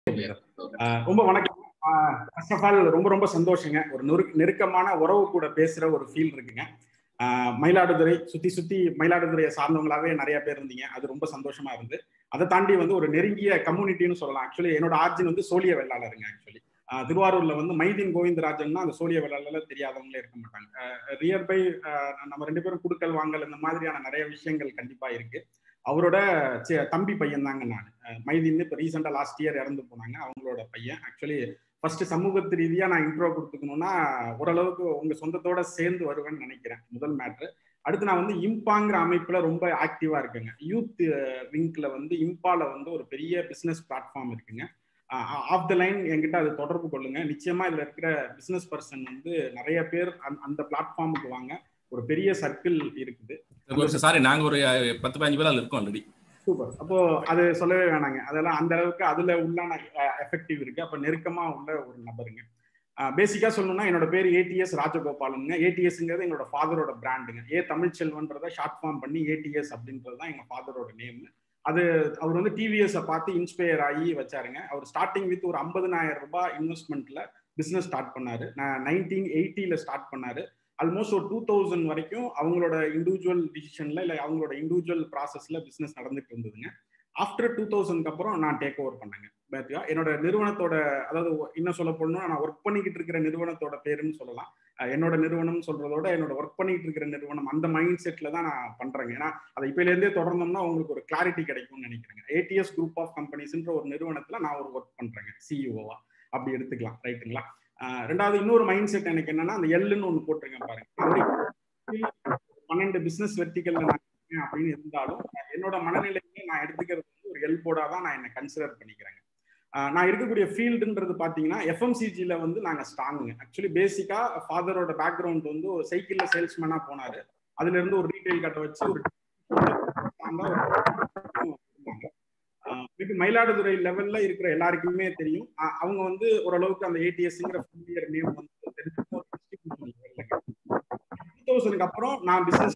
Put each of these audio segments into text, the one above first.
ரொம்ப வணக்கம் first of all ரொம்ப ரொம்ப சந்தோஷங்க ஒரு நெரு- நெருக்கமான உறவு கூட பேசுற ஒரு ஃபீல் இருக்குங்க ஆஹ் மயிலாடுதுறை சுத்தி சுத்தி மயிலாடுதுறையை சார்ந்தவங்களாவே நிறைய பேர் இருந்தீங்க அது ரொம்ப சந்தோஷமா இருந்து அதை தாண்டி வந்து ஒரு நெருங்கிய கம்யூனிட்டின்னு சொல்லலாம் ஆக்சுவலி என்னோட ஆர்ஜின் வந்து சோழிய வெள்ளாளருங்க ஆக்சுவலி திருவாரூர்ல வந்து மைதீன் கோவிந்தராஜன்னா அந்த சோழிய வெள்ளாளர்ல தெரியாதவங்களே இருக்க மாட்டாங்க ரியர் பை நம்ம ரெண்டு பேரும் குடுக்கல் வாங்கல் இந்த மாதிரியான நிறைய விஷயங்கள் கண்டிப்பா இருக்கு அவரோட சி- தம்பி பையன் தாங்க நான் மைதீன் இப்போ ரீசெண்டாக லாஸ்ட் இயர் இறந்து போனாங்க அவங்களோட பையன் ஆக்சுவலி ஃபர்ஸ்ட் சமூகத்து ரீதியா நான் இன்ட்ரோ கொடுத்துக்கணும்னா ஓரளவுக்கு உங்க சொந்தத்தோட சேர்ந்து வருவேன்னு நினைக்கிறேன் முதல் மேட்ரு அடுத்து நான் வந்து இம்பாங்கிற அமைப்புல ரொம்ப ஆக்டிவா இருக்குங்க யூத் விங்க்ல வந்து இம்பால வந்து ஒரு பெரிய பிசினஸ் பிளாட்ஃபார்ம் இருக்குங்க ஆஃப் த லைன் என்கிட்ட அது தொடர்பு கொள்ளுங்க நிச்சயமா இதுல இருக்கிற பிசினஸ் பர்சன் வந்து நிறைய பேர் அந்த- அந்த பிளாட்ஃபார்முக்கு வாங்க ஒரு பெரிய சர்க்கிள் இருக்குது சாரி நாங்க ஒரு அஹ், பத்து பதினஞ்சு பேர் அதுல இருக்கோம் ஆல்ரெடி சூப்பர் அப்போ அது சொல்லவே வேணாங்க அதெல்லாம் அந்த அளவுக்கு அதுல உள்ளான எஃபெக்டிவ் இருக்கு அப்ப நெருக்கமா உள்ள ஒரு நபருங்க பேசிக்கா சொல்லணும்னா என்னோட பேர் ஏடிஎஸ் ராஜகோபாலனுங்க ஏடிஎஸ்ங்கிறது எங்களோட ஃபாதரோட பிராண்டுங்க ஏ தமிழ்ச்செல்வன்றத ஷார்ட் ஃபார்ம் பண்ணி ஏடிஎஸ் அப்படின்றது தான் எங்க ஃபாதரோட நேம் அது அவர் வந்து டிவிஎஸ் பார்த்து இன்ஸ்பயர் ஆகி வச்சாருங்க அவர் ஸ்டார்டிங் வித் ஒரு 50000 ரூபாய் இன்வெஸ்ட்மெண்ட்ல பிசினஸ் ஸ்டார்ட் பண்ணாரு நான் நைன்டீன் எயிட்டில ஸ்டார்ட் பண்ணாரு ஆல்மோஸ்ட் ஒரு டூ தௌசண்ட் வரைக்கும் அவங்களோட இண்டிவிஜுவல் டிசிஷன்ல இல்லை அவங்களோட இண்டிவிஜுவல் ப்ராசஸ்ல பிசினஸ் நடந்துட்டு இருந்ததுங்க ஆஃப்டர் டூ தௌசண்ட்க்கு அப்புறம் நான் டேக் ஓவர் பண்ணேங்க பேத்தியா என்னோட நிறுவனத்தோட அதாவது இன்னும் சொல்ல போனா நான் ஒர்க் பண்ணிக்கிட்டு இருக்கிற நிறுவனத்தோட பேருன்னு சொல்லலாம் அஹ் என்னோட நிறுவனம் சொல்றதோட என்னோட ஒர்க் பண்ணிட்டு இருக்கிற நிறுவனம் அந்த மைண்ட் செட்ல தான் நான் பண்றேங்க ஏன்னா அதை இப்பல இருந்தே தொடர்ந்தோம்னா உங்களுக்கு ஒரு கிளாரிட்டி கிடைக்கும்னு நினைக்கிறேங்க ஏடிஎஸ் குரூப் ஆஃப் கம்பெனிஸ்ன்ற ஒரு நிறுவனத்துல நான் ஒரு ஒர்க் பண்றேங்க சிஇஓவா அப்படி எடுத்துக்கலாம் ரைட்டுங்களா ஆஹ் ரெண்டாவது இன்னொரு மைண்ட் செட் எனக்கு என்னன்னா அந்த எல்லுன்னு ஒன்று போட்டிருக்கேன் பாருங்க அப்படி பன்னெண்டு பிசினஸ் வெர்டிக்கல்ல நான் இருக்கேன் அப்படின்னு இருந்தாலும் என்னோட மனநிலையில நான் எடுத்துக்கிறது வந்து ஒரு எல் போர்டா தான் நான் என்ன கன்சிடர் பண்ணிக்கிறேங்க ஆஹ் நான் இருக்கக்கூடிய ஃபீல்டுன்றது பாத்தீங்கன்னா எஃப்எம்சிஜில வந்து நாங்க ஸ்ட்ராங்குங்க ஆக்சுவலி பேசிக்கா ஃபாதரோட பேக்ரவுண்ட் வந்து ஒரு சைக்கிள்ல சேல்ஸ்மேனா போனாரு அதுல இருந்து ஒரு ரீட்டைல் கடை வச்சு ஒரு மேபி மயிலாடுதுறை லெவல்ல இருக்கிற எல்லாருக்குமே தெரியும் அ- அவங்க வந்து ஓரளவுக்கு அந்த ஏடிஎஸ்ங்கிற ஃபெமிலியர் நேம் வந்து தெரிஞ்சுக்கும் டூ தௌசண்ட்க்கு அப்புறம் நான் பிசினஸ்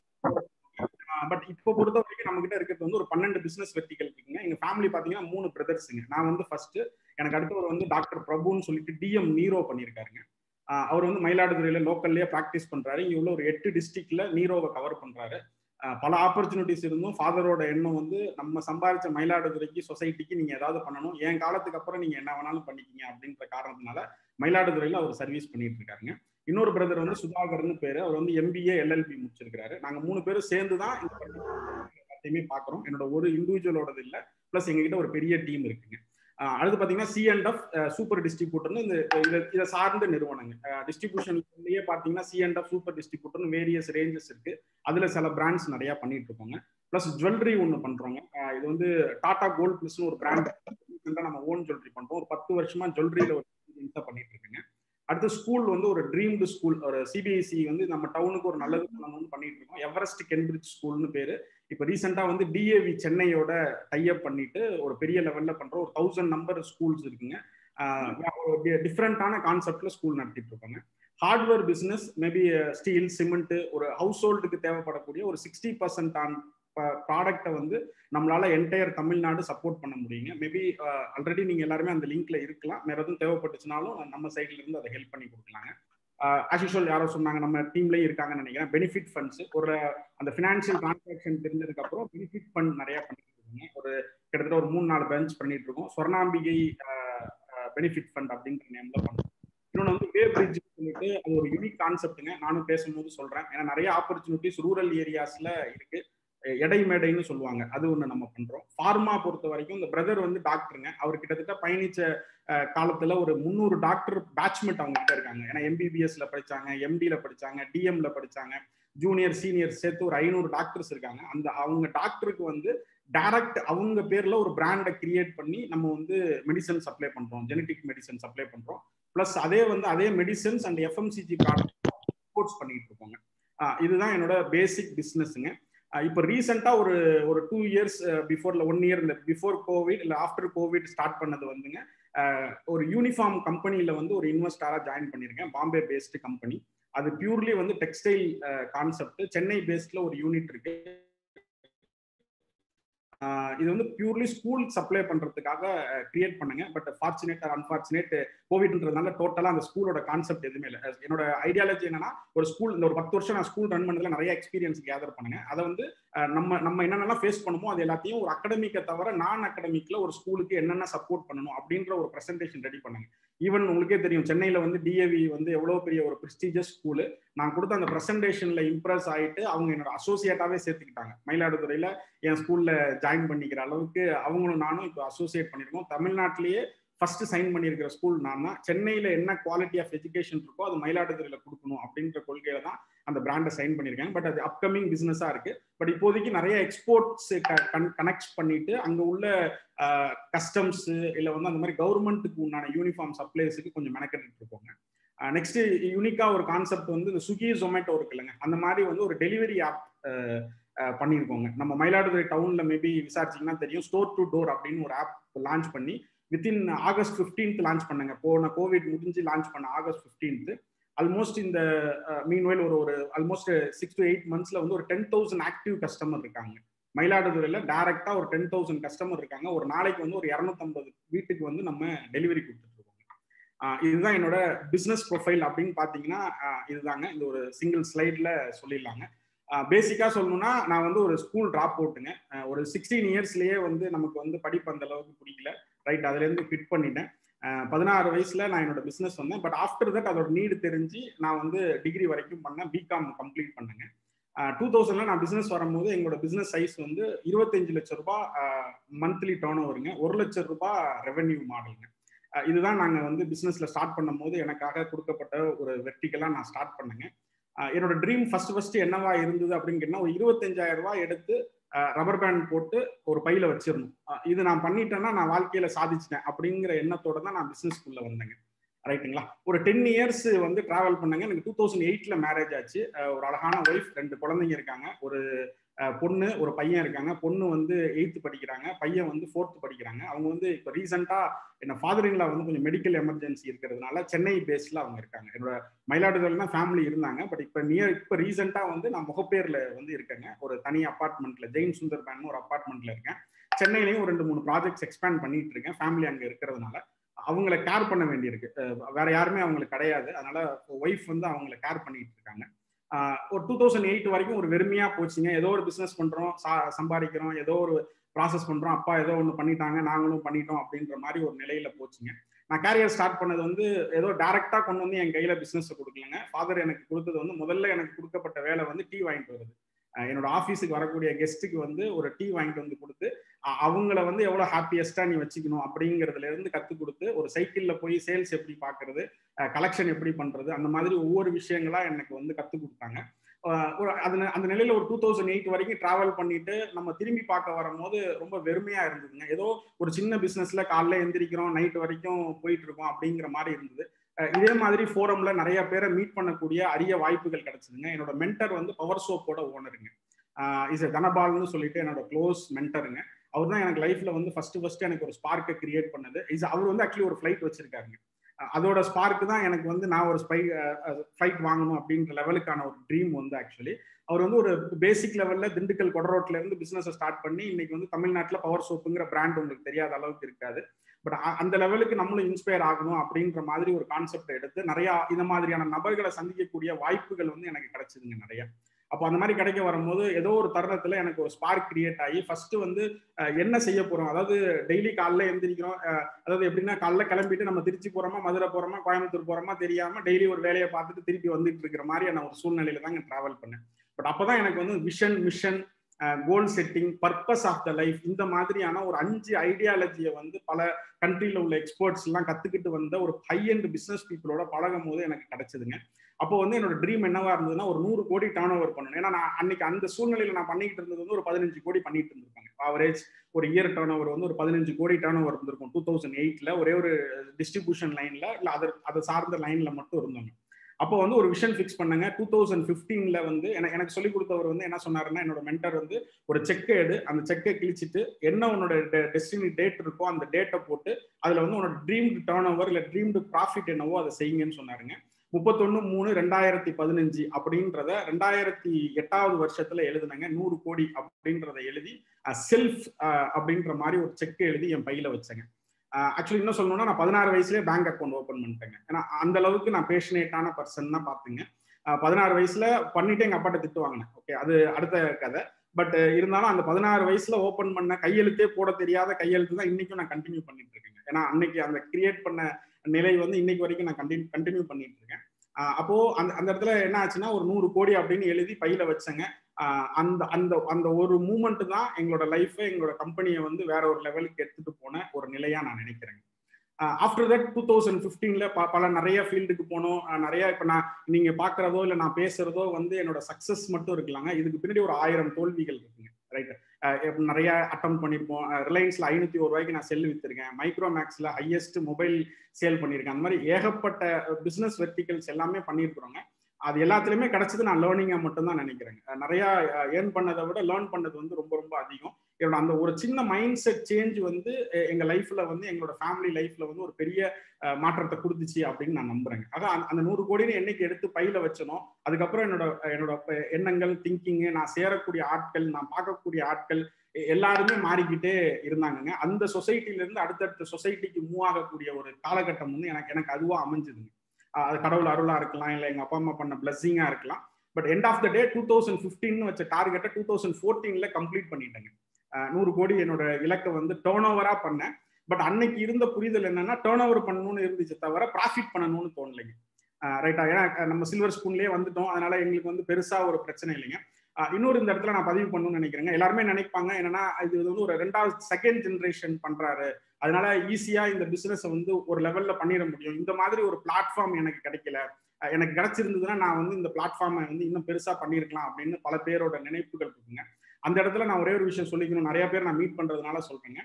பட் இப்போ பொறுத்த வரைக்கும் நம்ம கிட்ட இருக்கிறது வந்து ஒரு பன்னெண்டு பிசினஸ் வெர்டிகல் இருக்குங்க எங்க ஃபேமிலி பாத்தீங்கன்னா மூணு பிரதர்ஸுங்க நான் வந்து ஃபர்ஸ்ட் எனக்கு அடுத்தவர் வந்து டாக்டர் பிரபுன்னு சொல்லிட்டு டிஎம் நீரோ பண்ணியிருக்காருங்க ஆஹ் அவர் வந்து மயிலாடுதுறையில லோக்கல்லயே ப்ராக்டிஸ் பண்றாரு இங்க உள்ள ஒரு எட்டு டிஸ்ட்ரிக்ட்ல நீரோவை கவர் பண்றாரு ஆஹ் பல ஆப்பர்ச்சுனிட்டிஸ் இருந்தும் ஃபாதரோட எண்ணம் வந்து நம்ம சம்பாதிச்ச மயிலாடுதுறைக்கு சொசைட்டிக்கு நீங்க ஏதாவது பண்ணணும் என் காலத்துக்கு அப்புறம் நீங்க என்ன வேணாலும் பண்ணிக்கிங்க அப்படின்ற காரணத்தினால மயிலாடுதுறையில அவர் சர்வீஸ் பண்ணிட்டு இருக்காருங்க இன்னொரு பிரதர் வந்து சுதாகர்னு பேரு அவர் வந்து எம்பிஏ எல்எல்பி முடிச்சிருக்காரு நாங்க மூணு பேரும் சேர்ந்து தான் இந்த எல்லாத்தையுமே பாக்குறோம் என்னோட ஒரு இண்டிவிஜுவலோடது இல்ல பிளஸ் எங்ககிட்ட ஒரு பெரிய டீம் இருக்குங்க ஆஹ் அடுத்து பாத்தீங்கன்னா சி அண்ட் எஃப் சூப்பர் டிஸ்ட்ரிபியூட்டர்னு இந்த இதை இதை சார்ந்த நிறுவனங்க டிஸ்ட்ரிபியூஷன்லயே பாத்தீங்கன்னா சி அண்ட் எஃப் சூப்பர் டிஸ்ட்ரிபியூட்டர்னு வேரியஸ் ரேஞ்சஸ் இருக்கு அதுல சில பிராண்ட்ஸ் நிறைய பண்ணிட்டு இருக்கோங்க பிளஸ் ஜுவல்லரி ஒன்று பண்றோங்க ஆஹ் இது வந்து டாடா கோல்ட் பிளஸ்னு ஒரு பிராண்ட் நம்ம ஓன் ஜுவல்லரி பண்றோம் ஒரு பத்து வருஷமா ஜுவல்லரியில ஒரு experience-ஆ பண்ணிட்டு இருக்குங்க அடுத்து ஸ்கூல் வந்து ஒரு ட்ரீம்டு ஸ்கூல் ஒரு சிபிஎஸ்சி வந்து நம்ம டவுனுக்கு ஒரு நல்லது பண்ணணும்னு பண்ணிட்டு இருக்கோம் எவரெஸ்ட் கென்பிரிட்ஜ் ஸ்கூல்னு பேரு இப்போ ரீசெண்டா வந்து டிஏவி சென்னையோட டைப் பண்ணிட்டு ஒரு பெரிய லெவல்ல பண்ற ஒரு தௌசண்ட் நம்பர் ஸ்கூல்ஸ் இருக்குங்க டிஃப்ரெண்டான கான்செப்ட்ல ஸ்கூல் நடத்திட்டு இருக்காங்க hardware business maybe steel cement ஒரு ஹவுஸ் ஹோல்டுக்கு தேவைப்படக்கூடிய ஒரு சிக்ஸ்டி பர்சன்ட் ஆன் ப்ராடக்ட்டை வந்து நம்மளால என்டையர் தமிழ்நாடு சப்போர்ட் பண்ண முடியுங்க மேபி ஆல்ரெடி நீங்க எல்லாருமே அந்த லிங்க்ல இருக்கலாம் வேற எதுவும் தேவைப்பட்டுச்சுனாலும் நம்ம சைட்ல இருந்து அதை ஹெல்ப் பண்ணி கொடுக்கலாங்க ஆஷிஷுவல் யாரோ சொன்னாங்க நம்ம டீம்லயே இருக்காங்கன்னு நினைக்கிறேன் பெனிஃபிட் ஃபண்ட்ஸ் ஒரு அந்த ஃபினான்ஷியல் டிரான்சாக்ஷன் தெரிஞ்சதுக்கு அப்புறம் பெனிஃபிட் ஃபண்ட் நிறைய பண்ணிட்டு இருக்கோங்க ஒரு கிட்டத்தட்ட ஒரு மூணு நாலு பெஞ்ச் பண்ணிட்டு இருக்கோம் சொர்ணாம்பிகை பெனிஃபிட் ஃபண்ட் அப்படின்ற நேம்ல பண்றோம் இன்னொன்று வந்து வே பிரிட்ஜ் சொல்லிட்டு அது ஒரு யூனிக் கான்செப்ட்டுங்க நானும் பேசும்போது சொல்றேன் ஏன்னா நிறைய ஆப்பர்ச்சுனிட்டிஸ் ரூரல் ஏரியாஸ்ல இருக்கு எடை மேடைன்னு சொல்லுவாங்க அது ஒண்ணு நம்ம பண்றோம் ஃபார்மா பொறுத்த வரைக்கும் இந்த பிரதர் வந்து டாக்டருங்க அவர் கிட்டத்தட்ட பயணிச்ச அஹ், காலத்துல ஒரு முந்நூறு டாக்டர் பேட்ச்மெண்ட் அவங்க கிட்ட இருக்காங்க ஏன்னா எம்பிபிஎஸ்ல படிச்சாங்க எம்டில படிச்சாங்க டிஎம்ல படிச்சாங்க ஜூனியர் சீனியர் சேர்த்து ஒரு ஐநூறு டாக்டர்ஸ் இருக்காங்க அந்த அவங்க டாக்டருக்கு வந்து டைரக்ட் அவங்க பேர்ல ஒரு பிராண்டை கிரியேட் பண்ணி நம்ம வந்து மெடிசன் சப்ளை பண்றோம் ஜெனடிக் மெடிசன் சப்ளை பண்றோம் பிளஸ் அதே வந்து அதே medicines and FMCG product supports பண்ணிட்டு இருக்கோங்க ஆஹ் இதுதான் என்னோட பேசிக் பிஸ்னஸ்ங்க இப்போ ரீசெண்டா ஒரு ஒரு டூ இயர்ஸ் பிஃபோர்ல ஒன் இயர் இந்த பிஃபோர் கோவிட் இல்ல ஆஃப்டர் கோவிட் ஸ்டார்ட் பண்ணது வந்துங்க ஆஹ் ஒரு யூனிஃபார்ம் கம்பெனில வந்து ஒரு இன்வெஸ்டரா ஜாயின் பண்ணிருக்கேன் பாம்பே பேஸ்டு கம்பெனி அது பியூர்லி வந்து டெக்ஸ்டைல் கான்செப்ட் சென்னை பேஸ்ட்ல ஒரு யூனிட் இருக்கு இது வந்து பியூர்லி ஸ்கூல் சப்ளை பண்றதுக்காக கிரியேட் பண்ணுங்க பட் ஃபார்ச்சுனேட் ஆர் அன்பார்ச்சுனேட் கோவிட்ன்றதுனால டோட்டலா அந்த ஸ்கூலோட கான்செப்ட் எதுவுமே இல்லை என்னோட ஐடியாலஜி என்னன்னா ஒரு ஸ்கூல் இந்த ஒரு பத்து வருஷம் நான் ஸ்கூல் ரன் பண்ணதுல நிறைய எக்ஸ்பீரியன்ஸ் கேதர் பண்ணுங்க அதை வந்து நம்ம நம்ம என்னென்னலாம் ஃபேஸ் பண்ணுமோ அது எல்லாத்தையும் ஒரு அகடமிக்கை தவிர நான் அகடமிக்ல ஒரு ஸ்கூலுக்கு என்னென்ன சப்போர்ட் பண்ணணும் அப்படின்ற ஒரு ப்ரெசன்டேஷன் ரெடி பண்ணுங்க ஈவன் உங்களுக்கே தெரியும் சென்னையில வந்து டிஏவி வந்து எவ்வளவு பெரிய ஒரு ப்ரெஸ்டீஜியஸ் ஸ்கூலு நான் கொடுத்த அந்த ப்ரெசன்டேஷன்ல இம்ப்ரெஸ் ஆயிட்டு அவங்க என்னோட அசோசியேட்டாவே சேர்த்துக்கிட்டாங்க மயிலாடுதுறையில என் ஸ்கூல்ல ஜாயின் பண்ணிக்கிற அளவுக்கு அவங்களும் நானும் இப்போ அசோசியேட் பண்ணிருக்கோம் தமிழ்நாட்டிலேயே ஃபர்ஸ்ட் சைன் பண்ணியிருக்கிற ஸ்கூல் நான் தான் சென்னையில என்ன குவாலிட்டி ஆஃப் எஜுகேஷன் இருக்கோ அது மயிலாடுதுறையில கொடுக்கணும் அப்படின்ற கொள்கையில தான் அந்த பிராண்டை சைன் பண்ணியிருக்காங்க பட் அது அப்கமிங் பிசினஸா இருக்கு பட் இப்போதைக்கு நிறைய எக்ஸ்போர்ட்ஸ் கனெக்ட் பண்ணிட்டு அங்க உள்ள கஸ்டம்ஸ் இல்ல வந்து அந்த மாதிரி கவர்மெண்ட்டுக்கு உண்டான யூனிஃபார்ம் சப்ளைஸுக்கு கொஞ்சம் மெனக்கெட்டு இருக்கோங்க நெக்ஸ்ட் யூனிக்கா ஒரு கான்செப்ட் வந்து இந்த ஸ்விக்கி ஜொமேட்டோ இருக்கு இல்லைங்க அந்த மாதிரி வந்து ஒரு டெலிவரி ஆப் பண்ணியிருக்கோங்க நம்ம மயிலாடுதுறை டவுன்ல மேபி விசாரிச்சிங்கன்னா தெரியும் ஸ்டோர் டு டோர் அப்படின்னு ஒரு ஆப் லான்ச் பண்ணி வித்தின் ஆகஸ்ட் ஃபிஃப்டீன்த் லான்ச் பண்ணுங்க போன கோவிட் முடிஞ்சு லான்ச் பண்ண ஆகஸ்ட் ஃபிஃப்டீன்த் ஆல்மோஸ்ட் இந்த மீன்வைல் ஒரு ஒரு ஆல்மோஸ்ட் சிக்ஸ் டு எயிட் மந்த்ஸ்ல வந்து ஒரு டென் தௌசண்ட் ஆக்டிவ் கஸ்டமர் இருக்காங்க மயிலாடுதுறையில டைரக்டா ஒரு டென் தௌசண்ட் கஸ்டமர் இருக்காங்க ஒரு நாளைக்கு வந்து ஒரு இரநூத்தம்பது வீட்டுக்கு வந்து நம்ம டெலிவரி கொடுத்துட்டு இருக்கோம் இதுதான் என்னோட பிசினஸ் ப்ரொஃபைல் அப்படின்னு பாத்தீங்கன்னா இதுதாங்க இந்த ஒரு சிங்கிள் ஸ்லைட்ல சொல்லிடலாங்க பேசிக்கா சொல்லணும்னா நான் வந்து ஒரு ஸ்கூல் ட்ராப் போட்டுங்க ஒரு சிக்ஸ்டீன் இயர்ஸ்லயே வந்து நமக்கு வந்து படிப்பு அந்த அளவுக்கு பிடிக்கல ரைட் அதுல இருந்து ஃபிட் பண்ணிட்டேன் பதினாறு வயசுல நான் என்னோட பிசினஸ் வந்தேன் பட் ஆஃப்டர் தட் அதோட நீடு தெரிஞ்சு நான் வந்து டிகிரி வரைக்கும் பண்ணேன் பிகாம் கம்ப்ளீட் பண்ணேங்க டூ தௌசண்ட்ல நான் பிசினஸ் வரும்போது எங்களோட பிசினஸ் சைஸ் வந்து இருபத்தஞ்சு லட்சம் ரூபாய் மந்த்லி டேர்ன் ஓவருங்க ஒரு லட்சம் ரூபாய் ரெவென்யூ மாடலுங்க இதுதான் நாங்கள் வந்து பிஸ்னஸ்ல ஸ்டார்ட் பண்ணும் போது எனக்காக கொடுக்கப்பட்ட ஒரு வெர்டிக்கலா நான் ஸ்டார்ட் பண்ணேங்க என்னோட ட்ரீம் ஃபர்ஸ்ட் ஃபர்ஸ்ட் என்னவா இருந்தது அப்படின்னு கேட்டா ஒரு இருபத்தஞ்சாயிரம் ரூபாய் எடுத்து ரப்பர் பேண்ட் போட்டு ஒரு பையில வச்சிடணும் இது நான் பண்ணிட்டேன்னா நான் வாழ்க்கையில சாதிச்சிட்டேன் அப்படிங்கிற எண்ணத்தோட தான் நான் பிசினஸ்க்குள்ள வந்தேங்க ரைட்டுங்களா ஒரு டென் இயர்ஸ் வந்து டிராவல் பண்ணங்க எனக்கு டூ தௌசண்ட் எயிட்ல மேரேஜ் ஆச்சு ஒரு அழகான ஒய்ஃப் ரெண்டு குழந்தைங்க இருக்காங்க ஒரு பொண்ணு ஒரு பையன் இருக்காங்க பொண்ணு வந்து எயித்து படிக்கிறாங்க பையன் வந்து ஃபோர்த்து படிக்கிறாங்க அவங்க வந்து இப்போ ரீசெண்டா என்ன ஃபாதர் இன்லா வந்து கொஞ்சம் மெடிக்கல் எமர்ஜென்சி இருக்கிறதுனால சென்னை பேஸ்ல அவங்க இருக்காங்க என்னோட மயிலாடுதுறையில ஃபேமிலி இருந்தாங்க பட் இப்போ நியர் இப்போ ரீசெண்டா வந்து நான் முகப்பேர்ல வந்து இருக்கேங்க ஒரு தனி அப்பார்ட்மெண்ட்ல ஜெயின் சுந்தர் பேன் ஒரு அப்பார்ட்மெண்ட்ல இருக்கேன் சென்னையிலையும் ஒரு ரெண்டு மூணு ப்ராஜெக்ட்ஸ் எக்ஸ்பேண்ட் பண்ணிட்டு இருக்கேன் ஃபேமிலி அங்கே இருக்கிறதுனால அவங்கள கேர் பண்ண வேண்டியிருக்கு வேற யாருமே அவங்களுக்கு கிடையாது அதனால ஒய்ஃப் வந்து அவங்கள கேர் பண்ணிட்டு இருக்காங்க ஒரு டூ தௌசண்ட் எயிட் வரைக்கும் ஒரு வெறுமையா போச்சுங்க ஏதோ ஒரு பிசினஸ் பண்றோம் சம்பாதிக்கிறோம் ஏதோ ஒரு ப்ராசஸ் பண்றோம் அப்பா ஏதோ ஒன்று பண்ணிட்டாங்க நாங்களும் பண்ணிட்டோம் அப்படின்ற மாதிரி ஒரு நிலையில போச்சுங்க நான் கேரியர் ஸ்டார்ட் பண்ணது வந்து ஏதோ டேரக்டா கொண்டு வந்து என் கையில பிசினஸ் கொடுக்கலங்க ஃபாதர் எனக்கு கொடுத்தது வந்து முதல்ல எனக்கு கொடுக்கப்பட்ட வேலை வந்து டீ வாங்கிட்டு வருது என்னோட ஆஃபீஸுக்கு வரக்கூடிய கெஸ்ட்டுக்கு வந்து ஒரு டீ வாங்கிட்டு வந்து கொடுத்து அவங்கள வந்து எவ்வளோ ஹாப்பியஸ்டா நீ வச்சுக்கணும் அப்படிங்கிறதுல இருந்து கற்றுக் கொடுத்து ஒரு சைக்கிளில் போய் சேல்ஸ் எப்படி பார்க்கறது கலெக்ஷன் எப்படி பண்றது அந்த மாதிரி ஒவ்வொரு விஷயங்களா எனக்கு வந்து கற்றுக் கொடுத்தாங்க ஒரு அது அந்த நிலையில ஒரு டூ தௌசண்ட் எயிட் வரைக்கும் டிராவல் பண்ணிட்டு நம்ம திரும்பி பார்க்க வரும்போது ரொம்ப வெறுமையா இருந்ததுங்க ஏதோ ஒரு சின்ன பிசினஸ்ல காலைல எந்திரிக்கிறோம் நைட் வரைக்கும் போயிட்டு இருக்கோம் அப்படிங்கிற மாதிரி இருந்தது இதே மாதிரி ஃபோரம்ல நிறைய பேரை மீட் பண்ணக்கூடிய அரிய வாய்ப்புகள் கிடைச்சதுங்க என்னோட மென்டர் வந்து பவர் சோப்போட ஓனருங்க இஸ் தனபால்னு சொல்லிட்டு என்னோட க்ளோஸ் மென்டருங்க அவர் தான் எனக்கு லைஃப்ல வந்து ஃபர்ஸ்ட் ஃபர்ஸ்ட் எனக்கு ஒரு ஸ்பார்க்கை கிரியேட் பண்ணது இஸ் அவர் வந்து ஆக்சுவலி ஒரு ஃபிளைட் வச்சிருக்காருங்க அதோட ஸ்பார்க் தான் எனக்கு வந்து நான் ஒரு ஸ்பை ஃபிளைட் வாங்கணும் அப்படின்ற லெவலுக்கான ஒரு ட்ரீம் வந்து ஆக்சுவலி அவர் வந்து ஒரு பேசிக் லெவல்ல திண்டுக்கல் கொடரோட்ல இருந்து பிசினஸ் ஸ்டார்ட் பண்ணி இன்னைக்கு வந்து தமிழ்நாட்டில் பவர் சோப்புங்கிற பிராண்ட் உங்களுக்கு தெரியாத அளவுக்கு இருக்காது பட் அந்த லெவலுக்கு நம்மளும் இன்ஸ்பயர் ஆகணும் அப்படின்ற மாதிரி ஒரு கான்செப்ட் எடுத்து நிறைய இந்த மாதிரியான நபர்களை சந்திக்கக்கூடிய வாய்ப்புகள் வந்து எனக்கு கிடைச்சதுங்க நிறைய அப்போ அந்த மாதிரி கிடைக்க வரும்போது ஏதோ ஒரு தருணத்துல எனக்கு ஒரு ஸ்பார்க் கிரியேட் ஆகி ஃபர்ஸ்ட் வந்து என்ன செய்ய போறோம் அதாவது டெய்லி காலைல எந்திரிக்கிறோம் அதாவது எப்படின்னா காலைல கிளம்பிட்டு நம்ம திருச்சி போறோமா மதுரை போறோமா கோயம்புத்தூர் போறோமா தெரியாம டெய்லி ஒரு வேலையை பார்த்துட்டு திருப்பி வந்துட்டு இருக்கிற மாதிரியான ஒரு சூழ்நிலையில தாங்க டிராவல் பண்ணேன் பட் அப்பதான் எனக்கு வந்து vision mission goal setting purpose of the life இந்த மாதிரியான ஒரு அஞ்சு ஐடியாலஜியை வந்து பல கண்ட்ரில உள்ள எக்ஸ்பர்ட்ஸ் எல்லாம் கத்துக்கிட்டு வந்த ஒரு ஹை அண்ட் பிசினஸ் பீப்புளோட பழகும் போது எனக்கு கிடைச்சதுங்க அப்போ வந்து என்னோட ட்ரீம் என்னவா இருந்ததுன்னா ஒரு நூறு கோடி டேர்ன் ஓவர் பண்ணணும் ஏன்னா நான் அன்னைக்கு அந்த சூழ்நிலையில நான் பண்ணிக்கிட்டு இருந்தது வந்து ஒரு பதினஞ்சு கோடி பண்ணிட்டு இருந்திருப்பாங்க ஆவரேஜ் ஒரு இயர் டேர்ன் ஓவர் வந்து ஒரு பதினஞ்சு கோடி டேர்ன் ஓவர் இருந்திருக்கும் டூ தௌசண்ட் எயிட்ல ஒரே ஒரு டிஸ்ட்ரிபியூஷன் லைன்ல இல்ல அதை அதை சார்ந்த லைன்ல மட்டும் இருந்தாங்க அப்போ வந்து ஒரு விஷன் ஃபிக்ஸ் பண்ணங்க டூ தௌசண்ட் ஃபிஃப்டீன்ல வந்து எனக்கு எனக்கு சொல்லிக் கொடுத்தவர் வந்து என்ன சொன்னாருன்னா என்னோட மென்டர் வந்து ஒரு செக்கை எடு அந்த செக்கை கிழிச்சிட்டு என்ன உன்னோட டெஸ்டினி டேட் இருக்கோ அந்த டேட்டை போட்டு அதுல வந்து உன்னோட ட்ரீம்டு டேர்ன் ஓவர் இல்ல ட்ரீம்டு ப்ராஃபிட் என்னவோ அதை செய்யுங்கன்னு சொன்னாருங்க முப்பத்தொன்னு மூணு ரெண்டாயிரத்தி பதினஞ்சு அப்படின்றத ரெண்டாயிரத்தி எட்டாவது வருஷத்துல எழுதுனங்க நூறு கோடி அப்படின்றத எழுதி செல்ஃப் அப்படின்ற மாதிரி ஒரு செக் எழுதி என் பையில வச்சேங்க ஆக்சுவலி இன்னும் சொல்லணும்னா நான் பதினாறு வயசுலேயே பேங்க் அக்கௌண்ட் ஓப்பன் பண்ணிட்டேங்க ஏன்னா அந்த அளவுக்கு நான் பேஷனேட்டான பர்சன் தான் பார்த்துங்க பதினாறு வயசுல பண்ணிட்டு எங்க அப்பாட்ட திட்டு வாங்கினேன் ஓகே அது அடுத்த கதை பட் இருந்தாலும் அந்த பதினாறு வயசுல ஓப்பன் பண்ண கையெழுத்தே போட தெரியாத கையெழுத்து தான் இன்னைக்கும் நான் கண்டினியூ பண்ணிட்டு இருக்கேங்க ஏன்னா அன்னைக்கு அந்த கிரியேட் பண்ண நிலை வந்து இன்னைக்கு வரைக்கும் நான் கண்டினியூ கண்டினியூ பண்ணிட்டு இருக்கேன் அப்போ அந்த அந்த இடத்துல என்ன ஆச்சுன்னா ஒரு நூறு கோடி அப்படின்னு எழுதி பையில வச்சேங்க அந்த அந்த அந்த ஒரு மூமெண்ட் தான் எங்களோட லைஃபை எங்களோட கம்பெனியை வந்து வேற ஒரு லெவலுக்கு எடுத்துட்டு போன ஒரு நிலையா நான் நினைக்கிறேங்க ஆஃப்டர் தட் டூ தௌசண்ட் ஃபிஃப்டீன்ல பல நிறைய ஃபீல்டுக்கு போனோம் நிறைய இப்போ நான் நீங்க பாக்குறதோ இல்லை நான் பேசுறதோ வந்து என்னோட சக்சஸ் மட்டும் இருக்கலாங்க இதுக்கு பின்னாடி ஒரு ஆயிரம் தோல்விகள் இருக்குங்க ரைட் நிறைய அட்டம் பண்ணியிருப்போம் ரிலையன்ஸ்ல ஐநூத்தி ஒரு ரூபாய்க்கு நான் செல் வித்திருக்கேன் மைக்ரோமேக்ஸ்ல ஹையஸ்ட் மொபைல் சேல் பண்ணியிருக்கேன் அந்த மாதிரி ஏகப்பட்ட பிசினஸ் வெர்டிகல்ஸ் எல்லாமே பண்ணியிருக்கிறோங்க அது எல்லாத்துலயுமே கிடைச்சது நான் லேர்னிங்கா மட்டும் தான் நினைக்கிறேன் நிறைய ஏர்ன் பண்ணதை விட லேர்ன் பண்ணது வந்து ரொம்ப ரொம்ப அதிகம் என்னோட அந்த ஒரு சின்ன மைண்ட் செட் சேஞ்ச் வந்து எங்க லைஃப்ல வந்து எங்களோட ஃபேமிலி லைஃப்ல வந்து ஒரு பெரிய மாற்றத்தை கொடுத்துச்சு அப்படின்னு நான் நம்புறேங்க அதான் அந்த நூறு கோடின்னு என்னைக்கு எடுத்து பையில வச்சனோ அதுக்கப்புறம் என்னோட என்னோட எண்ணங்கள் திங்கிங்கு நான் சேரக்கூடிய ஆட்கள் நான் பார்க்கக்கூடிய ஆட்கள் எல்லாருமே மாறிக்கிட்டே இருந்தாங்கங்க அந்த சொசைட்டில இருந்து அடுத்தடுத்த சொசைட்டிக்கு மூவ் ஆகக்கூடிய ஒரு காலகட்டம் வந்து எனக்கு எனக்கு அதுவா அமைஞ்சதுங்க அது கடவுள் அருளா இருக்கலாம் இல்லை எங்க அப்பா அம்மா பண்ண பிளஸ்ஸிங்கா இருக்கலாம் but end of the day two thousand fifteen வச்ச டார்கெட்டை டூ தௌசண்ட் ஃபோர்டீன்ல கம்ப்ளீட் பண்ணிட்டேங்க நூறு கோடி என்னோட இலக்கை வந்து டேர்ன் ஓவரா பண்ணேன் பட் அன்னைக்கு இருந்த புரிதல் என்னன்னா டேர்ன் ஓவர் பண்ணணும்னு இருந்துச்சு தவிர ப்ராஃபிட் பண்ணணும்னு தோணலைங்க ரைட்டா ஏன்னா நம்ம சில்வர் ஸ்பூன்லயே வந்துட்டோம் அதனால எங்களுக்கு வந்து பெருசா ஒரு பிரச்சனை இல்லைங்க இன்னொரு இந்த இடத்துல நான் பதிவு பண்ணணும்னு நினைக்கிறேங்க எல்லாருமே நினைப்பாங்க என்னன்னா இது வந்து ஒரு ரெண்டாவது செகண்ட் ஜென்ரேஷன் பண்றாரு அதனால ஈஸியா இந்த பிசினஸ் வந்து ஒரு லெவல்ல பண்ணிட முடியும் இந்த மாதிரி ஒரு பிளாட்ஃபார்ம் எனக்கு கிடைக்கல எனக்கு கிடைச்சிருந்ததுன்னா நான் வந்து இந்த பிளாட்ஃபார்மை வந்து இன்னும் பெருசா பண்ணியிருக்கலாம் அப்படின்னு பல பேரோட நினைப்புகள் இருக்குங்க அந்த இடத்துல நான் ஒரே ஒரு விஷயம் சொல்லிக்கணும் நிறைய பேர் நான் மீட் பண்றதுனால சொல்றேங்க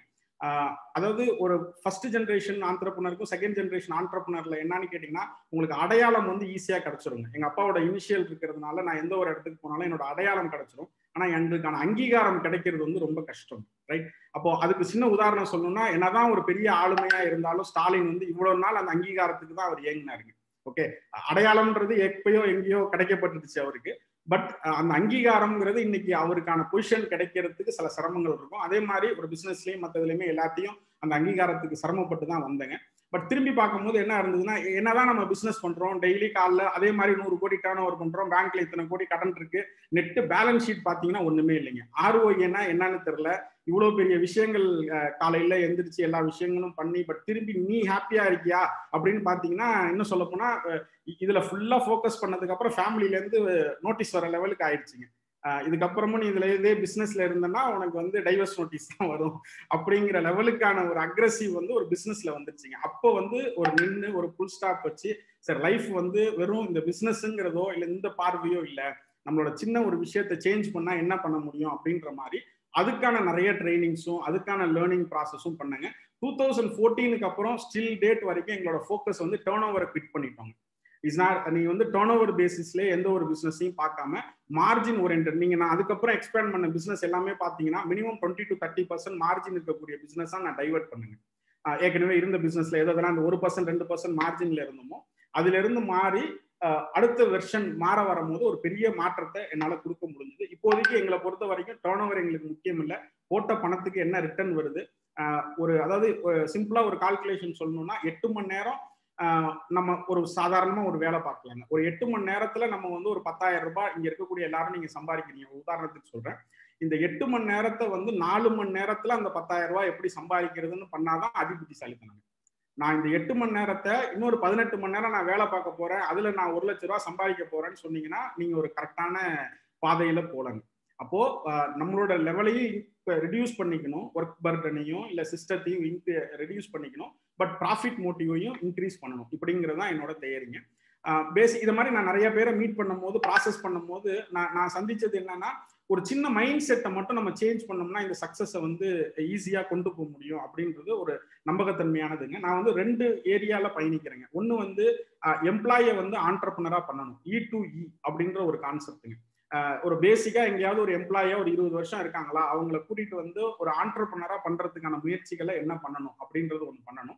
அதாவது ஒரு ஃபர்ஸ்ட் ஜென்ரேஷன் ஆண்டர்பனருக்கும் செகண்ட் ஜென்ரேஷன் ஆண்டர்பனர்ல என்னன்னு கேட்டீங்கன்னா உங்களுக்கு அடையாளம் வந்து ஈஸியா கிடைச்சிருங்க எங்க அப்பாவோட இனிஷியல் இருக்கிறதுனால நான் எந்த ஒரு இடத்துக்கு போனாலும் என்னோட அடையாளம் கிடைச்சிரும் ஆனா எங்களுக்கான அங்கீகாரம் கிடைக்கிறது வந்து ரொம்ப கஷ்டம் ரைட் அப்போ அதுக்கு சின்ன உதாரணம் சொல்லணும்னா என்னதான் ஒரு பெரிய ஆளுமையா இருந்தாலும் ஸ்டாலின் வந்து இவ்வளவு நாள் அந்த அங்கீகாரத்துக்கு தான் அவர் இயங்கினாருங்க ஓகே அடையாளம்ன்றது எப்பயோ எங்கேயோ கிடைக்கப்பட்டுருச்சு அவருக்கு பட் அந்த அங்கீகாரம்ங்கிறது இன்னைக்கு அவருக்கான பொசிஷன் கிடைக்கிறதுக்கு சில சிரமங்கள் இருக்கும் அதே மாதிரி ஒரு பிசினஸ்லயும் மற்றதுலயுமே எல்லாத்தையும் அந்த அங்கீகாரத்துக்கு சிரமப்பட்டு தான் வந்தேங்க பட் திரும்பி பார்க்கும்போது என்ன இருந்ததுன்னா என்னதான் நம்ம பிசினஸ் பண்றோம் டெய்லி காலைல அதே மாதிரி நூறு கோடி டேர்ன் ஓவர் பண்றோம் பேங்க்ல இத்தனை கோடி கடன் இருக்கு நெட்டு பேலன்ஸ் ஷீட் பாத்தீங்கன்னா ஒண்ணுமே இல்லைங்க ஆர்ஓஏன்னா என்னன்னு தெரியல இவ்வளவு பெரிய விஷயங்கள் காலையில எந்திரிச்சு எல்லா விஷயங்களும் பண்ணி பட் திரும்பி நீ ஹாப்பியா இருக்கியா அப்படின்னு பாத்தீங்கன்னா இன்னும் சொல்ல போனா இதுல ஃபுல்லா ஃபோக்கஸ் பண்ணதுக்கு அப்புறம் ஃபேமிலில இருந்து நோட்டீஸ் வர லெவலுக்கு ஆயிடுச்சுங்க இதுக்கப்புறமும் நீ இதுல இதே பிசினஸ்ல இருந்தனா உனக்கு வந்து டைவர்ஸ் நோட்டீஸ் தான் வரும் அப்படிங்கிற லெவலுக்கான ஒரு அக்ரஸிவ் வந்து ஒரு பிசினஸ்ல வந்துருச்சுங்க அப்போ வந்து ஒரு நின்று ஒரு புல் ஸ்டாப் வச்சு சரி லைஃப் வந்து வெறும் இந்த பிசினஸ்ங்கிறதோ இல்ல இந்த பார்வையோ இல்ல நம்மளோட சின்ன ஒரு விஷயத்த சேஞ்ச் பண்ணா என்ன பண்ண முடியும் அப்படின்ற மாதிரி அதுக்கான நிறைய ட்ரைனிங்ஸும் அதுக்கான லேர்னிங் ப்ராசஸும் பண்ணாங்க டூ தௌசண்ட் ஃபோர்டீனுக்கு அப்புறம் ஸ்டில் டேட் வரைக்கும் எங்களோட ஃபோக்கஸ் வந்து டேர்ன் ஓவரை குவிட் பண்ணிட்டோங்க இஸ் நாட் நீங்க வந்து டேர்ன் ஓவர் பேசிஸ்ல எந்த ஒரு பிசினஸையும் பார்க்காம மார்ஜின் ஓரியன்ட் நீங்க நான் அதுக்கப்புறம் எக்ஸ்பேண்ட் பண்ண பிசினஸ் எல்லாமே பாத்தீங்கன்னா minimum twenty to thirty percent margin இருக்கக்கூடிய பிசினஸ் நான் டைவர்ட் பண்ணுங்க ஏற்கனவே இருந்த பிசினஸ்ல எதெல்லாம் அந்த ஒரு பர்சன்ட் ரெண்டு பர்சன்ட் மார்ஜின்ல இருந்தோமோ அதுல இருந்து மாறி அடுத்த வெர்ஷன் மாற வரும்போது ஒரு பெரிய மாற்றத்தை என்னால கொடுக்க முடிஞ்சது இப்போதைக்கு எங்களை பொறுத்த வரைக்கும் டேர்ன் ஓவர் எங்களுக்கு முக்கியம் இல்லை போட்ட பணத்துக்கு என்ன ரிட்டர்ன் வருது ஒரு அதாவது சிம்பிளா ஒரு கால்குலேஷன் சொல்லணும்னா எட்டு மணி நேரம் நம்ம ஒரு சாதாரணமா ஒரு வேலை பார்க்கலாங்க ஒரு எட்டு மணி நேரத்துல நம்ம வந்து ஒரு பத்தாயிரம் ரூபாய் இங்க இருக்கக்கூடிய எல்லாரும் நீங்க சம்பாதிக்கிறீங்க உதாரணத்துக்கு சொல்றேன் இந்த எட்டு மணி நேரத்தை வந்து நாலு மணி நேரத்துல அந்த பத்தாயிரம் ரூபாய் எப்படி சம்பாதிக்கிறதுன்னு பண்ணாதான் அதிபுத்திசாலித்தனம் நான் இந்த எட்டு மணி நேரத்தை இன்னொரு பதினெட்டு மணி நேரம் நான் வேலை பார்க்க போறேன் அதுல நான் ஒரு லட்ச ரூபா சம்பாதிக்க போறேன்னு சொன்னீங்கன்னா நீங்க ஒரு கரெக்டான பாதையில போலங்க அப்போ நம்மளோட லெவலையும் ரெடியூஸ் பண்ணிக்கணும் ஒர்க் பர்டனையும் இல்ல சிஸ்டத்தையும் ரெடியூஸ் பண்ணிக்கணும் பட் ப்ராஃபிட் மோட்டிவையும் இன்க்ரீஸ் பண்ணணும் இப்படிங்கிறது தான் என்னோட தயாரிங்க பேசிக் இது மாதிரி நான் நிறைய பேரை மீட் பண்ணும் போது ப்ராசஸ் பண்ணும் போது நான் நான் சந்திச்சது என்னன்னா ஒரு சின்ன மைண்ட் செட்டை மட்டும் நம்ம சேஞ்ச் பண்ணோம்னா இந்த சக்சஸை வந்து ஈஸியாக கொண்டு போக முடியும் அப்படின்றது ஒரு நம்பகத்தன்மையானதுங்க நான் வந்து ரெண்டு ஏரியால பயணிக்கிறேங்க ஒன்று வந்து எம்ப்ளாயை வந்து ஆண்டர்பனரா பண்ணணும் இ டு இ அப்படின்ற ஒரு கான்செப்ட்டுங்க ஒரு பேசிக்கா எங்கேயாவது ஒரு எம்ப்ளாயா ஒரு இருபது வருஷம் இருக்காங்களா அவங்கள கூட்டிட்டு வந்து ஒரு ஆண்டர்பனரா பண்றதுக்கான முயற்சிகளை என்ன பண்ணணும் அப்படின்றது ஒன்று பண்ணணும்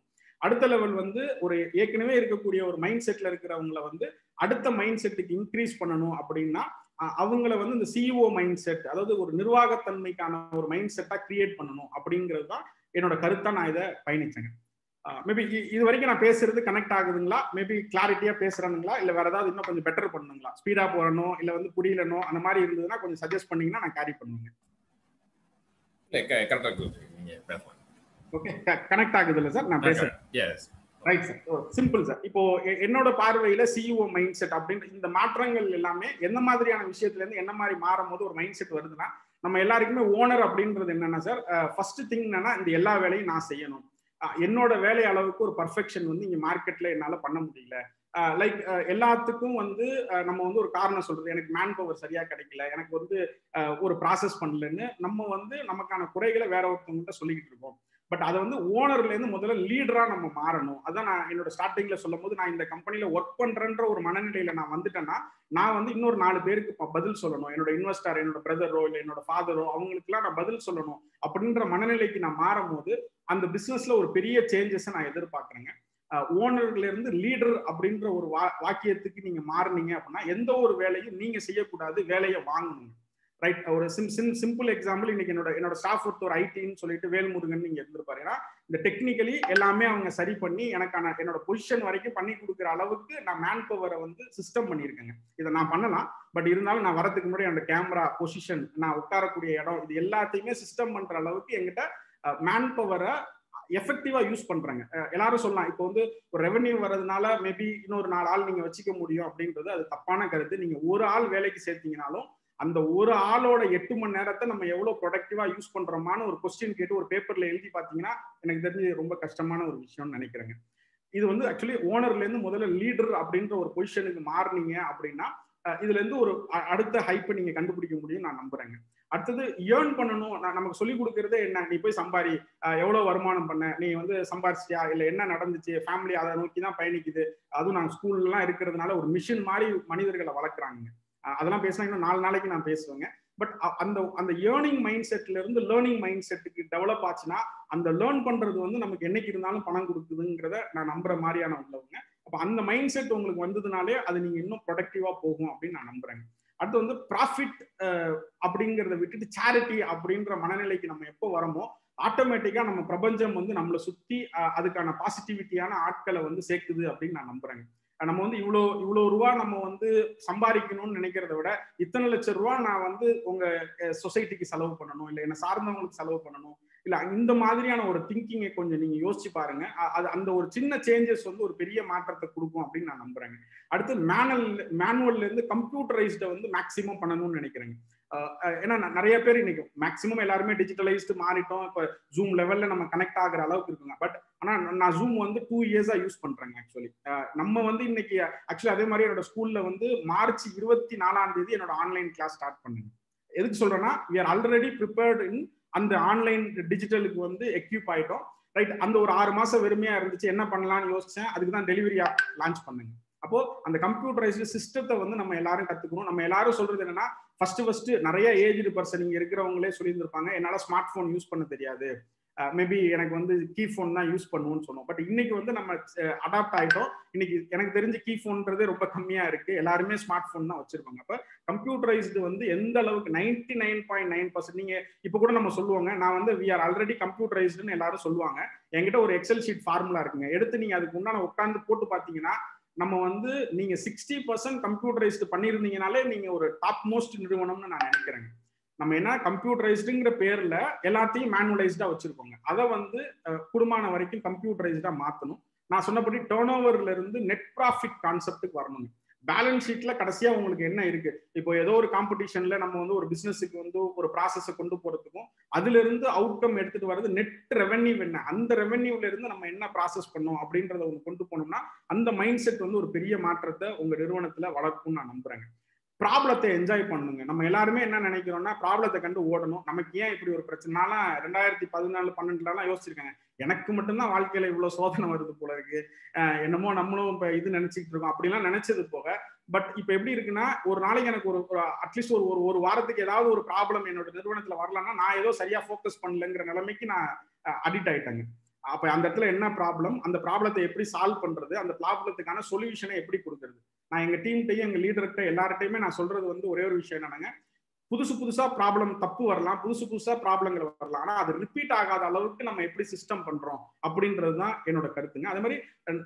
அடுத்த லெவல் வந்து ஒரு ஏற்கனவே இருக்கக்கூடிய ஒரு மைண்ட் செட்ல இருக்கிறவங்கள வந்து அடுத்த மைண்ட் செட்டுக்கு இன்க்ரீஸ் பண்ணணும் அப்படின்னா அவங்கள வந்து இந்த சிஇஓ மைண்ட் செட் அதாவது ஒரு நிர்வாகத்தன்மைக்கான ஒரு மைண்ட் செட்டா கிரியேட் பண்ணணும் அப்படிங்கிறது தான் என்னோட கருத்தா நான் இதை பயணிச்சேங்க மேபி இது வரைக்கும் நான் பேசுறது கனெக்ட் ஆகுதுங்களா மேபி கிளாரிட்டியா பேசுறானுங்களா இல்ல வேற ஏதாவது இன்னும் கொஞ்சம் பெட்டர் பண்ணுங்களா ஸ்பீடா போறணும் இல்ல வந்து புரியலனோ அந்த மாதிரி இருந்ததுன்னா கொஞ்சம் சஜஸ்ட் பண்ணீங்கன்னா நான் கேரி பண்ணுவேங்க ஓகே கனெக்ட் ஆகுது இல்ல சார் நான் பேசுறேன் ரைட் சார் சிம்பிள் சார் இப்போ என்னோட பார்வையில சிஇஓ மைண்ட் செட் அப்படின்ற இந்த மாற்றங்கள் எல்லாமே எந்த மாதிரியான விஷயத்துல இருந்து என்ன மாதிரி மாறும் போது ஒரு மைண்ட் செட் வருதுன்னா நம்ம எல்லாருக்குமே ஓனர் அப்படின்றது என்னன்னா சார் ஃபர்ஸ்ட் திங் என்னன்னா இந்த எல்லா வேலையும் நான் செய்யணும் என்னோட வேலை அளவுக்கு ஒரு பர்ஃபெக்ஷன் வந்து இங்க மார்க்கெட்ல என்னால பண்ண முடியல லைக் எல்லாத்துக்கும் வந்து நம்ம வந்து ஒரு காரணம் சொல்றது எனக்கு மேன் பவர் சரியா கிடைக்கல எனக்கு வந்து ஒரு ப்ராசஸ் பண்ணலன்னு நம்ம வந்து நமக்கான குறைகளை வேற ஒருத்தவங்ககிட்ட சொல்லிக்கிட்டு இருக்கோம் பட் அதை வந்து ஓனர்ல இருந்து முதல்ல லீடரா நம்ம மாறணும் அதான் நான் என்னோட ஸ்டார்டிங்ல சொல்லும் போது நான் இந்த கம்பெனில ஒர்க் பண்றேன்ற ஒரு மனநிலையில நான் வந்துட்டேன்னா நான் வந்து இன்னொரு நாலு பேருக்கு பதில் சொல்லணும் என்னோட இன்வெஸ்டர் என்னோட பிரதரோ இல்லை என்னோட ஃபாதரோ அவங்களுக்குலாம் நான் பதில் சொல்லணும் அப்படின்ற மனநிலைக்கு நான் மாறும் போது அந்த பிசினஸ்ல ஒரு பெரிய சேஞ்சஸை நான் எதிர்பார்க்குறேங்க ஓனர்ல இருந்து லீடர் அப்படின்ற ஒரு வா வாக்கியத்துக்கு நீங்க மாறினீங்க அப்படின்னா எந்த ஒரு வேலையும் நீங்க செய்யக்கூடாது வேலையை வாங்கணும் ரைட் ஒரு சிம் சிம் சிம்பிள் எக்ஸாம்பிள் இன்னைக்கு என்னோட என்னோட ஸ்டாஃப் ஒருத்தர் ஒரு ஐடின்னு சொல்லிட்டு வேல்முருகன் நீங்க இருந்திருப்பாரு ஏன்னா இந்த டெக்னிக்கலி எல்லாமே அவங்க சரி பண்ணி எனக்கான என்னோட பொசிஷன் வரைக்கும் பண்ணி கொடுக்குற அளவுக்கு நான் மேன் பவரை வந்து சிஸ்டம் பண்ணியிருக்கேங்க இதை நான் பண்ணலாம் பட் இருந்தாலும் நான் வரதுக்கு முன்னாடி என்னோட கேமரா பொசிஷன் நான் உட்காரக்கூடிய இடம் இது எல்லாத்தையுமே சிஸ்டம் பண்ற அளவுக்கு எங்கிட்ட மேன் பவரை எஃபெக்டிவா யூஸ் பண்றாங்க எல்லாரும் சொல்லலாம் இப்போ வந்து ஒரு ரெவன்யூ வர்றதுனால மேபி இன்னொரு நாலு ஆள் நீங்க வச்சுக்க முடியும் அப்படின்றது அது தப்பான கருத்து நீங்க ஒரு ஆள் வேலைக்கு சேர்த்தீங்கனாலும் அந்த ஒரு ஆளோட எட்டு மணி நேரத்தை நம்ம எவ்வளவு ப்ரொடக்டிவா யூஸ் பண்றோமான்னு ஒரு கொஸ்டின் கேட்டு ஒரு பேப்பர்ல எழுதி பாத்தீங்கன்னா எனக்கு தெரிஞ்சு ரொம்ப கஷ்டமான ஒரு விஷயம்னு நினைக்கிறேங்க இது வந்து ஆக்சுவலி ஓனர்ல இருந்து முதல்ல லீடர் அப்படின்ற ஒரு பொசிஷனுக்கு மாறினீங்க அப்படின்னா இதுல இருந்து ஒரு அடுத்த ஹைப்பை நீங்க கண்டுபிடிக்க முடியும் நான் நம்புறேங்க அடுத்தது ஏர்ன் பண்ணணும் நான் நமக்கு சொல்லி கொடுக்கறதே என்ன நீ போய் சம்பாரி எவ்வளவு வருமானம் பண்ண நீ வந்து சம்பாரிச்சியா இல்ல என்ன நடந்துச்சு ஃபேமிலி அதை நோக்கி தான் பயணிக்குது அதுவும் நாங்கள் ஸ்கூல்லாம் இருக்கிறதுனால ஒரு மிஷின் மாதிரி மனிதர்களை வளர்க்குறாங்க அதெல்லாம் பேசினா இன்னும் நாலு நாளைக்கு நான் பேசுவேங்க பட் அந்த அந்த ஏர்னிங் மைண்ட் செட்ல இருந்து லேர்னிங் மைண்ட் செட்டுக்கு டெவலப் ஆச்சுன்னா அந்த லேர்ன் பண்றது வந்து நமக்கு என்னைக்கு இருந்தாலும் பணம் கொடுக்குதுங்கிறத நான் நம்புற மாதிரியான உள்ளவங்க அப்ப அந்த மைண்ட் செட் உங்களுக்கு வந்ததுனாலே அது நீங்க இன்னும் ப்ரொடக்டிவா போகும் அப்படின்னு நான் நம்புறேங்க அடுத்து வந்து ப்ராஃபிட் அப்படிங்கிறத விட்டுட்டு சேரிட்டி அப்படின்ற மனநிலைக்கு நம்ம எப்போ வரமோ ஆட்டோமேட்டிக்கா நம்ம பிரபஞ்சம் வந்து நம்மளை சுத்தி அதுக்கான பாசிட்டிவிட்டியான ஆட்களை வந்து சேர்க்குது அப்படின்னு நான் நம்புறேங்க நம்ம வந்து இவ்வளோ இவ்வளோ ரூபா நம்ம வந்து சம்பாதிக்கணும்னு நினைக்கிறத விட இத்தனை லட்சம் ரூபா நான் வந்து உங்க சொசைட்டிக்கு செலவு பண்ணணும் இல்லை என்ன சார்ந்தவங்களுக்கு செலவு பண்ணணும் இல்ல இந்த மாதிரியான ஒரு திங்கிங்கை கொஞ்சம் நீங்க யோசிச்சு பாருங்க அது அந்த ஒரு சின்ன சேஞ்சஸ் வந்து ஒரு பெரிய மாற்றத்தை கொடுக்கும் அப்படின்னு நான் நம்புறேங்க அடுத்து மேனுவல் மேனுவல்ல இருந்து கம்ப்யூட்டரைஸ்ட வந்து மேக்சிமம் பண்ணணும்னு நினைக்கிறேங்க ஏன்னா நிறைய பேர் இன்னைக்கு மேக்சிமம் எல்லாருமே டிஜிட்டலைஸ்டு மாறிட்டோம் இப்போ ஜூம் லெவல்ல நம்ம கனெக்ட் ஆகுற அளவுக்கு இருக்குங்க பட் ஆனா நான் ஜூம் வந்து டூ இயர்ஸா யூஸ் பண்றேங்க ஆக்சுவலி நம்ம வந்து இன்னைக்கு ஆக்சுவலி அதே மாதிரி என்னோட ஸ்கூல்ல வந்து மார்ச் இருபத்தி நாலாம் தேதி என்னோட ஆன்லைன் கிளாஸ் ஸ்டார்ட் பண்ணுங்க எதுக்கு சொல்றேன்னா we are already prepared in அந்த ஆன்லைன் டிஜிட்டலுக்கு வந்து எக்யூப் ஆயிட்டோம் ரைட் அந்த ஒரு ஆறு மாசம் வெறுமையா இருந்துச்சு என்ன பண்ணலாம்னு யோசிச்சேன் அதுக்கு தான் டெலிவரியா லான்ச் பண்ணுங்க அப்போ அந்த கம்ப்யூட்டரைஸ்டு சிஸ்டத்தை வந்து நம்ம எல்லாரும் கத்துக்கணும் நம்ம எல்லாரும் சொல்றது என்னன்னா ஃபர்ஸ்ட் ஃபர்ஸ்ட் நிறைய ஏஜ்டு பர்சன் இங்க இருக்கிறவங்களே சொல்லியிருந்திருப்பாங்க என்னால ஸ்மார்ட் போன் யூஸ் பண்ண தெரியாது மேபி எனக்கு வந்து கீ ஃபோன் தான் யூஸ் பண்ணுவோம்னு சொன்னோம் பட் இன்னைக்கு வந்து நம்ம அடாப்ட் ஆயிட்டோம் இன்னைக்கு எனக்கு தெரிஞ்சு கீ ஃபோன்றதே ரொம்ப கம்மியா இருக்கு எல்லாருமே ஸ்மார்ட் ஃபோன் தான் வச்சிருப்பாங்க அப்ப கம்ப்யூட்டரைஸ்டு வந்து எந்த அளவுக்கு ninety nine point nine percent நீங்க இப்ப கூட நம்ம சொல்லுவாங்க நான் வந்து வி ஆர் ஆல்ரெடி கம்ப்யூட்டரைஸ்டுன்னு எல்லாரும் சொல்லுவாங்க என்கிட்ட ஒரு எக்ஸல் ஷீட் ஃபார்முலா இருக்குங்க எடுத்து நீங்க அதுக்கு உண்டான உட்காந்து போட்டு பாத்தீங்கன்னா நம்ம வந்து நீங்க சிக்ஸ்டி பர்சன்ட் கம்ப்யூட்டரைஸ்டு பண்ணியிருந்தீங்கனாலே நீங்க ஒரு டாப் மோஸ்ட் நிறுவனம்னு நான் நினைக்கிறேங்க நம்ம என்ன கம்ப்யூட்டரைஸ்டுங்கிற பேர்ல எல்லாத்தையும் மேனுவலைஸ்டா வச்சிருக்கோங்க அதை வந்து குடும்பமான வரைக்கும் கம்ப்யூட்டரைஸ்டா மாத்தணும் நான் சொன்னபடி டேர்ன் ஓவர்ல இருந்து நெட் ப்ராஃபிட் கான்செப்டுக்கு வரணுங்க பேலன்ஸ் ஷீட்ல கடைசியா உங்களுக்கு என்ன இருக்கு இப்போ ஏதோ ஒரு காம்படிஷன்ல நம்ம வந்து ஒரு பிசினஸுக்கு வந்து ஒரு ப்ராசஸை கொண்டு போறதுக்கும் அதுல இருந்து அவுட்கம் எடுத்துட்டு வர்றது நெட் ரெவென்யூ என்ன அந்த ரெவென்யூல இருந்து நம்ம என்ன ப்ராசஸ் பண்ணோம் அப்படின்றத ஒன்று கொண்டு போனோம்னா அந்த மைண்ட் செட் வந்து ஒரு பெரிய மாற்றத்தை உங்க நிறுவனத்துல வளர்க்கும்னு நான் நம்புறேங்க ப்ராப்ளத்தை என்ஜாய் பண்ணுங்க நம்ம எல்லாருமே என்ன நினைக்கிறோம்னா ப்ராப்ளத்தை கண்டு ஓடணும் நமக்கு ஏன் இப்படி ஒரு பிரச்சனைலாம் ரெண்டாயிரத்தி பதினாலு பன்னெண்டுலாம் யோசிச்சிருக்காங்க எனக்கு மட்டும்தான் வாழ்க்கையில இவ்வளவு சோதனை வருது போல இருக்கு என்னமோ நம்மளும் இப்ப இது நினைச்சிட்டு இருக்கோம் அப்படிலாம் நினைச்சது போக பட் இப்ப எப்படி இருக்குன்னா ஒரு நாளைக்கு எனக்கு ஒரு அட்லீஸ்ட் ஒரு ஒரு வாரத்துக்கு ஏதாவது ஒரு ப்ராப்ளம் என்னோட நிறுவனத்துல வரலன்னா நான் ஏதோ சரியா ஃபோக்கஸ் பண்ணலங்கிற நிலைமைக்கு நான் அடிக்ட் ஆயிட்டேங்க அப்ப அந்த இடத்துல என்ன ப்ராப்ளம் அந்த ப்ராப்ளத்தை எப்படி சால்வ் பண்றது அந்த ப்ராப்ளத்துக்கான சொல்யூஷனை எப்படி கொடுக்கறது நான் எங்க டீம்கிட்டையும் எங்க லீடர்கிட்ட எல்லார்ட்டையுமே நான் சொல்றது வந்து ஒரே ஒரு விஷயம் என்னன்னாங்க புதுசு புதுசா ப்ராப்ளம் தப்பு வரலாம் புதுசு புதுசா ப்ராப்ளங்கள் வரலாம் ஆனா அது ரிப்பீட் ஆகாத அளவுக்கு நம்ம எப்படி சிஸ்டம் பண்றோம் அப்படின்றது தான் என்னோட கருத்துங்க அதே மாதிரி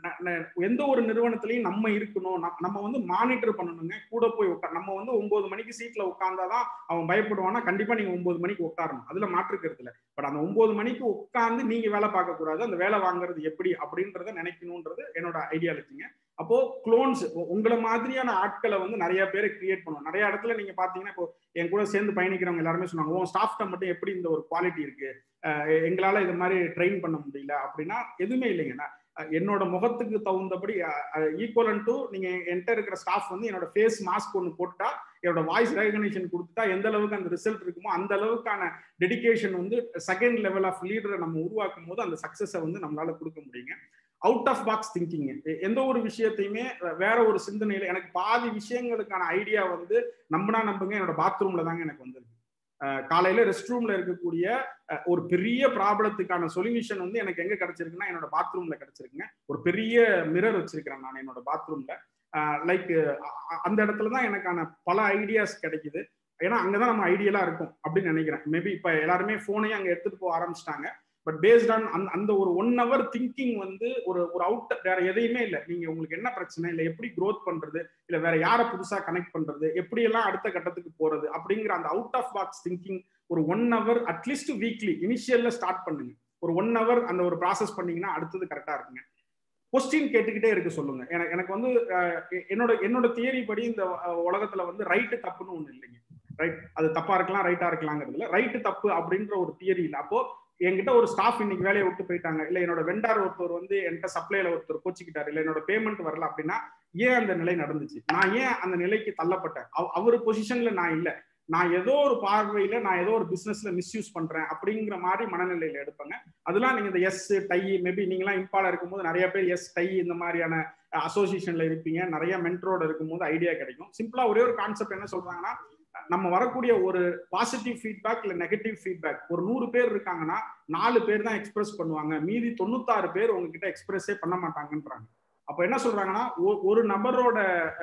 எந்த ஒரு நிறுவனத்திலையும் நம்ம இருக்கணும் நம்ம வந்து மானிட்டர் பண்ணணுங்க கூட போய் உட்கா நம்ம வந்து ஒன்பது மணிக்கு சீட்ல உட்கார்ந்தாதான் அவன் பயப்படுவானா கண்டிப்பா நீங்க ஒன்பது மணிக்கு உட்காரணும் அதுல மாற்றுக்கிறது இல்லை பட் அந்த ஒன்பது மணிக்கு உட்கார்ந்து நீங்க வேலை பார்க்க கூடாது அந்த வேலை வாங்குறது எப்படி அப்படின்றத நினைக்கணும்ன்றது என்னோட ஐடியாலஜிங்க அப்போ குளோன்ஸ் உங்களை மாதிரியான ஆட்களை வந்து நிறைய பேரை கிரியேட் பண்ணுவோம் நிறைய இடத்துல நீங்க பாத்தீங்கன்னா இப்போ என் கூட சேர்ந்து பயணிக்கிறவங்க எல்லாருமே சொன்னாங்க உன் ஸ்டாஃப்ட மட்டும் எப்படி இந்த ஒரு குவாலிட்டி இருக்கு எங்களால இது மாதிரி ட்ரெயின் பண்ண முடியல அப்படின்னா எதுவுமே இல்லைங்கண்ணா என்னோட முகத்துக்கு தகுந்தபடி ஈக்குவலன் டு நீங்க என்கிட்ட இருக்கிற ஸ்டாஃப் வந்து என்னோட ஃபேஸ் மாஸ்க் ஒன்று போட்டா என்னோட வாய்ஸ் ரெகனைசேஷன் கொடுத்துட்டா எந்த அளவுக்கு அந்த ரிசல்ட் இருக்குமோ அந்த அளவுக்கான டெடிக்கேஷன் வந்து செகண்ட் லெவல் ஆஃப் லீடரை நம்ம உருவாக்கும் போது அந்த சக்சஸை வந்து நம்மளால கொடுக்க முடியுங்க அவுட் ஆஃப் பாக்ஸ் திங்கிங் எந்த ஒரு விஷயத்தையுமே வேற ஒரு சிந்தனையில எனக்கு பாதி விஷயங்களுக்கான ஐடியா வந்து நம்பினா நம்புங்க என்னோட பாத்ரூம்ல தாங்க எனக்கு வந்திருக்கு காலையில ரெஸ்ட் ரூம்ல இருக்கக்கூடிய ஒரு பெரிய ப்ராப்ளத்துக்கான சொல்யூஷன் வந்து எனக்கு எங்க கிடைச்சிருக்குன்னா என்னோட பாத்ரூம்ல கிடைச்சிருக்குங்க ஒரு பெரிய மிரர் வச்சிருக்கிறேன் நான் என்னோட பாத்ரூம்ல லைக் அந்த இடத்துல தான் எனக்கான பல ஐடியாஸ் கிடைக்குது ஏன்னா அங்கதான் நம்ம ஐடியலா இருக்கும் அப்படின்னு நினைக்கிறேன் மேபி இப்ப எல்லாருமே போனையும் அங்க எடுத்துட்டு போக ஆரம்பிச்சிட்டாங்க பட் பேஸ்ட் ஆன் அந்த அந்த ஒரு ஒன் ஹவர் திங்கிங் வந்து ஒரு ஒரு அவுட் வேற எதையுமே இல்லை நீங்க உங்களுக்கு என்ன பிரச்சனை இல்லை எப்படி க்ரோத் பண்றது இல்ல வேற யாரை புதுசா கனெக்ட் பண்றது எப்படி எல்லாம் அடுத்த கட்டத்துக்கு போறது அப்படிங்கிற அந்த அவுட் ஆஃப் பாக்ஸ் திங்கிங் ஒரு ஒன் ஹவர் அட்லீஸ்ட் வீக்லி இனிஷியல்ல ஸ்டார்ட் பண்ணுங்க ஒரு ஒன் ஹவர் அந்த ஒரு ப்ராசஸ் பண்ணீங்கன்னா அடுத்தது கரெக்டா இருக்குங்க கொஸ்டின் கேட்டுக்கிட்டே இருக்க சொல்லுங்க எனக்கு எனக்கு வந்து என்னோட என்னோட தியரி படி இந்த உலகத்துல வந்து ரைட்டு தப்புன்னு ஒண்ணு இல்லைங்க ரைட் அது தப்பா இருக்கலாம் ரைட்டா இருக்கலாங்கிறதுல ரைட்டு தப்பு அப்படின்ற ஒரு தியரி இல்லை அப்போ என்கிட்ட ஒரு ஸ்டாஃப் இன்னைக்கு வேலையை விட்டு போயிட்டாங்க இல்ல என்னோட வெண்டார் ஒருத்தர் வந்து என்கிட்ட சப்ளைல ஒருத்தர் கோச்சிக்கிட்டாரு இல்ல என்னோட பேமெண்ட் வரல அப்படின்னா ஏன் அந்த நிலை நடந்துச்சு நான் ஏன் அந்த நிலைக்கு தள்ளப்பட்டேன் அவர் பொசிஷன்ல நான் இல்ல நான் ஏதோ ஒரு பார்வையில நான் ஏதோ ஒரு பிசினஸ்ல மிஸ்யூஸ் பண்றேன் அப்படிங்கிற மாதிரி மனநிலையில எடுப்பேங்க அதெல்லாம் நீங்க இந்த எஸ் டை மேபி நீங்களாம் இம்பால இருக்கும்போது நிறைய பேர் எஸ் டை இந்த மாதிரியான அசோசியேஷன்ல இருப்பீங்க நிறைய மென்ட்ரோட இருக்கும்போது ஐடியா கிடைக்கும் சிம்பிளா ஒரே ஒரு கான்செப்ட் என்ன சொல்றாங்கன்னா நம்ம வரக்கூடிய ஒரு பாசிட்டிவ் ஃபீட்பேக் இல்ல நெகட்டிவ் ஃபீட்பேக் ஒரு நூறு பேர் இருக்காங்கன்னா நாலு பேர் தான் எக்ஸ்பிரஸ் பண்ணுவாங்க மீதி தொண்ணூத்தாறு பேர் உங்ககிட்ட எக்ஸ்பிரஸே பண்ண மாட்டாங்கன்றாங்க அப்ப என்ன சொல்றாங்கன்னா ஒரு நபரோட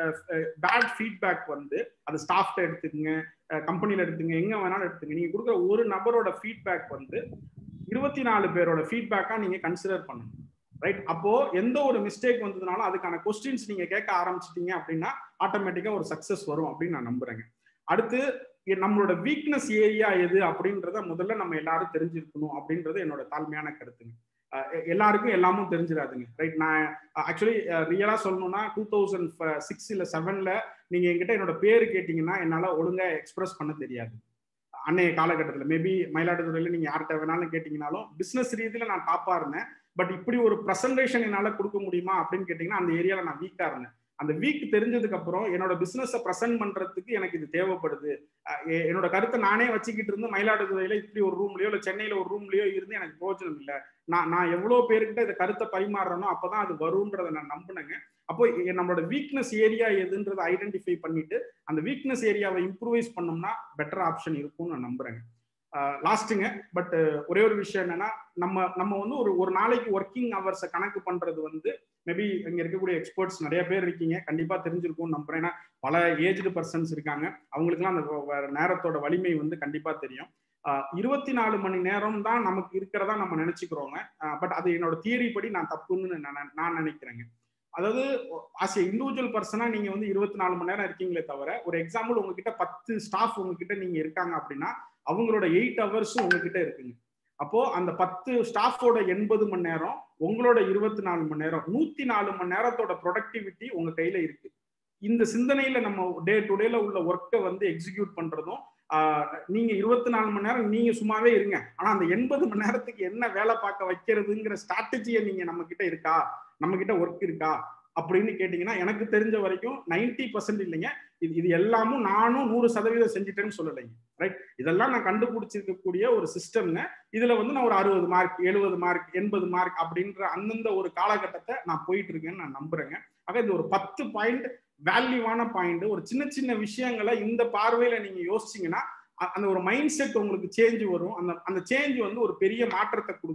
பேட் ஃபீட்பேக் வந்து அது ஸ்டாஃப்ட எடுத்துக்கங்க கம்பெனில எடுத்துங்க எங்க வேணாலும் எடுத்துங்க நீங்க கொடுக்குற ஒரு நபரோட ஃபீட்பேக் வந்து இருபத்தி நாலு பேரோட ஃபீட்பேக்கா நீங்க கன்சிடர் பண்ணணும் ரைட் அப்போ எந்த ஒரு மிஸ்டேக் வந்ததுனாலும் அதுக்கான கொஸ்டின்ஸ் நீங்க கேட்க ஆரம்பிச்சிட்டீங்க அப்படின்னா ஆட்டோமேட்டிக்கா ஒரு சக்சஸ் வரும் அப்படின்னு நான் நம்புறேங்க அடுத்து நம்மளோட வீக்னஸ் ஏரியா எது அப்படின்றத முதல்ல நம்ம எல்லாரும் தெரிஞ்சிருக்கணும் அப்படின்றது என்னோட தாழ்மையான கருத்துங்க எல்லாருக்கும் எல்லாமும் தெரிஞ்சிடாதுங்க ரைட் நான் ஆக்சுவலி ரியலா சொல்லணும்னா டூ தௌசண்ட் சிக்ஸ் இல்ல செவன்ல நீங்க என்கிட்ட என்னோட பேரு கேட்டீங்கன்னா என்னால ஒழுங்கா எக்ஸ்பிரஸ் பண்ண தெரியாது அன்னைய காலகட்டத்தில் மேபி மயிலாடுதுறையில நீங்க யார்கிட்ட வேணாலும் கேட்டீங்கனாலும் பிசினஸ் ரீதியில நான் டாப்பா இருந்தேன் பட் இப்படி ஒரு ப்ரெசன்டேஷன் என்னால கொடுக்க முடியுமா அப்படின்னு கேட்டீங்கன்னா அந்த ஏரியால நான் வீக்கா இருந்தேன் அந்த வீக் தெரிஞ்சதுக்கு அப்புறம் என்னோட பிசினஸை ப்ரெசென்ட் பண்றதுக்கு எனக்கு இது தேவைப்படுது என்னோட கருத்தை நானே வச்சுக்கிட்டு இருந்து மயிலாடுதுறையில இப்படி ஒரு ரூம்லயோ இல்ல சென்னையில ஒரு ரூம்லயோ இருந்து எனக்கு பிரோஜனம் இல்லை நான் நான் எவ்வளவு பேருக்கிட்ட இந்த கருத்தை பரிமாறனோ அப்பதான் அது வரும்ன்றதை நான் நம்பினேங்க அப்போ நம்மளோட வீக்னஸ் ஏரியா எதுன்றதை ஐடென்டிஃபை பண்ணிட்டு அந்த வீக்னஸ் ஏரியாவை இம்ப்ரூவைஸ் பண்ணோம்னா பெட்டர் ஆப்ஷன் இருக்கும்னு நான் நம்புறேங்க லாஸ்ட்டுங்க பட் ஒரே ஒரு விஷயம் என்னன்னா நம்ம நம்ம வந்து ஒரு ஒரு நாளைக்கு ஒர்க்கிங் ஹவர்ஸை கணக்கு பண்றது வந்து மேபி இங்க இருக்கக்கூடிய எக்ஸ்பர்ட்ஸ் நிறைய பேர் இருக்கீங்க கண்டிப்பா தெரிஞ்சிருக்கும்னு நம்புறேன் ஏன்னா பல ஏஜ்டு பர்சன்ஸ் இருக்காங்க அவங்களுக்குலாம் அந்த நேரத்தோட வலிமை வந்து கண்டிப்பா தெரியும் இருபத்தி நாலு மணி நேரம் தான் நமக்கு இருக்கிறதா நம்ம நினைச்சுக்கிறோங்க பட் அது என்னோட தியரி படி நான் தப்புன்னு நான் நினைக்கிறேங்க அதாவது ஆஸ் இண்டிவிஜுவல் பர்சனா நீங்க வந்து இருபத்தி நாலு மணி நேரம் இருக்கீங்களே தவிர ஒரு எக்ஸாம்பிள் உங்ககிட்ட பத்து ஸ்டாஃப் உங்ககிட்ட நீங்க இருக்காங்க அப்படின்னா அவங்களோட எயிட் ஹவர்ஸும் உங்ககிட்ட இருக்குங்க அப்போ அந்த பத்து ஸ்டாஃபோட எண்பது மணி நேரம் உங்களோட இருபத்தி நாலு மணி நேரம் நூத்தி நாலு மணி நேரத்தோட ப்ரொடக்டிவிட்டி உங்க கையில இருக்கு இந்த சிந்தனையில நம்ம டே டு டேல உள்ள ஒர்க்கை வந்து எக்ஸிக்யூட் பண்றதும் நீங்க இருபத்தி நாலு மணி நேரம் நீங்க சும்மாவே இருங்க ஆனா அந்த எண்பது மணி நேரத்துக்கு என்ன வேலை பார்க்க வைக்கிறதுங்கிற ஸ்ட்ராட்டஜியை நீங்க நம்ம கிட்ட இருக்கா நம்ம கிட்ட ஒர்க் இருக்கா அப்படின்னு கேட்டீங்கன்னா எனக்கு தெரிஞ்ச வரைக்கும் நைன்டி பர்சன்ட் இல்லைங்க இது இது எல்லாமும் நானும் நூறு சதவீதம் செஞ்சுட்டேன்னு சொல்லலைங்க ரைட் இதெல்லாம் நான் கண்டுபிடிச்சிருக்கக்கூடிய ஒரு சிஸ்டம்ங்க இதுல வந்து நான் ஒரு அறுபது மார்க் எழுபது மார்க் எண்பது மார்க் அப்படின்ற அந்தந்த ஒரு காலகட்டத்தை நான் போயிட்டு இருக்கேன்னு நான் நம்புறேங்க ஆக இது ஒரு பத்து பாயிண்ட் வேல்யூவான பாயிண்ட் ஒரு சின்ன சின்ன விஷயங்களை இந்த பார்வையில நீங்க யோசிச்சீங்கன்னா அந்த ஒரு மைண்ட் செட் உங்களுக்கு சேஞ்ச் வரும் அந்த அந்த சேஞ்ச் வந்து ஒரு பெரிய மாற்றத்தை கொடுக்கும்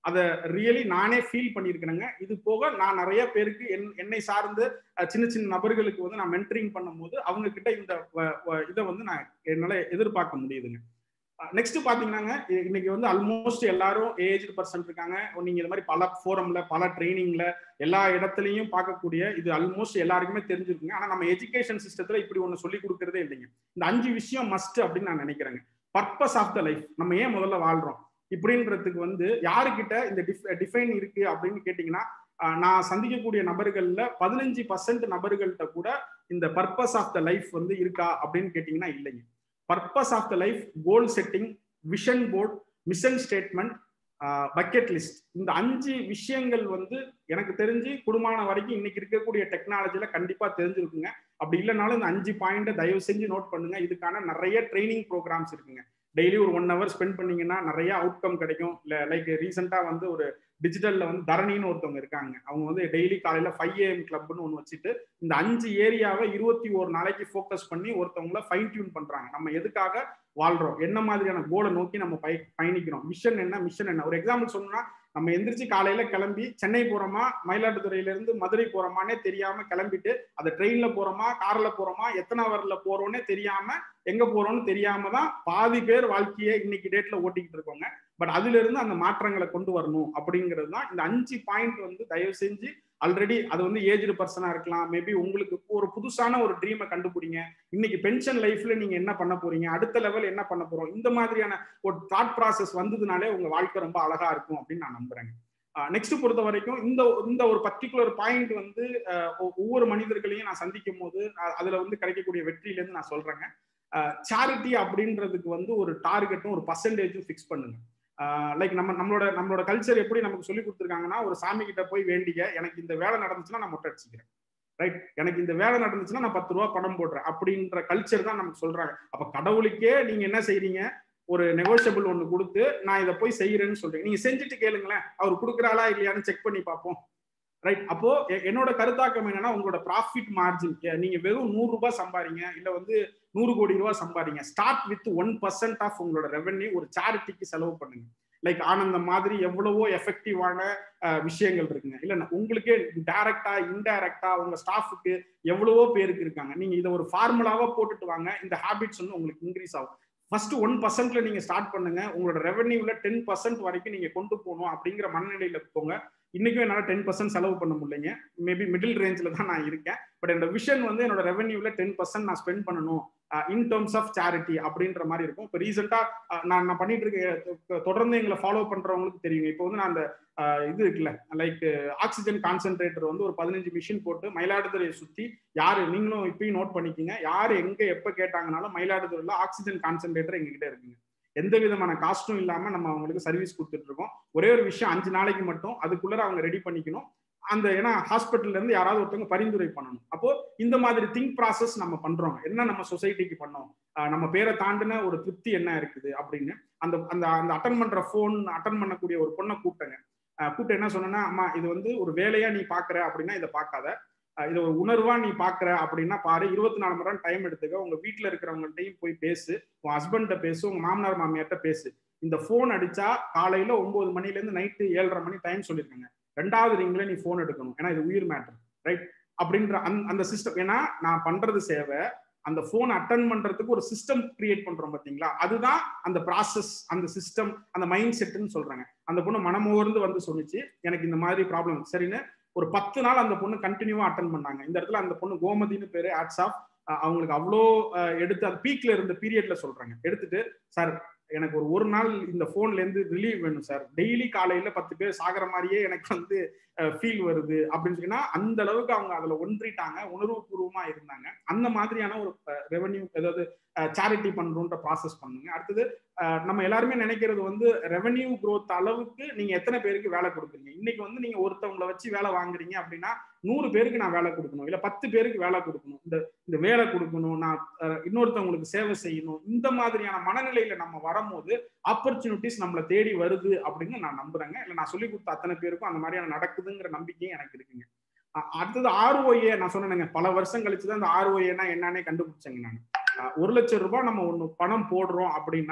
அதை ரியலி நானே ஃபீல் பண்ணியிருக்கிறேங்க இது போக நான் நிறைய பேருக்கு என் என்னை சார்ந்து சின்ன சின்ன நபர்களுக்கு வந்து நான் மென்டரிங் பண்ணும்போது அவங்க கிட்ட இந்த இதை வந்து நான் என்னால எதிர்பார்க்க முடியுதுங்க நெக்ஸ்ட் பாத்தீங்கன்னாங்க இன்னைக்கு வந்து ஆல்மோஸ்ட் எல்லாரும் ஏஜ் பர்சன் இருக்காங்க நீங்க இந்த மாதிரி பல ஃபோரம்ல பல ட்ரைனிங்ல எல்லா இடத்துலையும் பார்க்கக்கூடிய இது ஆல்மோஸ்ட் எல்லாருக்குமே தெரிஞ்சிருக்குங்க ஆனா நம்ம எஜுகேஷன் சிஸ்டத்துல இப்படி ஒண்ணு சொல்லி கொடுக்கறதே இல்லைங்க இந்த அஞ்சு விஷயம் மஸ்ட் அப்படின்னு நான் நினைக்கிறேங்க பர்பஸ் ஆஃப் த லைஃப் நம்ம ஏன் முதல்ல வாழ்றோம் இப்படின்றதுக்கு வந்து யாருக்கிட்ட இந்த டிஃபைன் இருக்கு அப்படின்னு கேட்டீங்கன்னா நான் சந்திக்கக்கூடிய நபர்கள்ல பதினஞ்சு பர்சன்ட் நபர்கள்ட்ட கூட இந்த பர்பஸ் ஆஃப் த லைஃப் வந்து இருக்கா அப்படின்னு கேட்டீங்கன்னா இல்லைங்க purpose of the life goal setting vision board mission statement bucket list இந்த அஞ்சு விஷயங்கள் வந்து எனக்கு தெரிஞ்சு குடும்பமான வரைக்கும் இன்னைக்கு இருக்கக்கூடிய டெக்னாலஜில கண்டிப்பா தெரிஞ்சிருக்குங்க அப்படி இல்லைனாலும் இந்த அஞ்சு பாயிண்ட தயவு செஞ்சு நோட் பண்ணுங்க இதுக்கான நிறைய ட்ரைனிங் ப்ரோக்ராம்ஸ் இருக்குங்க டெய்லி ஒரு ஒன் ஹவர் ஸ்பெண்ட் பண்ணீங்கன்னா நிறைய அவுட்கம் கிடைக்கும் இல்லை லைக் ரீசெண்டா வந்து ஒரு டிஜிட்டல்ல வந்து தரணின்னு ஒருத்தவங்க இருக்காங்க அவங்க வந்து டெய்லி காலையில ஃபைவ் ஏஎம் கிளப்னு ஒன்று வச்சுட்டு இந்த அஞ்சு ஏரியாவை இருபத்தி ஒரு நாளைக்கு ஃபோக்கஸ் பண்ணி ஒருத்தவங்கள ஃபைன் டியூன் பண்றாங்க நம்ம எதுக்காக வாழ்றோம் என்ன மாதிரியான கோலை நோக்கி நம்ம பய பயணிக்கிறோம் மிஷன் என்ன மிஷன் என்ன ஒரு எக்ஸாம்பிள் சொன்னா நம்ம எந்திரிச்சு காலையில கிளம்பி சென்னை போறோமா மயிலாடுதுறையில இருந்து மதுரை போறோமானே தெரியாம கிளம்பிட்டு அதை ட்ரெயின்ல போறோமா கார்ல போறோமா எத்தனை ஹவர்ல போறோம்னே தெரியாம எங்க போறோம்னு தெரியாம தான் பாதி பேர் வாழ்க்கையை இன்னைக்கு டேட்ல ஓட்டிக்கிட்டு இருக்கோங்க பட் அதுல இருந்து அந்த மாற்றங்களை கொண்டு வரணும் அப்படிங்கிறது தான் இந்த அஞ்சு பாயிண்ட் வந்து தயவு செஞ்சு ஆல்ரெடி அது வந்து ஏஜ்டு பர்சனா இருக்கலாம் மேபி உங்களுக்கு ஒரு புதுசான ஒரு ட்ரீமை கண்டுபிடிங்க இன்னைக்கு பென்ஷன் லைஃப்ல நீங்க என்ன பண்ண போறீங்க அடுத்த லெவல் என்ன பண்ண போறோம் இந்த மாதிரியான ஒரு தாட் ப்ராசஸ் வந்ததுனாலே உங்க வாழ்க்கை ரொம்ப அழகா இருக்கும் அப்படின்னு நான் நம்புறேங்க நெக்ஸ்ட் பொறுத்த வரைக்கும் இந்த இந்த ஒரு பர்டிகுலர் பாயிண்ட் வந்து ஒவ்வொரு மனிதர்களையும் நான் சந்திக்கும் போது அதுல வந்து கிடைக்கக்கூடிய வெற்றியில இருந்து நான் சொல்றேங்க சேரிட்டி அப்படின்றதுக்கு வந்து ஒரு டார்கெட்டும் ஒரு பர்சன்டேஜும் ஃபிக்ஸ் பண்ணுங்க லைக் நம்ம நம்மளோட நம்மளோட கல்ச்சர் எப்படி நமக்கு சொல்லி கொடுத்துருக்காங்கன்னா ஒரு சாமி கிட்ட போய் வேண்டிக்க எனக்கு இந்த வேலை நடந்துச்சுன்னா நான் மொட்டை அடிச்சுக்கிறேன் ரைட் எனக்கு இந்த வேலை நடந்துச்சுன்னா நான் பத்து ரூபா பணம் போடுறேன் அப்படின்ற கல்ச்சர் தான் நமக்கு சொல்றாங்க அப்ப கடவுளுக்கே நீங்க என்ன செய்றீங்க ஒரு நெகோஷியபிள் ஒன்று கொடுத்து நான் இதை போய் செய்யறேன்னு சொல்றீங்க நீங்க செஞ்சுட்டு கேளுங்களேன் அவர் கொடுக்குறாளா இல்லையான்னு செக் பண்ணி பார்ப்போம் ரைட் அப்போ என்னோட கருத்தாக்கம் என்னன்னா உங்களோட ப்ராஃபிட் மார்ஜின் நீங்க வெறும் நூறு ரூபாய் சம்பாதிங்க இல்ல வந்து நூறு கோடி ரூபாய் சம்பாதிங்க start with one percent of உங்களோட ரெவன்யூ ஒரு சேரிட்டிக்கு செலவு பண்ணுங்க லைக் ஆனந்தம் மாதிரி எவ்வளவோ எஃபெக்டிவான விஷயங்கள் இருக்குங்க இல்ல உங்களுக்கே டைரக்டா இன்டைரக்டா உங்க ஸ்டாஃபுக்கு எவ்வளவோ பேருக்கு இருக்காங்க நீங்க இதை ஒரு ஃபார்முலாவா போட்டுட்டு வாங்க இந்த ஹேபிட்ஸ் வந்து உங்களுக்கு இன்க்ரீஸ் ஆகும் ஃபர்ஸ்ட் ஒன் பர்சன்ட்ல நீங்க ஸ்டார்ட் பண்ணுங்க உங்களோட ரெவன்யூல டென் பர்சன்ட் வரைக்கும் நீங்க கொண்டு போகணும் அப்படிங்கிற மனநிலையில போங்க இன்னைக்கும் என்னால் டென் பர்சன்ட் செலவு பண்ண முடியலைங்க மேபி மிடில் ரேஞ்சில் தான் நான் இருக்கேன் பட் என்னோட விஷன் வந்து என்னோட ரெவன்யூல டென் பர்சன்ட் நான் ஸ்பெண்ட் பண்ணணும் இன் டேர்ம்ஸ் ஆஃப் சேரிட்டி அப்படின்ற மாதிரி இருக்கும் இப்போ ரீசெண்டாக நான் நான் பண்ணிட்டு இருக்க தொடர்ந்து எங்களை ஃபாலோ பண்றவங்களுக்கு தெரியுங்க இப்போ வந்து நான் அந்த இது இருக்குல்ல லைக் ஆக்சிஜன் கான்சென்ட்ரேட்டர் வந்து ஒரு பதினஞ்சு மிஷின் போட்டு மயிலாடுதுறையை சுற்றி யாரு நீங்களும் இப்பயும் நோட் பண்ணிக்கிங்க யாரு எங்க எப்போ கேட்டாங்கனாலும் மயிலாடுதுறையில் ஆக்சிஜன் கான்சென்ட்ரேட்டர் எங்ககிட்ட இருக்குங்க எந்த விதமான காஸ்ட்டும் இல்லாம நம்ம அவங்களுக்கு சர்வீஸ் கொடுத்துட்டு இருக்கோம் ஒரே ஒரு விஷயம் அஞ்சு நாளைக்கு மட்டும் அதுக்குள்ள அவங்க ரெடி பண்ணிக்கணும் அந்த ஏன்னா ஹாஸ்பிட்டல்ல இருந்து யாராவது ஒருத்தவங்க பரிந்துரை பண்ணணும் அப்போ இந்த மாதிரி திங்க் ப்ராசஸ் நம்ம பண்றோம் என்ன நம்ம சொசைட்டிக்கு பண்ணோம் நம்ம பேரை தாண்டின ஒரு திருப்தி என்ன இருக்குது அப்படின்னு அந்த அந்த அந்த அட்டன் பண்ற போன் அட்டன் பண்ணக்கூடிய ஒரு பொண்ணை கூப்பிட்டங்க கூப்பிட்டு என்ன சொன்னா அம்மா இது வந்து ஒரு வேலையா நீ பாக்குற அப்படின்னா இதை பார்க்காத இது ஒரு உணர்வா நீ பாக்குற அப்படின்னா பாரு இருபத்தி நாலு மணி நேரம் டைம் எடுத்துக்க உங்க வீட்டுல இருக்கிறவங்கள்ட்டையும் போய் பேசு உன் ஹஸ்பண்ட பேசு உங்க மாமனார் மாமியார்ட்ட பேசு இந்த போன் அடிச்சா காலையில ஒன்பது மணில இருந்து நைட்டு ஏழரை மணி டைம் சொல்லியிருக்காங்க ரெண்டாவது ரிங்ல நீ போன் எடுக்கணும் ஏன்னா இது உயிர் மேட்டர் ரைட் அப்படின்ற அந்த சிஸ்டம் ஏன்னா நான் பண்றது சேவை அந்த போன் அட்டன் பண்றதுக்கு ஒரு சிஸ்டம் கிரியேட் பண்றோம் பாத்தீங்களா அதுதான் அந்த ப்ராசஸ் அந்த சிஸ்டம் அந்த மைண்ட் செட்னு சொல்றாங்க அந்த பொண்ணு மனமோர்ந்து வந்து சொன்னிச்சு எனக்கு இந்த மாதிரி ப்ராப்ளம் சரின்னு ஒரு பத்து நாள் அந்த பொண்ணு கண்டினியூவா அட்டன் பண்ணாங்க இந்த இடத்துல அந்த பொண்ணு கோமதினு பேரு ஆட்ஸ் ஆஃப் அவங்களுக்கு அவ்வளோ எடுத்து அது பீக்ல இருந்த பீரியட்ல சொல்றாங்க எடுத்துட்டு சார் எனக்கு ஒரு ஒரு நாள் இந்த போன்ல இருந்து ரிலீவ் வேணும் சார் டெய்லி காலையில பத்து பேர் சாகிற மாதிரியே எனக்கு வந்து ஃபீல் வருது அப்படின்னு சொன்னா அந்த அளவுக்கு அவங்க அதுல ஒன்றிட்டாங்க உணர்வு பூர்வமா இருந்தாங்க அந்த மாதிரியான ஒரு ரெவன்யூ ஏதாவது சேரிட்டி பண்றோன்ற ப்ராசஸ் பண்ணுங்க அடுத்தது நம்ம எல்லாருமே நினைக்கிறது வந்து ரெவன்யூ குரோத் அளவுக்கு நீங்க எத்தனை பேருக்கு வேலை கொடுக்குறீங்க இன்னைக்கு வந்து நீங்க ஒருத்தவங்களை வச்சு வேலை வாங்குறீங்க அப்படின்னா நூறு பேருக்கு நான் வேலை கொடுக்கணும் இல்ல பத்து பேருக்கு வேலை கொடுக்கணும் இந்த இந்த வேலை கொடுக்கணும் நான் இன்னொருத்தவங்களுக்கு சேவை செய்யணும் இந்த மாதிரியான மனநிலையில நம்ம வரும்போது ஆப்பர்ச்சுனிட்டிஸ் நம்மளை தேடி வருது அப்படின்னு நான் நம்புறேங்க இல்ல நான் சொல்லி கொடுத்த அத்தனை பேருக்கும் அந்த மாதிரியான நடக்குதுங்கிற நம்பிக்கையும் எனக்கு இருக்குங்க அடுத்தது ஆர்ஓஏ நான் சொன்னேங்க பல வருஷம் கழிச்சு தான் இந்த ஆர்ஓஏனா என்னன்னே கண்டுபிடிச்சேங்க நான் ஒரு லட்சம் ரூபாய் நம்ம ஒண்ணு பணம் போடுறோம் அப்படின்னா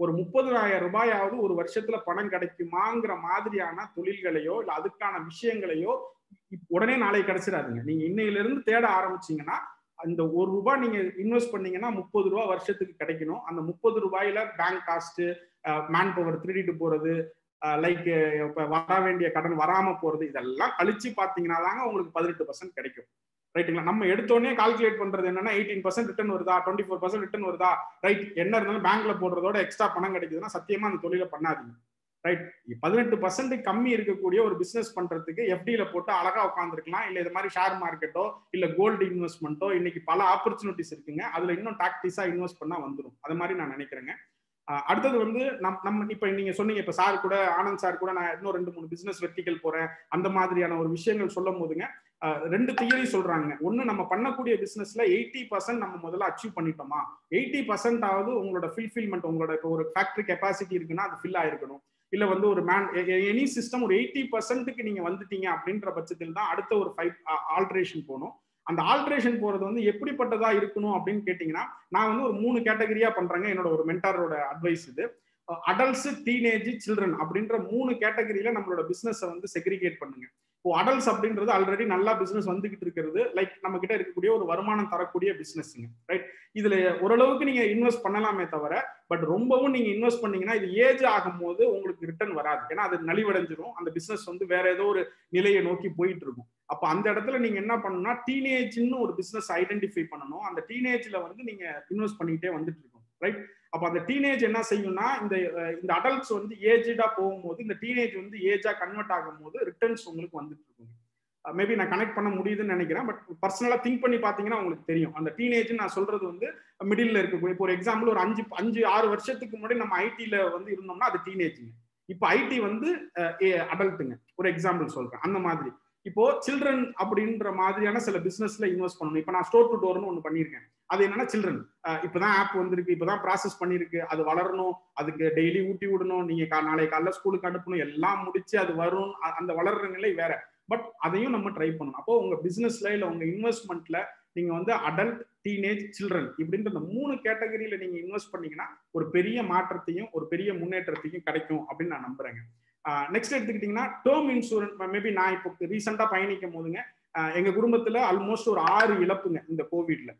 ஒரு முப்பதாயிரம் ரூபாயாவது ஒரு வருஷத்துல பணம் கிடைக்குமாங்கிற மாதிரியான தொழில்களையோ இல்ல அதுக்கான விஷயங்களையோ உடனே நாளைக்கு கிடைச்சிடாதுங்க நீங்க இன்னையில இருந்து தேட ஆரம்பிச்சீங்கன்னா அந்த ஒரு ரூபாய் நீங்க இன்வெஸ்ட் பண்ணீங்கன்னா முப்பது ரூபாய் வருஷத்துக்கு கிடைக்கணும் அந்த முப்பது ரூபாயில பேங்க் காஸ்ட் மேன் பவர் திருடிட்டு போறது லைக் இப்ப வர வேண்டிய கடன் வராம போறது இதெல்லாம் கழிச்சு பாத்தீங்கன்னா தாங்க உங்களுக்கு பதினெட்டு பர்சன்ட் கிடைக்கும் ரைட்டுங்களா நம்ம எடுத்தோடனே கால்குலேட் பண்றது என்னன்னா எயிட்டீன் பர்சன்ட் ரிட்டர்ன் வருதா டுவெண்ட்டி ஃபோர் பர்சன்ட் ரிட்டர்ன் வருதா ரைட் என்ன இருந்தாலும் பேங்க்ல போடுறதோட எக்ஸ்ட்ரா பணம் கிடைக்குதுன்னா சத்தியமா அந்த தொழில பண்ணாதீங்க ரைட் பதினெட்டு பர்சன்ட் கம்மி இருக்கக்கூடிய ஒரு பிசினஸ் பண்றதுக்கு எஃப்டியில போட்டு அழகா உட்காந்துருக்கலாம் இல்ல இது மாதிரி ஷேர் மார்க்கெட்டோ இல்ல கோல்டு இன்வெஸ்ட்மெண்ட்டோ இன்னைக்கு பல ஆப்பர்ச்சுனிட்டிஸ் இருக்குங்க அதுல இன்னும் டாக்டிஸா இன்வெஸ்ட் பண்ணா வந்துடும் அது மாதிரி நான் நினைக்கிறேங்க அடுத்தது வந்து நம் நம்ம இப்ப நீங்க சொன்னீங்க இப்ப சார் கூட ஆனந்த் சார் கூட நான் இன்னும் ரெண்டு மூணு பிசினஸ் வெர்டிக்கல் போறேன் அந்த மாதிரியான ஒரு விஷயங்கள் சொல்லும் போதுங்க ரெண்டு தியரி சொல்றாங்க ஒன்னு நம்ம பண்ணக்கூடிய பிசினஸ்ல எயிட்டி பர்சன்ட் நம்ம முதல்ல அச்சீவ் பண்ணிட்டோமா எயிட்டி பர்சன்ட் ஆகுது உங்களோட ஃபில்ஃபில்மெண்ட் உங்களோட இப்போ ஒரு ஃபேக்டரி கெப்பாசிட்டி இருக்குன்னா அது ஃபில் ஆயிருக்கணும் இல்ல வந்து ஒரு மேன் எனி சிஸ்டம் ஒரு எயிட்டி பர்சன்ட்டுக்கு நீங்க வந்துட்டீங்க அப்படின்ற பட்சத்தில் தான் அடுத்த ஒரு ஃபைவ் ஆல்ட்ரேஷன் போகணும் அந்த ஆல்ட்ரேஷன் போறது வந்து எப்படிப்பட்டதா இருக்கணும் அப்படின்னு கேட்டீங்கன்னா நான் வந்து ஒரு மூணு கேட்டகரியா பண்றேங்க என்னோட ஒரு மென்டாரோட அட்வைஸ் இது அடல்ட்ஸ் டீனேஜ் சில்ட்ரன் அப்படின்ற மூணு கேட்டகரியில நம்மளோட பிசினஸ் வந்து செக்ரிகேட் பண்ணுங்க இப்போ அடல்ட்ஸ் அப்படின்றது ஆல்ரெடி நல்லா பிசினஸ் வந்துகிட்டு இருக்கிறது லைக் நம்ம கிட்ட இருக்கக்கூடிய ஒரு வருமானம் தரக்கூடிய பிசினஸ்ங்க ரைட் இதுல ஓரளவுக்கு நீங்க இன்வெஸ்ட் பண்ணலாமே தவிர பட் ரொம்பவும் நீங்க இன்வெஸ்ட் பண்ணீங்கன்னா இது ஏஜ் ஆகும்போது உங்களுக்கு ரிட்டர்ன் வராது ஏன்னா அது நலிவடைஞ்சிரும் அந்த பிசினஸ் வந்து வேற ஏதோ ஒரு நிலையை நோக்கி போயிட்டு இருக்கும் அப்ப அந்த இடத்துல நீங்க என்ன பண்ணணும்னா டீனேஜ்னு ஒரு பிசினஸ் ஐடென்டிஃபை பண்ணணும் அந்த டீனேஜ்ல வந்து நீங்க இன்வெஸ்ட் பண்ணிக்கிட்டே வந்துட்டு இருக்கும் ரைட் அப்ப அந்த டீனேஜ் என்ன செய்யும்னா இந்த இந்த அடல்ட்ஸ் வந்து ஏஜா போகும்போது இந்த டீனேஜ் வந்து ஏஜா கன்வெர்ட் ஆகும் போது ரிட்டர்ன்ஸ் உங்களுக்கு வந்துட்டு இருக்கும் மேபி நான் கனெக்ட் பண்ண முடியுதுன்னு நினைக்கிறேன் பட் பர்சனலா திங்க் பண்ணி பாத்தீங்கன்னா உங்களுக்கு தெரியும் அந்த டீனேஜ் நான் சொல்றது வந்து மிடில் இருக்கக்கூடிய இப்போ ஒரு எக்ஸாம்பிள் ஒரு அஞ்சு அஞ்சு ஆறு வருஷத்துக்கு முன்னாடி நம்ம ஐடில வந்து இருந்தோம்னா அது டீனேஜுங்க இப்போ ஐடி வந்து அடல்ட்டுங்க ஒரு எக்ஸாம்பிள் சொல்றேன் அந்த மாதிரி இப்போ சில்ட்ரன் அப்படின்ற மாதிரியான சில பிசினஸ்ல இன்வெஸ்ட் பண்ணணும் இப்போ நான் ஸ்டோர் டு டோர்னு ஒன்று பண்ணியிருக்கேன் அது என்னன்னா சில்ட்ரன் இப்பதான் ஆப் வந்திருக்கு இப்பதான் ப்ராசஸ் பண்ணிருக்கு அது வளரணும் அதுக்கு டெய்லி ஊட்டி விடணும் நீங்க நாளை காலைல ஸ்கூலுக்கு அனுப்பணும் எல்லாம் முடிச்சு அது வரும் அந்த வளர்ற நிலை வேற பட் அதையும் நம்ம ட்ரை பண்ணணும் அப்போ உங்க பிசினஸ்ல இல்ல உங்க இன்வெஸ்ட்மெண்ட்ல நீங்க வந்து அடல்ட் டீனேஜ் சில்ட்ரன் இப்படின்ற இந்த மூணு கேட்டகரியில நீங்க இன்வெஸ்ட் பண்ணீங்கன்னா ஒரு பெரிய மாற்றத்தையும் ஒரு பெரிய முன்னேற்றத்தையும் கிடைக்கும் அப்படின்னு நான் நம்புறேங்க நெக்ஸ்ட் எடுத்துக்கிட்டீங்கன்னா டேர்ம் இன்சூரன்ஸ் மேபி நான் இப்போ ரீசெண்டா பயணிக்கும் போதுங்க எங்க குடும்பத்துல ஆல்மோஸ்ட் ஒரு ஆறு இழப்புங்க இந்த கோவிட்ல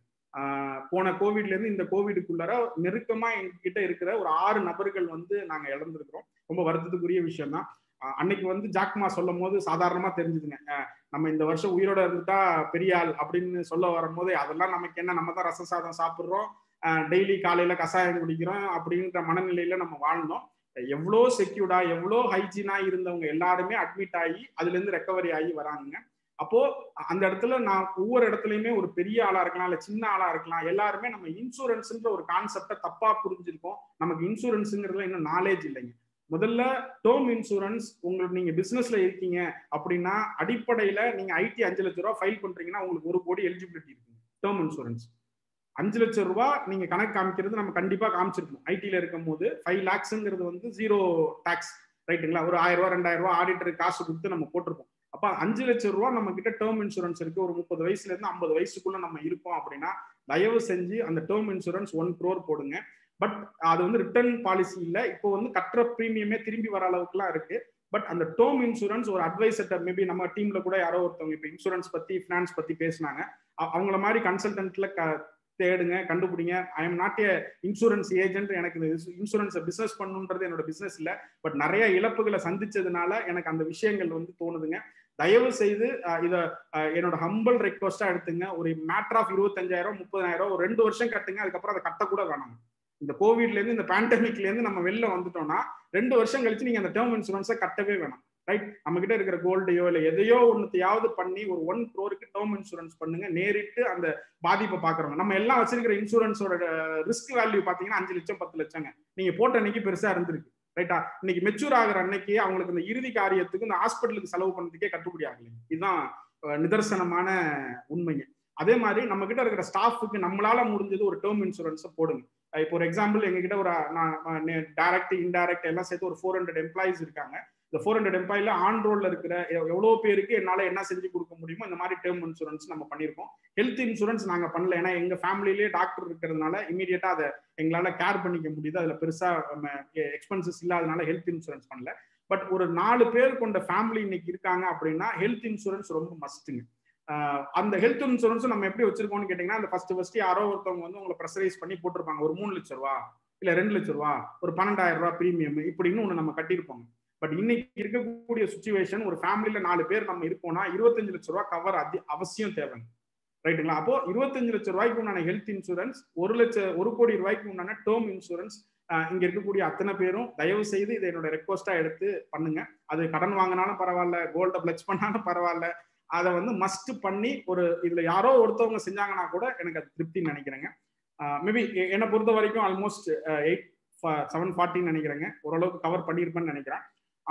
போன கோவிட்ல இருந்து இந்த கோவிடுக்குள்ளார நெருக்கமா எங்ககிட்ட இருக்கிற ஒரு ஆறு நபர்கள் வந்து நாங்க இழந்திருக்கிறோம் ரொம்ப வருத்தத்துக்குரிய விஷயம் தான் அன்னைக்கு வந்து ஜாக்மா சொல்லும் போது சாதாரணமா தெரிஞ்சுதுங்க நம்ம இந்த வருஷம் உயிரோட இருந்துட்டா பெரிய ஆள் அப்படின்னு சொல்ல வரும்போது அதெல்லாம் நமக்கு என்ன நம்ம தான் ரச சாதம் சாப்பிட்றோம் டெய்லி காலையில கஷாயம் குடிக்கிறோம் அப்படின்ற மனநிலையில நம்ம வாழ்ந்தோம் எவ்வளோ செக்யூர்டா எவ்வளோ ஹைஜீனா இருந்தவங்க எல்லாருமே அட்மிட் ஆகி அதுல இருந்து ரெக்கவரி ஆகி வராங்க அப்போ அந்த இடத்துல நான் ஒவ்வொரு இடத்துலயுமே ஒரு பெரிய ஆளா இருக்கலாம் இல்ல சின்ன ஆளா இருக்கலாம் எல்லாருமே நம்ம இன்சூரன்ஸ்ன்ற ஒரு கான்செப்டை தப்பா புரிஞ்சிருக்கோம் நமக்கு இன்சூரன்ஸுங்கிறதுல இன்னும் நாலேஜ் இல்லைங்க முதல்ல டேர்ம் இன்சூரன்ஸ் உங்களுக்கு நீங்க பிசினஸ்ல இருக்கீங்க அப்படின்னா அடிப்படையில நீங்க ஐடி அஞ்சு லட்ச ரூபா ஃபைல் பண்றீங்கன்னா உங்களுக்கு ஒரு கோடி எலிஜிபிலிட்டி இருக்குங்க டேர்ம் இன்சூரன்ஸ் அஞ்சு லட்சம் ரூபாய் நீங்க கணக்கு காமிக்கிறது நம்ம கண்டிப்பா காமிச்சிருக்கோம் ஐடில இருக்கும் போது ஃபைவ் லேக்ஸ்ங்கிறது வந்து ஜீரோ டாக்ஸ் ரைட்டுங்களா ஒரு ஆயிரம் ரூபாய் ரெண்டாயிரம் ரூபாய் ஆடிட்டருக்கு காசு கொடுத்து நம்ம போட்டிருப்போம் அப்ப அஞ்சு லட்சம் ரூபாய் நம்ம கிட்ட டேர்ம் இன்சூரன்ஸ் இருக்கு ஒரு முப்பது வயசுல இருந்து ஐம்பது வயசுக்குள்ள நம்ம இருக்கோம் அப்படின்னா தயவு செஞ்சு அந்த டேர்ம் இன்சூரன்ஸ் ஒன் க்ரோர் போடுங்க பட் அது வந்து ரிட்டர்ன் பாலிசி இல்ல இப்போ வந்து கட்டுற ப்ரீமியமே திரும்பி வர அளவுக்குலாம் இருக்கு பட் அந்த டேர்ம் இன்சூரன்ஸ் ஒரு அட்வைசர் மேபி நம்ம டீம்ல கூட யாரோ ஒருத்தவங்க இப்போ இன்சூரன்ஸ் பத்தி ஃபினான்ஸ் பத்தி பேசினாங்க அவங்கள மாதிரி கன்சல்டன்ட்ல தேடுங்க கண்டுபிடிங்க I am not a insurance agent எனக்கு இந்த இன்சூரன்ஸ் பிசினஸ் பண்ணுன்றது என்னோட பிசினஸ் இல்ல பட் நிறைய இழப்புகளை சந்திச்சதுனால எனக்கு அந்த விஷயங்கள் வந்து தோணுதுங்க தயவு செய்து இத என்னோட ஹம்பிள் ரெக்வஸ்டா எடுத்துங்க ஒரு மேட்டர் ஆஃப் இருபத்தஞ்சாயிரம் முப்பதாயிரம் ஒரு ரெண்டு வருஷம் கட்டுங்க அதுக்கப்புறம் அதை கட்டக்கூட வேணாம் இந்த கோவிட்ல இருந்து இந்த பேண்டமிக்ல இருந்து நம்ம வெளில வந்துட்டோம்னா ரெண்டு வருஷம் கழிச்சு நீங்க அந்த டேர்ம் இன்சூரன்ஸை கட்டவே வேணாம் ரைட் நம்ம கிட்ட இருக்கிற கோல்டையோ இல்ல எதையோ ஒன்னுத்தையாவது பண்ணி ஒரு ஒன் க்ரோருக்கு டேர்ம் இன்சூரன்ஸ் பண்ணுங்க நேரிட்டு அந்த பாதிப்பை பாக்குறவங்க நம்ம எல்லாம் வச்சிருக்கிற இன்சூரன்ஸோட ரிஸ்க் வேல்யூ பாத்தீங்கன்னா அஞ்சு லட்சம் பத்து லட்சங்க நீங்க போட்ட அன்னைக்கு பெருசா இருந்திருக்கு ரைட்டா இன்னைக்கு மெச்சூர் ஆகிற அன்னைக்கு அவங்களுக்கு இந்த இறுதி காரியத்துக்கு இந்த ஹாஸ்பிட்டலுக்கு செலவு பண்ணதுக்கே கட்டுப்படி ஆகலைங்க இதுதான் நிதர்சனமான உண்மைங்க அதே மாதிரி நம்ம கிட்ட இருக்கிற ஸ்டாஃபுக்கு நம்மளால முடிஞ்சது ஒரு டேர்ம் இன்சூரன்ஸை போடுங்க இப்போ ஒரு எக்ஸாம்பிள் எங்ககிட்ட ஒரு டைரக்ட் இன்டைரக்ட் எல்லாம் சேர்த்து ஒரு ஃபோர் ஹண்ட்ரட் எம்ப்ளாயிஸ் இருக்காங்க இந்த ஃபோர் ஹண்ட்ரட் எம்ப்ளாயில ஆன் ரோல்ல இருக்கிற எவ்வளவு பேருக்கு என்னால என்ன செஞ்சு கொடுக்க முடியுமோ இந்த மாதிரி டேர்ம் இன்சூரன்ஸ் நம்ம பண்ணியிருக்கோம் ஹெல்த் இன்சூரன்ஸ் நாங்க பண்ணல ஏன்னா எங்க ஃபேமிலிலேயே டாக்டர் இருக்கிறதுனால இமீடியட்டா அதை எங்களால கேர் பண்ணிக்க முடியுது அதுல பெருசா எக்ஸ்பென்சஸ் இல்லாதனால ஹெல்த் இன்சூரன்ஸ் பண்ணல பட் ஒரு நாலு பேர் கொண்ட ஃபேமிலி இன்னைக்கு இருக்காங்க அப்படின்னா ஹெல்த் இன்சூரன்ஸ் ரொம்ப மஸ்ட்டுங்க அந்த ஹெல்த் இன்சூரன்ஸ் நம்ம எப்படி வச்சிருக்கோம்னு கேட்டீங்கன்னா அந்த ஃபர்ஸ்ட் ஃபர்ஸ்ட் யாரோ ஒருத்தவங்க வந்து உங்களை ப்ரெஷரைஸ் பண்ணி போட்டிருப்பாங்க ஒரு மூணு லட்ச ரூபா இல்ல ரெண்டு லட்ச ரூபா ஒரு பன்னெண்டாயிரம் ரூபா பிரீமியம் இப்படின்னு ஒண்ணு நம்ம கட்டியிருப்போம் பட் இன்னைக்கு இருக்கக்கூடிய சுச்சுவேஷன் ஒரு ஃபேமிலியில நாலு பேர் நம்ம இருக்கோம்னா இருபத்தஞ்சு லட்ச ரூபா கவர் அதி அவசியம் தேவைங்க ரைட்டுங்களா அப்போ இருபத்தஞ்சு லட்ச ரூபாய்க்கு உண்டான ஹெல்த் இன்சூரன்ஸ் ஒரு லட்சம் ஒரு கோடி ரூபாய்க்கு உண்டான டேர்ம் இன்சூரன்ஸ் இங்க இருக்கக்கூடிய அத்தனை பேரும் தயவு செய்து இதை என்னோட ரெக்வஸ்டா எடுத்து பண்ணுங்க அது கடன் வாங்கினாலும் பரவாயில்ல கோல்ட பிளச் பண்ணாலும் பரவாயில்ல அதை வந்து மஸ்ட் பண்ணி ஒரு இதுல யாரோ ஒருத்தவங்க செஞ்சாங்கன்னா கூட எனக்கு அது திருப்தின்னு நினைக்கிறேங்க மேபி என்னை பொறுத்த வரைக்கும் ஆல்மோஸ்ட் எயிட் செவன் ஃபார்ட்டின்னு நினைக்கிறேங்க ஓரளவுக்கு கவர் பண்ணியிருப்பேன்னு நினைக்கிறேன்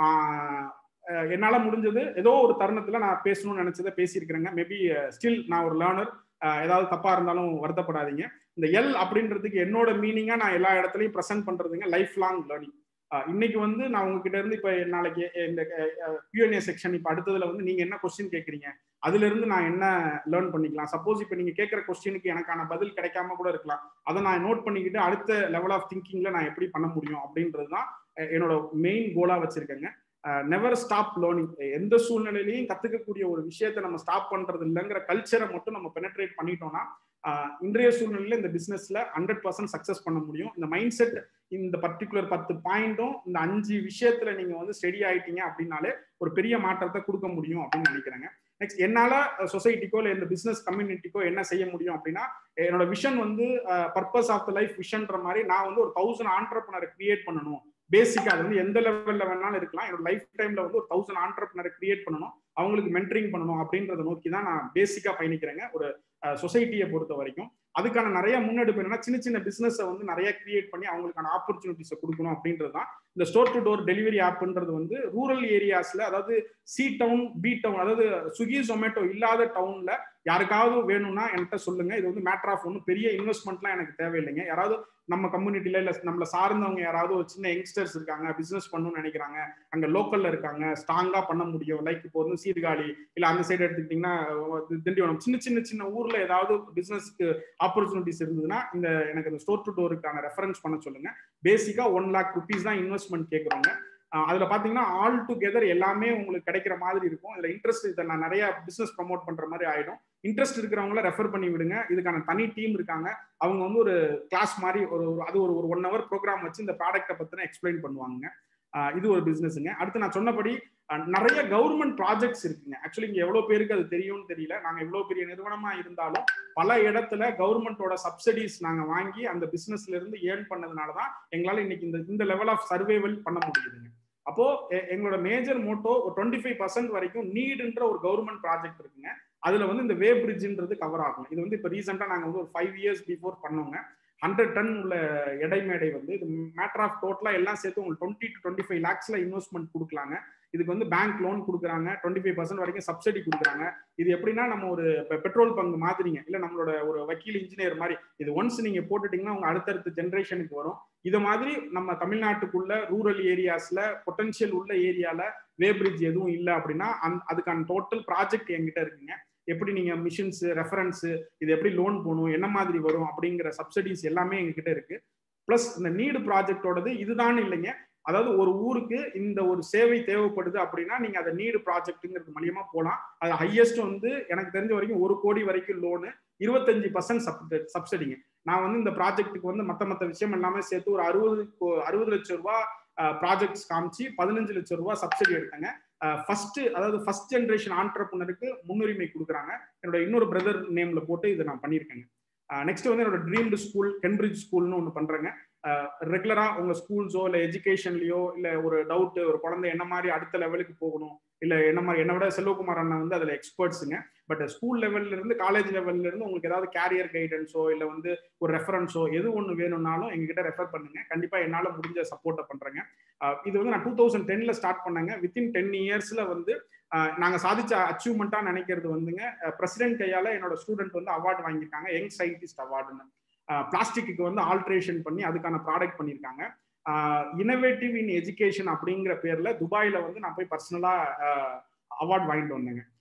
என்னால முடிஞ்சது ஏதோ ஒரு தருணத்துல நான் பேசணும்னு நினைச்சதை பேசியிருக்கிறேங்க மேபி ஸ்டில் நான் ஒரு லேர்னர் ஏதாவது தப்பா இருந்தாலும் வருத்தப்படாதீங்க இந்த எல் அப்படின்றதுக்கு என்னோட மீனிங்கா நான் எல்லா இடத்துலையும் ப்ரெசென்ட் பண்றதுங்க லைஃப் லாங் லேர்னிங் இன்னைக்கு வந்து நான் உங்ககிட்ட இருந்து இப்ப நாளைக்கு இந்த கியூஎன்ஏ செக்ஷன் இப்ப அடுத்ததுல வந்து நீங்க என்ன கொஸ்டின் கேட்குறீங்க அதுல இருந்து நான் என்ன லேர்ன் பண்ணிக்கலாம் சப்போஸ் இப்ப நீங்க கேட்கிற கொஸ்டினுக்கு எனக்கான பதில் கிடைக்காம கூட இருக்கலாம் அதை நான் நோட் பண்ணிக்கிட்டு அடுத்த லெவல் ஆஃப் திங்கிங்ல நான் எப்படி பண்ண முடியும் அப்படின்றது தான் என்னோட மெயின் கோலா வச்சிருக்கேங்க நெவர் ஸ்டாப் லேர்னிங் எந்த சூழ்நிலையிலையும் கத்துக்கக்கூடிய ஒரு விஷயத்த நம்ம ஸ்டாப் பண்றது இல்லைங்கிற கல்ச்சரை மட்டும் நம்ம பெனட்ரேட் பண்ணிட்டோம்னா இன்றைய சூழ்நிலையில இந்த பிசினஸ்ல ஹண்ட்ரட் பர்சன்ட் சக்சஸ் பண்ண முடியும் இந்த மைண்ட் செட் இந்த பர்டிகுலர் பத்து பாயிண்டும் இந்த அஞ்சு விஷயத்துல நீங்க வந்து ஸ்டெடி ஆயிட்டீங்க அப்படின்னாலே ஒரு பெரிய மாற்றத்தை கொடுக்க முடியும் அப்படின்னு நினைக்கிறேங்க நெக்ஸ்ட் என்னால சொசைட்டிக்கோ இல்லை இந்த பிசினஸ் கம்யூனிட்டிக்கோ என்ன செய்ய முடியும் அப்படின்னா என்னோட விஷன் வந்து பர்பஸ் ஆஃப் த லைஃப் விஷன்ற மாதிரி நான் வந்து ஒரு தௌசண்ட் ஆண்டர்பனரை கிரியேட் பண்ணணும் பேசிக்கா அது வந்து எந்த லெவல்ல வேணாலும் இருக்கலாம் என்னோட லைஃப் டைம்ல வந்து ஒரு தௌசண்ட் ஆண்டர்பனரை கிரியேட் பண்ணணும் அவங்களுக்கு மென்டரிங் பண்ணணும் அப்படின்றத நோக்கி தான் நான் பேசிக்கா பயணிக்கிறேங்க ஒரு சொசைட்டியை பொறுத்த வரைக்கும் அதுக்கான நிறைய முன்னெடுப்பு என்னன்னா சின்ன சின்ன பிசினஸை வந்து நிறைய கிரியேட் பண்ணி அவங்களுக்கான ஆப்பர்ச்சுனிட்டிஸை கொடுக்கணும் அப்படின்றது தான் இந்த ஸ்டோர் டு டோர் டெலிவரி ஆப்ன்றது வந்து ரூரல் ஏரியாஸ்ல அதாவது சி டவுன் பி டவுன் அதாவது ஸ்விக்கி ஜொமேட்டோ இல்லாத டவுன்ல யாருக்காவது வேணும்னா என்கிட்ட சொல்லுங்க இது வந்து மேட்டர் ஆஃப் ஒன்றும் பெரிய இன்வெஸ்ட்மெண்ட்லாம் எனக்கு தேவையில்லைங்க யாராவது நம்ம கம்யூனிட்டில இல்ல நம்மள சார்ந்தவங்க யாராவது ஒரு சின்ன யங்ஸ்டர்ஸ் இருக்காங்க பிசினஸ் பண்ணணும்னு நினைக்கிறாங்க அங்க லோக்கல்ல இருக்காங்க ஸ்ட்ராங்கா பண்ண முடியும் லைக் இப்போ வந்து சீர்காழி இல்ல அந்த சைடு எடுத்துக்கிட்டீங்கன்னா திண்டிவனம் சின்ன சின்ன சின்ன ஊர்ல ஏதாவது பிசினஸ்க்கு ஆப்பர்ச்சுனிட்டிஸ் இருந்ததுன்னா இந்த எனக்கு இந்த ஸ்டோர் டு டோருக்கான ரெஃபரன்ஸ் பண்ண சொல்லுங்க பேசிக்கா ஒன் லேக் ருபீஸ் தான் இன்வெஸ்ட்மெண்ட் கேட்குறோங்க அதுல பாத்தீங்கன்னா ஆல் டுகெதர் எல்லாமே உங்களுக்கு கிடைக்கிற மாதிரி இருக்கும் இதுல இன்ட்ரெஸ்ட் இதை நான் நிறைய பிசினஸ் ப்ரமோட் பண்ற மாதிரி ஆயிடும் இன்ட்ரெஸ்ட் இருக்கிறவங்கள ரெஃபர் பண்ணி விடுங்க இதுக்கான தனி டீம் இருக்காங்க அவங்க வந்து ஒரு கிளாஸ் மாதிரி ஒரு அது ஒரு ஒரு ஒன் ஹவர் ப்ரோக்ராம் வச்சு இந்த ப்ராடக்ட்டை பத்தின எக்ஸ்பிளைன் பண்ணுவாங்க இது ஒரு பிசினஸ்ங்க அடுத்து நான் சொன்னபடி நிறைய கவர்மெண்ட் ப்ராஜெக்ட்ஸ் இருக்குங்க ஆக்சுவலி இங்க எவ்வளவு பேருக்கு அது தெரியும்னு தெரியல நாங்க எவ்வளவு பெரிய நிறுவனமா இருந்தாலும் பல இடத்துல கவர்மெண்டோட சப்சிடிஸ் நாங்க வாங்கி அந்த பிசினஸ்ல இருந்து ஏர்ன் பண்ணதுனாலதான் எங்களால இன்னைக்கு இந்த இந்த லெவல் ஆஃப் சர்வேவல் பண்ண முடியுதுங்க அப்போ எங்களோட மேஜர் மோட்டோ ஒரு டுவெண்ட்டி ஃபைவ் பர்சன்ட் வரைக்கும் நீடுன்ற ஒரு கவர்மெண்ட் ப்ராஜெக்ட் இருக்குங்க அதுல வந்து இந்த வே பிரிட்ஜ்ன்றது கவர் ஆகும் இது வந்து இப்போ ரீசெண்டா நாங்க வந்து ஒரு ஃபைவ் இயர்ஸ் பிஃபோர் பண்ணோங்க ஹண்ட்ரட் டன் உள்ள எடை மேடை வந்து இது மேட்டர் ஆஃப் டோட்டலா எல்லாம் சேர்த்து உங்களுக்கு டுவெண்ட்டி டு டுவெண்ட்டி ஃபைவ் லேக்ஸ்ல இன்வெஸ்ட்மெண்ட் கொடுக்கலாங்க இதுக்கு வந்து பேங்க் லோன் கொடுக்குறாங்க டுவெண்ட்டி ஃபைவ் பர்சன்ட் வரைக்கும் சப்சிடி கொடுக்குறாங்க இது எப்படின்னா நம்ம ஒரு பெட்ரோல் பங்கு மாதிரிங்க இல்ல நம்மளோட ஒரு வக்கீல் இன்ஜினியர் மாதிரி இது ஒன்ஸ் நீங்க போட்டுட்டீங்கன்னா உங்க அடுத்தடுத்த ஜென்ரேஷனுக்கு வரும் இது மாதிரி நம்ம தமிழ்நாட்டுக்குள்ள ரூரல் ஏரியாஸ்ல பொட்டன்ஷியல் உள்ள ஏரியால வே பிரிட்ஜ் எதுவும் இல்லை அப்படின்னா அந் அதுக்கான டோட்டல் ப்ராஜெக்ட் என்கிட்ட இருக்குங்க எப்படி நீங்க மிஷின்ஸ் ரெஃபரன்ஸ் இது எப்படி லோன் போகணும் என்ன மாதிரி வரும் அப்படிங்கிற சப்சிடிஸ் எல்லாமே எங்ககிட்ட இருக்கு பிளஸ் இந்த நீடு ப்ராஜெக்டோடது இதுதான் இல்லைங்க அதாவது ஒரு ஊருக்கு இந்த ஒரு சேவை தேவைப்படுது அப்படின்னா நீங்க அதை நீடு ப்ராஜெக்ட்டுங்கிறது மூலியமா போகலாம் அது ஹையஸ்ட் வந்து எனக்கு தெரிஞ்ச வரைக்கும் ஒரு கோடி வரைக்கும் லோனு இருபத்தஞ்சு பர்சன்ட் சப்சிடிங்க நான் வந்து இந்த ப்ராஜெக்ட்டுக்கு வந்து மத்த மத்த விஷயம் எல்லாமே சேர்த்து ஒரு அறுபது அறுபது லட்சம் ரூபாய் ப்ராஜெக்ட்ஸ் காமிச்சு பதினஞ்சு லட்சம் ரூபாய் சப்சிடி எடுத்தாங்க ஃபர்ஸ்ட் அதாவது ஃபர்ஸ்ட் ஜென்ரேஷன் ஆண்டர்பனருக்கு முன்னுரிமை கொடுக்குறாங்க என்னோட இன்னொரு பிரதர் நேம்ல போட்டு இதை நான் பண்ணியிருக்கேங்க நெக்ஸ்ட் வந்து என்னோட ட்ரீம்டு ஸ்கூல் கெம்பிரிட்ஜ் ஸ்கூல்னு ஒன்று பண்றேங்க ரெகுலரா உங்க ஸ்கூல்ஸோ இல்லை எஜுகேஷன்லயோ இல்லை ஒரு டவுட் ஒரு குழந்தை என்ன மாதிரி அடுத்த லெவலுக்கு போகணும் இல்லை என்ன மாதிரி என்ன விட செல்வகுமார் அண்ணா வந்து அதில் எக்ஸ்பர்ட்ஸுங்க பட் ஸ்கூல் லெவல்ல இருந்து காலேஜ் லெவல்ல இருந்து உங்களுக்கு ஏதாவது கேரியர் கைடன்ஸோ இல்லை வந்து ஒரு ரெஃபரன்ஸோ எது ஒன்று வேணும்னாலும் எங்ககிட்ட ரெஃபர் பண்ணுங்க கண்டிப்பா என்னால் முடிஞ்ச சப்போர்ட்டை பண்றேங்க இது வந்து நான் டூ தௌசண்ட் டென்ல ஸ்டார்ட் பண்ணேங்க வித்தின் டென் இயர்ஸ்ல வந்து நாங்க சாதிச்ச அச்சீவ்மெண்ட்டா நினைக்கிறது வந்துங்க பிரசிடென்ட் கையால என்னோட ஸ்டூடெண்ட் வந்து அவார்டு வாங்கியிருக்காங்க யங் சயின்டிஸ்ட் அவார்டுன்னு பிளாஸ்டிக்கு வந்து ஆல்ட்ரேஷன் பண்ணி அதுக்கான ப்ராடக்ட் பண்ணியிருக்காங்க இனோவேட்டிவ் இன் எஜுகேஷன் அப்படிங்கிற பேர்ல துபாயில வந்து நான் போய் பர்சனலா அவார்ட் வாங்கிட்டு வந்தேங்க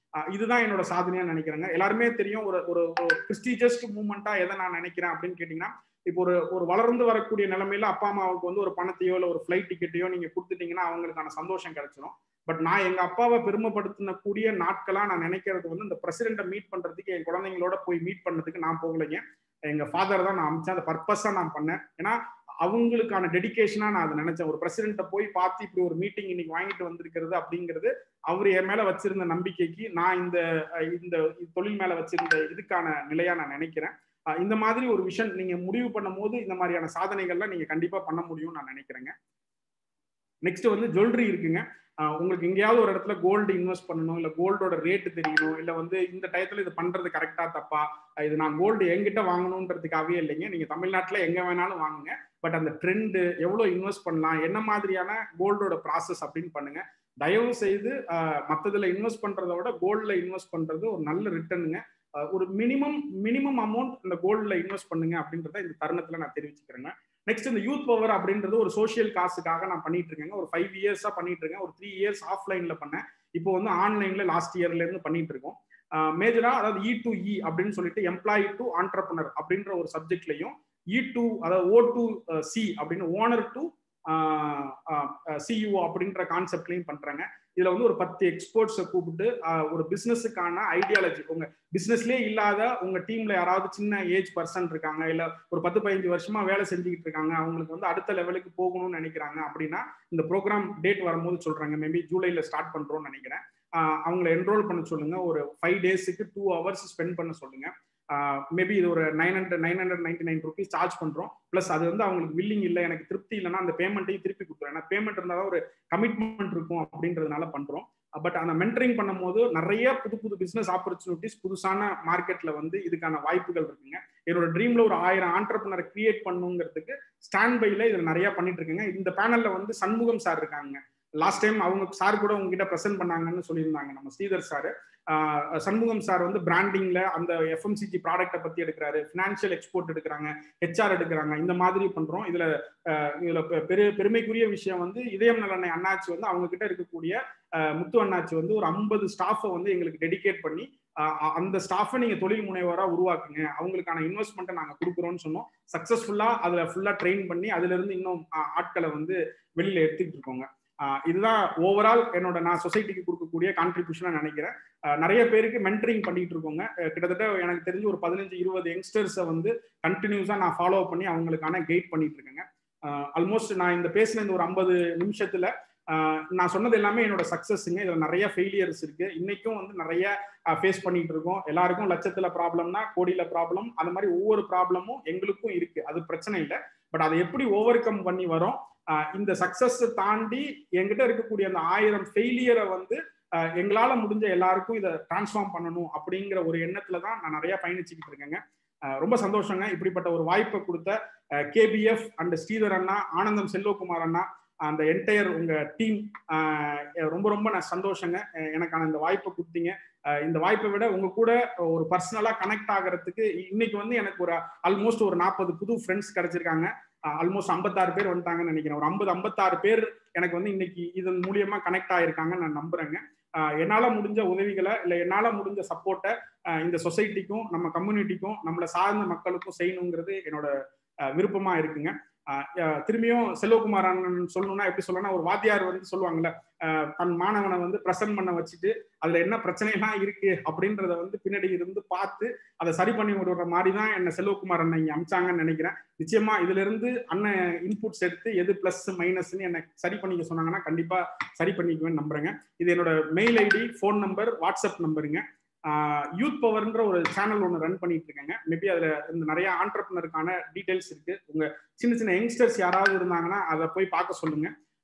இதுதான் என்னோட சாதனையா நினைக்கிறேங்க எல்லாருமே தெரியும் ஒரு ஒரு ப்ரெஸ்டீஜியஸ்ட் மூமெண்டா எதை நான் நினைக்கிறேன் அப்படின்னு கேட்டீங்கன்னா இப்போ ஒரு ஒரு வளர்ந்து வரக்கூடிய நிலைமையில அப்பா அம்மாவுக்கு வந்து ஒரு பணத்தையோ இல்லை ஒரு ஃபிளைட் டிக்கெட்டையோ நீங்க கொடுத்துட்டீங்கன்னா அவங்களுக்கான சந்தோஷம் கிடைச்சிடும் பட் நான் எங்க அப்பாவை பெருமைப்படுத்தின கூடிய நாட்களா நான் நினைக்கிறது வந்து இந்த பிரசிடென்ட்டை மீட் பண்றதுக்கு என் குழந்தைங்களோட போய் மீட் பண்ணதுக்கு நான் போகலைங்க எங்க ஃபாதர் தான் நான் அமைச்சேன் அந்த பர்பஸா நான் பண்ணேன் ஏன்னா அவங்களுக்கான டெடிக்கேஷனா நான் அதை நினைச்சேன் ஒரு பிரசிடென்ட்டை போய் பார்த்து இப்படி ஒரு மீட்டிங் இன்னைக்கு வாங்கிட்டு வந்திருக்கிறது அப்படிங்கிறது அவர் என் மேல வச்சிருந்த நம்பிக்கைக்கு நான் இந்த இந்த தொழில் மேல வச்சிருந்த இதுக்கான நிலையா நான் நினைக்கிறேன் இந்த மாதிரி ஒரு விஷன் நீங்க முடிவு பண்ணும் போது இந்த மாதிரியான சாதனைகள்லாம் நீங்க கண்டிப்பா பண்ண முடியும்னு நான் நினைக்கிறேங்க நெக்ஸ்ட் வந்து ஜுவல்லரி இருக்குங்க உங்களுக்கு எங்கேயாவது ஒரு இடத்துல கோல்டு இன்வெஸ்ட் பண்ணணும் இல்லை கோல்டோட ரேட்டு தெரியணும் இல்லை வந்து இந்த டயத்துல இது பண்றது கரெக்டா தப்பா இது நான் கோல்டு எங்கிட்ட வாங்கணுன்றதுக்காகவே இல்லைங்க நீங்க தமிழ்நாட்டில் எங்க வேணாலும் வாங்குங்க பட் அந்த ட்ரெண்டு எவ்வளோ இன்வெஸ்ட் பண்ணலாம் என்ன மாதிரியான கோல்டோட ப்ராசஸ் அப்படின்னு பண்ணுங்க தயவு செய்து மற்றதுல இன்வெஸ்ட் பண்றதை விட கோல்டில் இன்வெஸ்ட் பண்றது ஒரு நல்ல ரிட்டர்னுங்க ஒரு மினிமம் மினிமம் அமௌண்ட் இந்த கோல்டில் இன்வெஸ்ட் பண்ணுங்க அப்படின்றத இந்த தருணத்துல நான் தெரிவிச்சுக்கிறேங்க நெக்ஸ்ட் இந்த யூத் பவர் அப்படின்றது ஒரு சோஷியல் காசுக்காக நான் பண்ணிட்டு இருக்கேங்க ஒரு ஃபைவ் இயர்ஸா பண்ணிட்டு இருக்கேன் ஒரு த்ரீ இயர்ஸ் ஆஃப்லைன்ல பண்ணேன் இப்போ வந்து ஆன்லைன்ல லாஸ்ட் இயர்ல இருந்து பண்ணிட்டு இருக்கோம் மேஜரா அதாவது இ டு இ அப்படின்னு சொல்லிட்டு எம்ப்ளாயி டு ஆண்டர்பனர் அப்படின்ற ஒரு சப்ஜெக்ட்லையும் இ டு அதாவது ஓ டு சி அப்படின்னு ஓனர் டு சிஇஓ அப்படின்ற கான்செப்ட்லையும் பண்றாங்க இதுல வந்து ஒரு பத்து எக்ஸ்போர்ட்ஸை கூப்பிட்டு ஒரு பிசினஸுக்கான ஐடியாலஜி உங்க பிசினஸ்லயே இல்லாத உங்க டீம்ல யாராவது சின்ன ஏஜ் பர்சன் இருக்காங்க இல்ல ஒரு பத்து பதினஞ்சு வருஷமா வேலை செஞ்சுக்கிட்டு இருக்காங்க அவங்களுக்கு வந்து அடுத்த லெவலுக்கு போகணும்னு நினைக்கிறாங்க அப்படின்னா இந்த ப்ரோக்ராம் டேட் வரும்போது சொல்றாங்க மேபி ஜூலைல ஸ்டார்ட் பண்றோம்னு நினைக்கிறேன் அவங்கள என்ரோல் பண்ண சொல்லுங்க ஒரு ஃபைவ் டேஸுக்கு டூ ஹவர்ஸ் ஸ்பெண்ட் பண்ண சொல்லுங்க மேபி இது ஒரு nine hundred nine hundred ninety nine rupees charge பண்றோம் ப்ளஸ் அது வந்து அவங்களுக்கு வில்லிங் இல்லை எனக்கு திருப்தி இல்லைன்னா அந்த பேமெண்ட்டையும் திருப்பி கொடுத்துரும் ஏன்னா பேமெண்ட் இருந்தாலும் ஒரு கமிட்மெண்ட் இருக்கும் அப்படின்றதுனால பண்றோம் பட் அந்த மென்டரிங் பண்ணும்போது நிறைய புது புது பிசினஸ் ஆப்பர்ச்சுனிட்டிஸ் புதுசான மார்க்கெட்ல வந்து இதுக்கான வாய்ப்புகள் இருக்குங்க என்னோட ட்ரீம்ல ஒரு ஆயிரம் ஆண்டர்பனரை கிரியேட் பண்ணுங்கிறதுக்கு ஸ்டாண்ட் பைல இதுல நிறைய பண்ணிட்டு இருக்கேங்க இந்த பேனல்ல வந்து சண்முகம் சார் இருக்காங்க லாஸ்ட் டைம் அவங்க சார் கூட உங்ககிட்ட ப்ரெசென்ட் பண்ணாங்கன்னு சொல்லியிருந்தாங்க நம்ம ஸ்ரீதர் சார் சண்முகம் சார் வந்து பிராண்டிங்ல அந்த எஃப்எம்சிஜி ப்ராடக்ட்டை பத்தி எடுக்கிறாரு பினான்சியல் எக்ஸ்போர்ட் எடுக்கிறாங்க ஹெச்ஆர் எடுக்கிறாங்க இந்த மாதிரி பண்றோம் இதுல இதுல பெரு பெருமைக்குரிய விஷயம் வந்து இதயம் நலனை அண்ணாச்சி வந்து அவங்க கிட்ட இருக்கக்கூடிய முத்து அண்ணாச்சி வந்து ஒரு ஐம்பது ஸ்டாஃபை வந்து எங்களுக்கு டெடிகேட் பண்ணி அந்த ஸ்டாஃபை நீங்க தொழில் முனைவரா உருவாக்குங்க அவங்களுக்கான இன்வெஸ்ட்மெண்ட்டை நாங்க கொடுக்குறோம்னு சொன்னோம் சக்சஸ்ஃபுல்லா அதுல ஃபுல்லா ட்ரெயின் பண்ணி அதுல இருந்து இன்னும் ஆட்களை வந்து வெளியில எடுத்துக்கிட்டு இருக்கோங்க இதுதான் ஓவரால் என்னோட நான் சொசைட்டிக்கு கொடுக்கக்கூடிய கான்ட்ரிபியூஷனா நினைக்கிறேன் நிறைய பேருக்கு மென்டரிங் பண்ணிட்டு இருக்கோங்க கிட்டத்தட்ட எனக்கு தெரிஞ்சு ஒரு பதினஞ்சு இருபது யங்ஸ்டர்ஸை வந்து கண்டினியூஸா நான் ஃபாலோ பண்ணி அவங்களுக்கான கைட் பண்ணிட்டு இருக்கேங்க ஆல்மோஸ்ட் நான் இந்த பேசின இந்த ஒரு ஐம்பது நிமிஷத்துல நான் சொன்னது எல்லாமே என்னோட சக்சஸ்ங்க இதுல நிறைய ஃபெயிலியர்ஸ் இருக்கு இன்னைக்கும் வந்து நிறைய ஃபேஸ் பண்ணிட்டு இருக்கோம் எல்லாருக்கும் லட்சத்துல ப்ராப்ளம்னா கோடியில ப்ராப்ளம் அந்த மாதிரி ஒவ்வொரு ப்ராப்ளமும் எங்களுக்கும் இருக்கு அது பிரச்சனை இல்லை பட் அதை எப்படி ஓவர் கம் பண்ணி வரோம் இந்த சக்சஸ் தாண்டி என்கிட்ட இருக்கக்கூடிய அந்த ஆயிரம் ஃபெயிலியரை வந்து எங்களால முடிஞ்ச எல்லாருக்கும் இதை டிரான்ஸ்ஃபார்ம் பண்ணணும் அப்படிங்கிற ஒரு எண்ணத்துல தான் நான் நிறைய பயணிச்சுக்கிட்டு இருக்கேங்க ரொம்ப சந்தோஷங்க இப்படிப்பட்ட ஒரு வாய்ப்பை கொடுத்த கேபிஎஃப் அண்ட் ஸ்ரீதர் அண்ணா ஆனந்தம் செல்வகுமார் அண்ணா அந்த என்டையர் உங்க டீம் ரொம்ப ரொம்ப நான் சந்தோஷங்க எனக்கான இந்த வாய்ப்பை கொடுத்தீங்க இந்த வாய்ப்பை விட உங்க கூட ஒரு பர்சனலா கனெக்ட் ஆகிறதுக்கு இன்னைக்கு வந்து எனக்கு ஒரு ஆல்மோஸ்ட் ஒரு நாற்பது புது ஃப்ரெண்ட்ஸ் கிடைச்சிருக்காங்க ஆல்மோஸ்ட் ஐம்பத்தாறு பேர் வந்துட்டாங்கன்னு நினைக்கிறேன் ஒரு ஐம்பது ஐம்பத்தாறு பேர் எனக்கு வந்து இன்னைக்கு இதன் மூலியமா கனெக்ட் ஆயிருக்காங்கன்னு நான் நம்புறேங்க என்னால முடிஞ்ச உதவிகளை இல்லை என்னால முடிஞ்ச சப்போர்ட்டை இந்த சொசைட்டிக்கும் நம்ம கம்யூனிட்டிக்கும் நம்மளை சார்ந்த மக்களுக்கும் செய்யணுங்கிறது என்னோட விருப்பமா இருக்குங்க திரும்பியும் செல்வகுமார் அண்ணன் சொல்லணும்னா எப்படி சொல்லணும்னா ஒரு வாத்தியார் வந்து சொல்லுவாங்கல்ல தன் மாணவனை வந்து பிரசன்ட் பண்ண வச்சுட்டு அதுல என்ன பிரச்சனைலாம் இருக்கு அப்படின்றத வந்து பின்னாடி இருந்து பார்த்து அதை சரி பண்ணி விடுற மாதிரி தான் என்ன செல்வகுமார் அண்ணன் இங்க அமிச்சாங்கன்னு நினைக்கிறேன் நிச்சயமா இதுல இருந்து அண்ணன் இன்புட்ஸ் எடுத்து எது பிளஸ் மைனஸ்ன்னு என்ன சரி பண்ணிக்க சொன்னாங்கன்னா கண்டிப்பா சரி பண்ணிக்குவேன்னு நம்புறேங்க இது என்னோட mail ID phone number WhatsApp நம்பருங்க யூத் பவர்ன்ற ஒரு சேனல் ஒன்று ரன் பண்ணிட்டு இருக்கேங்க மேபி அதில் இந்த நிறைய ஆண்டர்பனருக்கான டீடைல்ஸ் இருக்கு உங்க சின்ன சின்ன யங்ஸ்டர்ஸ் யாராவது இருந்தாங்கன்னா அதை போய் பார்க்க சொல்லுங்க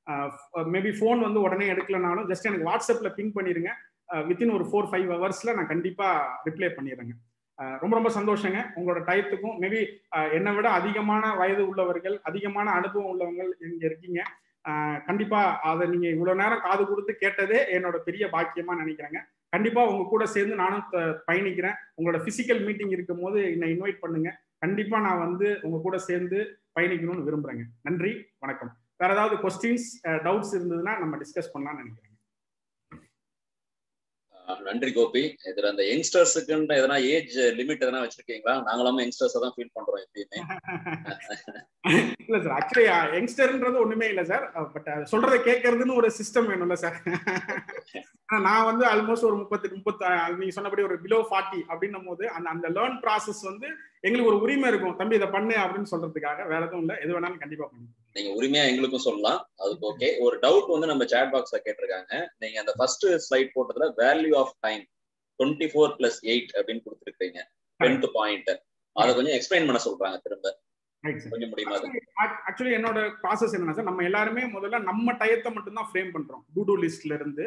மேபி ஃபோன் வந்து உடனே எடுக்கலனாலும் ஜஸ்ட் எனக்கு வாட்ஸ்அப்ல பிங் பண்ணிருங்க வித்தின் ஒரு ஃபோர் ஃபைவ் ஹவர்ஸ்ல நான் கண்டிப்பா ரிப்ளை பண்ணிடுறேங்க ரொம்ப ரொம்ப சந்தோஷங்க உங்களோட டயத்துக்கும் மேபி என்னை விட அதிகமான வயது உள்ளவர்கள் அதிகமான அனுபவம் உள்ளவங்க இங்க இருக்கீங்க கண்டிப்பா அதை நீங்க இவ்வளவு நேரம் காது கொடுத்து கேட்டதே என்னோட பெரிய பாக்கியமா நினைக்கிறேங்க கண்டிப்பா உங்க கூட சேர்ந்து நானும் பயணிக்கிறேன் உங்களோட பிசிக்கல் மீட்டிங் இருக்கும் போது என்னை இன்வைட் பண்ணுங்க கண்டிப்பா நான் வந்து உங்க கூட சேர்ந்து பயணிக்கணும்னு விரும்புறேங்க நன்றி வணக்கம் வேற ஏதாவது கொஸ்டின்ஸ் டவுட்ஸ் இருந்ததுன்னா நம்ம டிஸ்கஸ் பண்ணலாம்னு நினைக்கிறேன் நன்றி கோபி இதுல அந்த யங்ஸ்டர்ஸுக்குன்ற எதனா ஏஜ் லிமிட் எதனா வச்சிருக்கீங்களா நாங்களும் யங்ஸ்டர்ஸ் தான் ஃபீல் பண்றோம் எப்பயுமே இல்ல சார் ஆக்சுவலி யங்ஸ்டர்ன்றது ஒண்ணுமே இல்ல சார் பட் சொல்றதை கேட்கறதுன்னு ஒரு சிஸ்டம் வேணும்ல சார் நான் வந்து ஆல்மோஸ்ட் ஒரு முப்பத்தி முப்பத்தி நீங்க சொன்னபடி ஒரு பிலோ ஃபார்ட்டி அப்படின்னும் போது அந்த அந்த லேர்ன் ப்ராசஸ் வந்து எங்களுக்கு ஒரு உரிமை இருக்கும் தம்பி இதை பண்ணு அப்படின்னு சொல்றதுக்காக வேற எதுவும் இல்ல எது வேணாலும் கண்டிப்பா பண்ணு நீங்க உரிமையா எங்களுக்கும் சொல்லலாம் அதுக்கு ஓகே ஒரு டவுட் வந்து நம்ம சேட் பாக்ஸ்ல கேட்டிருக்காங்க நீங்க அந்த ஃபர்ஸ்ட் ஸ்லைட் போட்டதுல value of time twenty four plus eight அப்படின்னு கொடுத்துருக்கீங்க டென்த் பாயிண்ட் அதை கொஞ்சம் எக்ஸ்பிளைன் பண்ண சொல்றாங்க திரும்ப கொஞ்சம் முடியுமா ஆக்சுவலி என்னோட ப்ராசஸ் என்னன்னா சார் நம்ம எல்லாருமே முதல்ல நம்ம டயத்தை மட்டும் தான் ஃப்ரேம் பண்றோம் டூ லிஸ்ட்ல இருந்து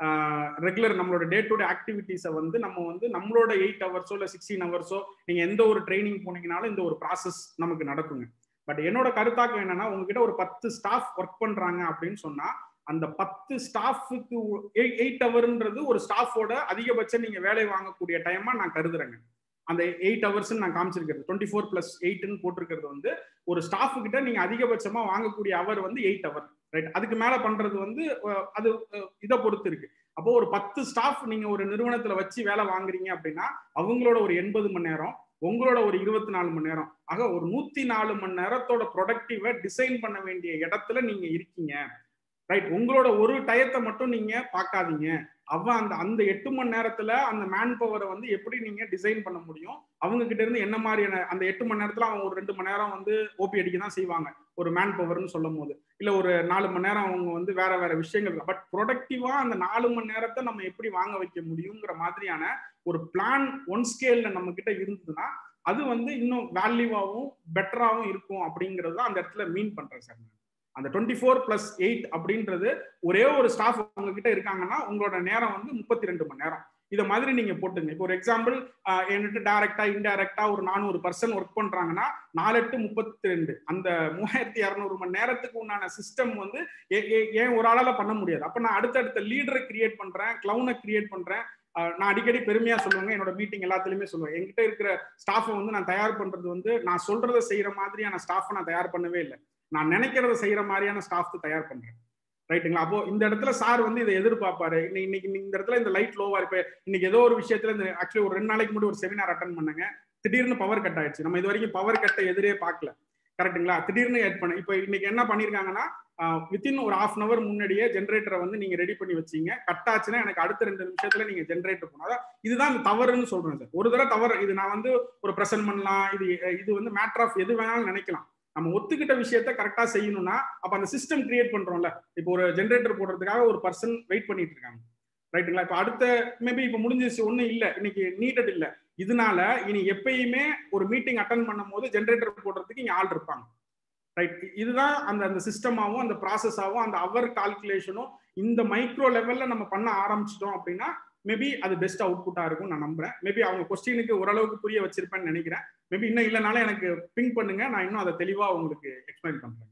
ரெகுலர் நம்மளோட டே டு டே ஆக்டிவிட்டிஸை வந்து நம்ம வந்து நம்மளோட எயிட் ஹவர்ஸோ இல்லை சிக்ஸ்டீன் ஹவர்ஸோ நீங்க எந்த ஒரு ட்ரைனிங் போனீங்கனாலும் இந்த ஒரு ப்ராசஸ் நமக்கு நடக்குங்க பட் என்னோட கருத்தாக்கம் என்னன்னா உங்ககிட்ட ஒரு பத்து ஸ்டாஃப் ஒர்க் பண்றாங்க அப்படின்னு சொன்னா அந்த பத்து ஸ்டாஃபுக்கு எயிட் ஹவர்ன்றது ஒரு ஸ்டாஃபோட அதிகபட்சம் நீங்க வேலை வாங்கக்கூடிய டைமா நான் கருதுறேங்க அந்த எயிட் ஹவர்ஸ் நான் காமிச்சிருக்கிறது டுவெண்ட்டி ஃபோர் பிளஸ் எயிட்னு போட்டிருக்கிறது வந்து ஒரு ஸ்டாஃப் கிட்ட நீங்க அதிகபட்சமா வாங்கக்கூடிய அவர் வந்து எயிட் ஹவர் ரைட் அதுக்கு மேல பண்றது வந்து அது இதை பொறுத்து இருக்கு அப்போ ஒரு பத்து ஸ்டாஃப் நீங்க ஒரு நிறுவனத்துல வச்சு வேலை வாங்குறீங்க அப்படின்னா அவங்களோட ஒரு எண்பது மணி நேரம் உங்களோட ஒரு இருபத்தி நாலு மணி நேரம் ஆக ஒரு நூத்தி நாலு மணி நேரத்தோட ப்ரொடக்டிவ டிசைன் பண்ண வேண்டிய இடத்துல நீங்க இருக்கீங்க ரைட் உங்களோட ஒரு டயத்தை மட்டும் நீங்க பார்க்காதீங்க அவன் அந்த அந்த எட்டு மணி நேரத்துல அந்த மேன் பவரை வந்து எப்படி நீங்க டிசைன் பண்ண முடியும் அவங்க கிட்ட இருந்து என்ன மாதிரியான அந்த எட்டு மணி நேரத்துல அவங்க ஒரு ரெண்டு மணி நேரம் வந்து ஓபி அடிக்க தான் செய்வாங்க ஒரு மேன் பவர்னு சொல்லும் போது இல்ல ஒரு நாலு மணி நேரம் அவங்க வந்து வேற வேற விஷயங்கள் பட் ப்ரொடக்டிவா அந்த நாலு மணி நேரத்தை நம்ம எப்படி வாங்க வைக்க முடியுங்கிற மாதிரியான ஒரு பிளான் ஒன் ஸ்கேல்ல நம்ம கிட்ட இருந்ததுன்னா அது வந்து இன்னும் வேல்யூவாகவும் பெட்டராகவும் இருக்கும் அப்படிங்கிறது தான் அந்த இடத்துல மீன் பண்றேன் சார் அந்த டுவெண்ட்டி ஃபோர் பிளஸ் எயிட் அப்படின்றது ஒரே ஒரு ஸ்டாஃப் அவங்க கிட்ட இருக்காங்கன்னா உங்களோட நேரம் வந்து முப்பத்தி ரெண்டு மணி நேரம் இதை மாதிரி நீங்க போட்டுங்க இப்போ ஒரு எக்ஸாம்பிள் என்கிட்ட டைரக்டா இன்டைரக்டா ஒரு நானூறு பர்சன்ட் ஒர்க் பண்றாங்கன்னா நாலு எட்டு முப்பத்தி ரெண்டு அந்த மூவாயிரத்தி இரநூறு மணி நேரத்துக்கு உண்டான சிஸ்டம் வந்து ஏன் ஒரு ஆளால பண்ண முடியாது அப்ப நான் அடுத்தடுத்த லீடரை கிரியேட் பண்றேன் கிளவுனை கிரியேட் பண்றேன் நான் அடிக்கடி பெருமையா சொல்லுவேங்க என்னோட மீட்டிங் எல்லாத்துலயுமே சொல்லுவேன் என்கிட்ட இருக்கிற ஸ்டாஃபை வந்து நான் தயார் பண்றது வந்து நான் சொல்றதை செய்யற மாதிரியான ஸ்டாஃபை நான் தயார் பண்ணவே இல்லை நான் நினைக்கிறத செய்யற மாதிரியான ஸ்டாஃப் தயார் பண்றேன் ரைட்டுங்களா அப்போ இந்த இடத்துல சார் வந்து இதை எதிர்பார்ப்பாரு இன்னைக்கு இந்த இடத்துல இந்த லைட் லோவா இருப்ப இன்னைக்கு ஏதோ ஒரு விஷயத்துல இந்த ஆக்சுவலி ஒரு ரெண்டு நாளைக்கு முன்னாடி ஒரு செமினார் அட்டன் பண்ணாங்க திடீர்னு பவர் கட் ஆயிடுச்சு நம்ம இது வரைக்கும் பவர் கட்டை எதிரே பார்க்கல கரெக்ட்டுங்களா திடீர்னு ஏட் பண்ண இப்போ இன்னைக்கு என்ன பண்ணிருக்காங்கன்னா வித்தின் ஒரு ஹாஃப் அன் அவர் முன்னாடியே ஜென்ரேட்டரை வந்து நீங்க ரெடி பண்ணி வச்சீங்க கட் ஆச்சுன்னா எனக்கு அடுத்த ரெண்டு நிமிஷத்துல நீங்க ஜென்ரேட்டர் போனோம் அதான் இதுதான் இந்த தவறுன்னு சொல்றேன் சார் ஒரு தடவை தவறு இது நான் வந்து ஒரு ப்ரெசென்ட் பண்ணலாம் இது இது வந்து மேட்டர் ஆஃப் எது வேணாலும் நினைக்கலாம் நம்ம ஒத்துக்கிட்ட விஷயத்த கரெக்டா செய்யணும்னா அப்ப அந்த சிஸ்டம் கிரியேட் பண்றோம்ல இப்போ ஒரு ஜென்ரேட்டர் போடுறதுக்காக ஒரு பர்சன் வெயிட் பண்ணிட்டு இருக்காங்க ரைட்டுங்களா இப்போ அடுத்த மேபி இப்போ முடிஞ்சிச்சு ஒன்றும் இல்லை இன்னைக்கு நீட்டட் இல்லை இதனால இனி எப்பயுமே ஒரு மீட்டிங் அட்டன் பண்ணும் போது ஜென்ரேட்டர் போடுறதுக்கு இங்க ஆள் இருப்பாங்க ரைட் இதுதான் அந்த அந்த சிஸ்டமாவும் அந்த ப்ராசஸாவும் அந்த அவர் கால்குலேஷனும் இந்த மைக்ரோ லெவல்ல நம்ம பண்ண ஆரம்பிச்சிட்டோம் அப்படின்னா மேபி அது பெஸ்ட் அவுட்புட்டா இருக்கும் நான் நம்புறேன் மேபி அவங்க கொஸ்டினுக்கு ஓரளவுக்கு புரிய வச்சிருப்பேன்னு நினைக்கிறேன் மேபி இன்னும் இல்லைனாலும் எனக்கு பிங்க் பண்ணுங்க நான் இன்னும் அதை தெளிவா உங்களுக்கு எக்ஸ்பிளைன் பண்றேன்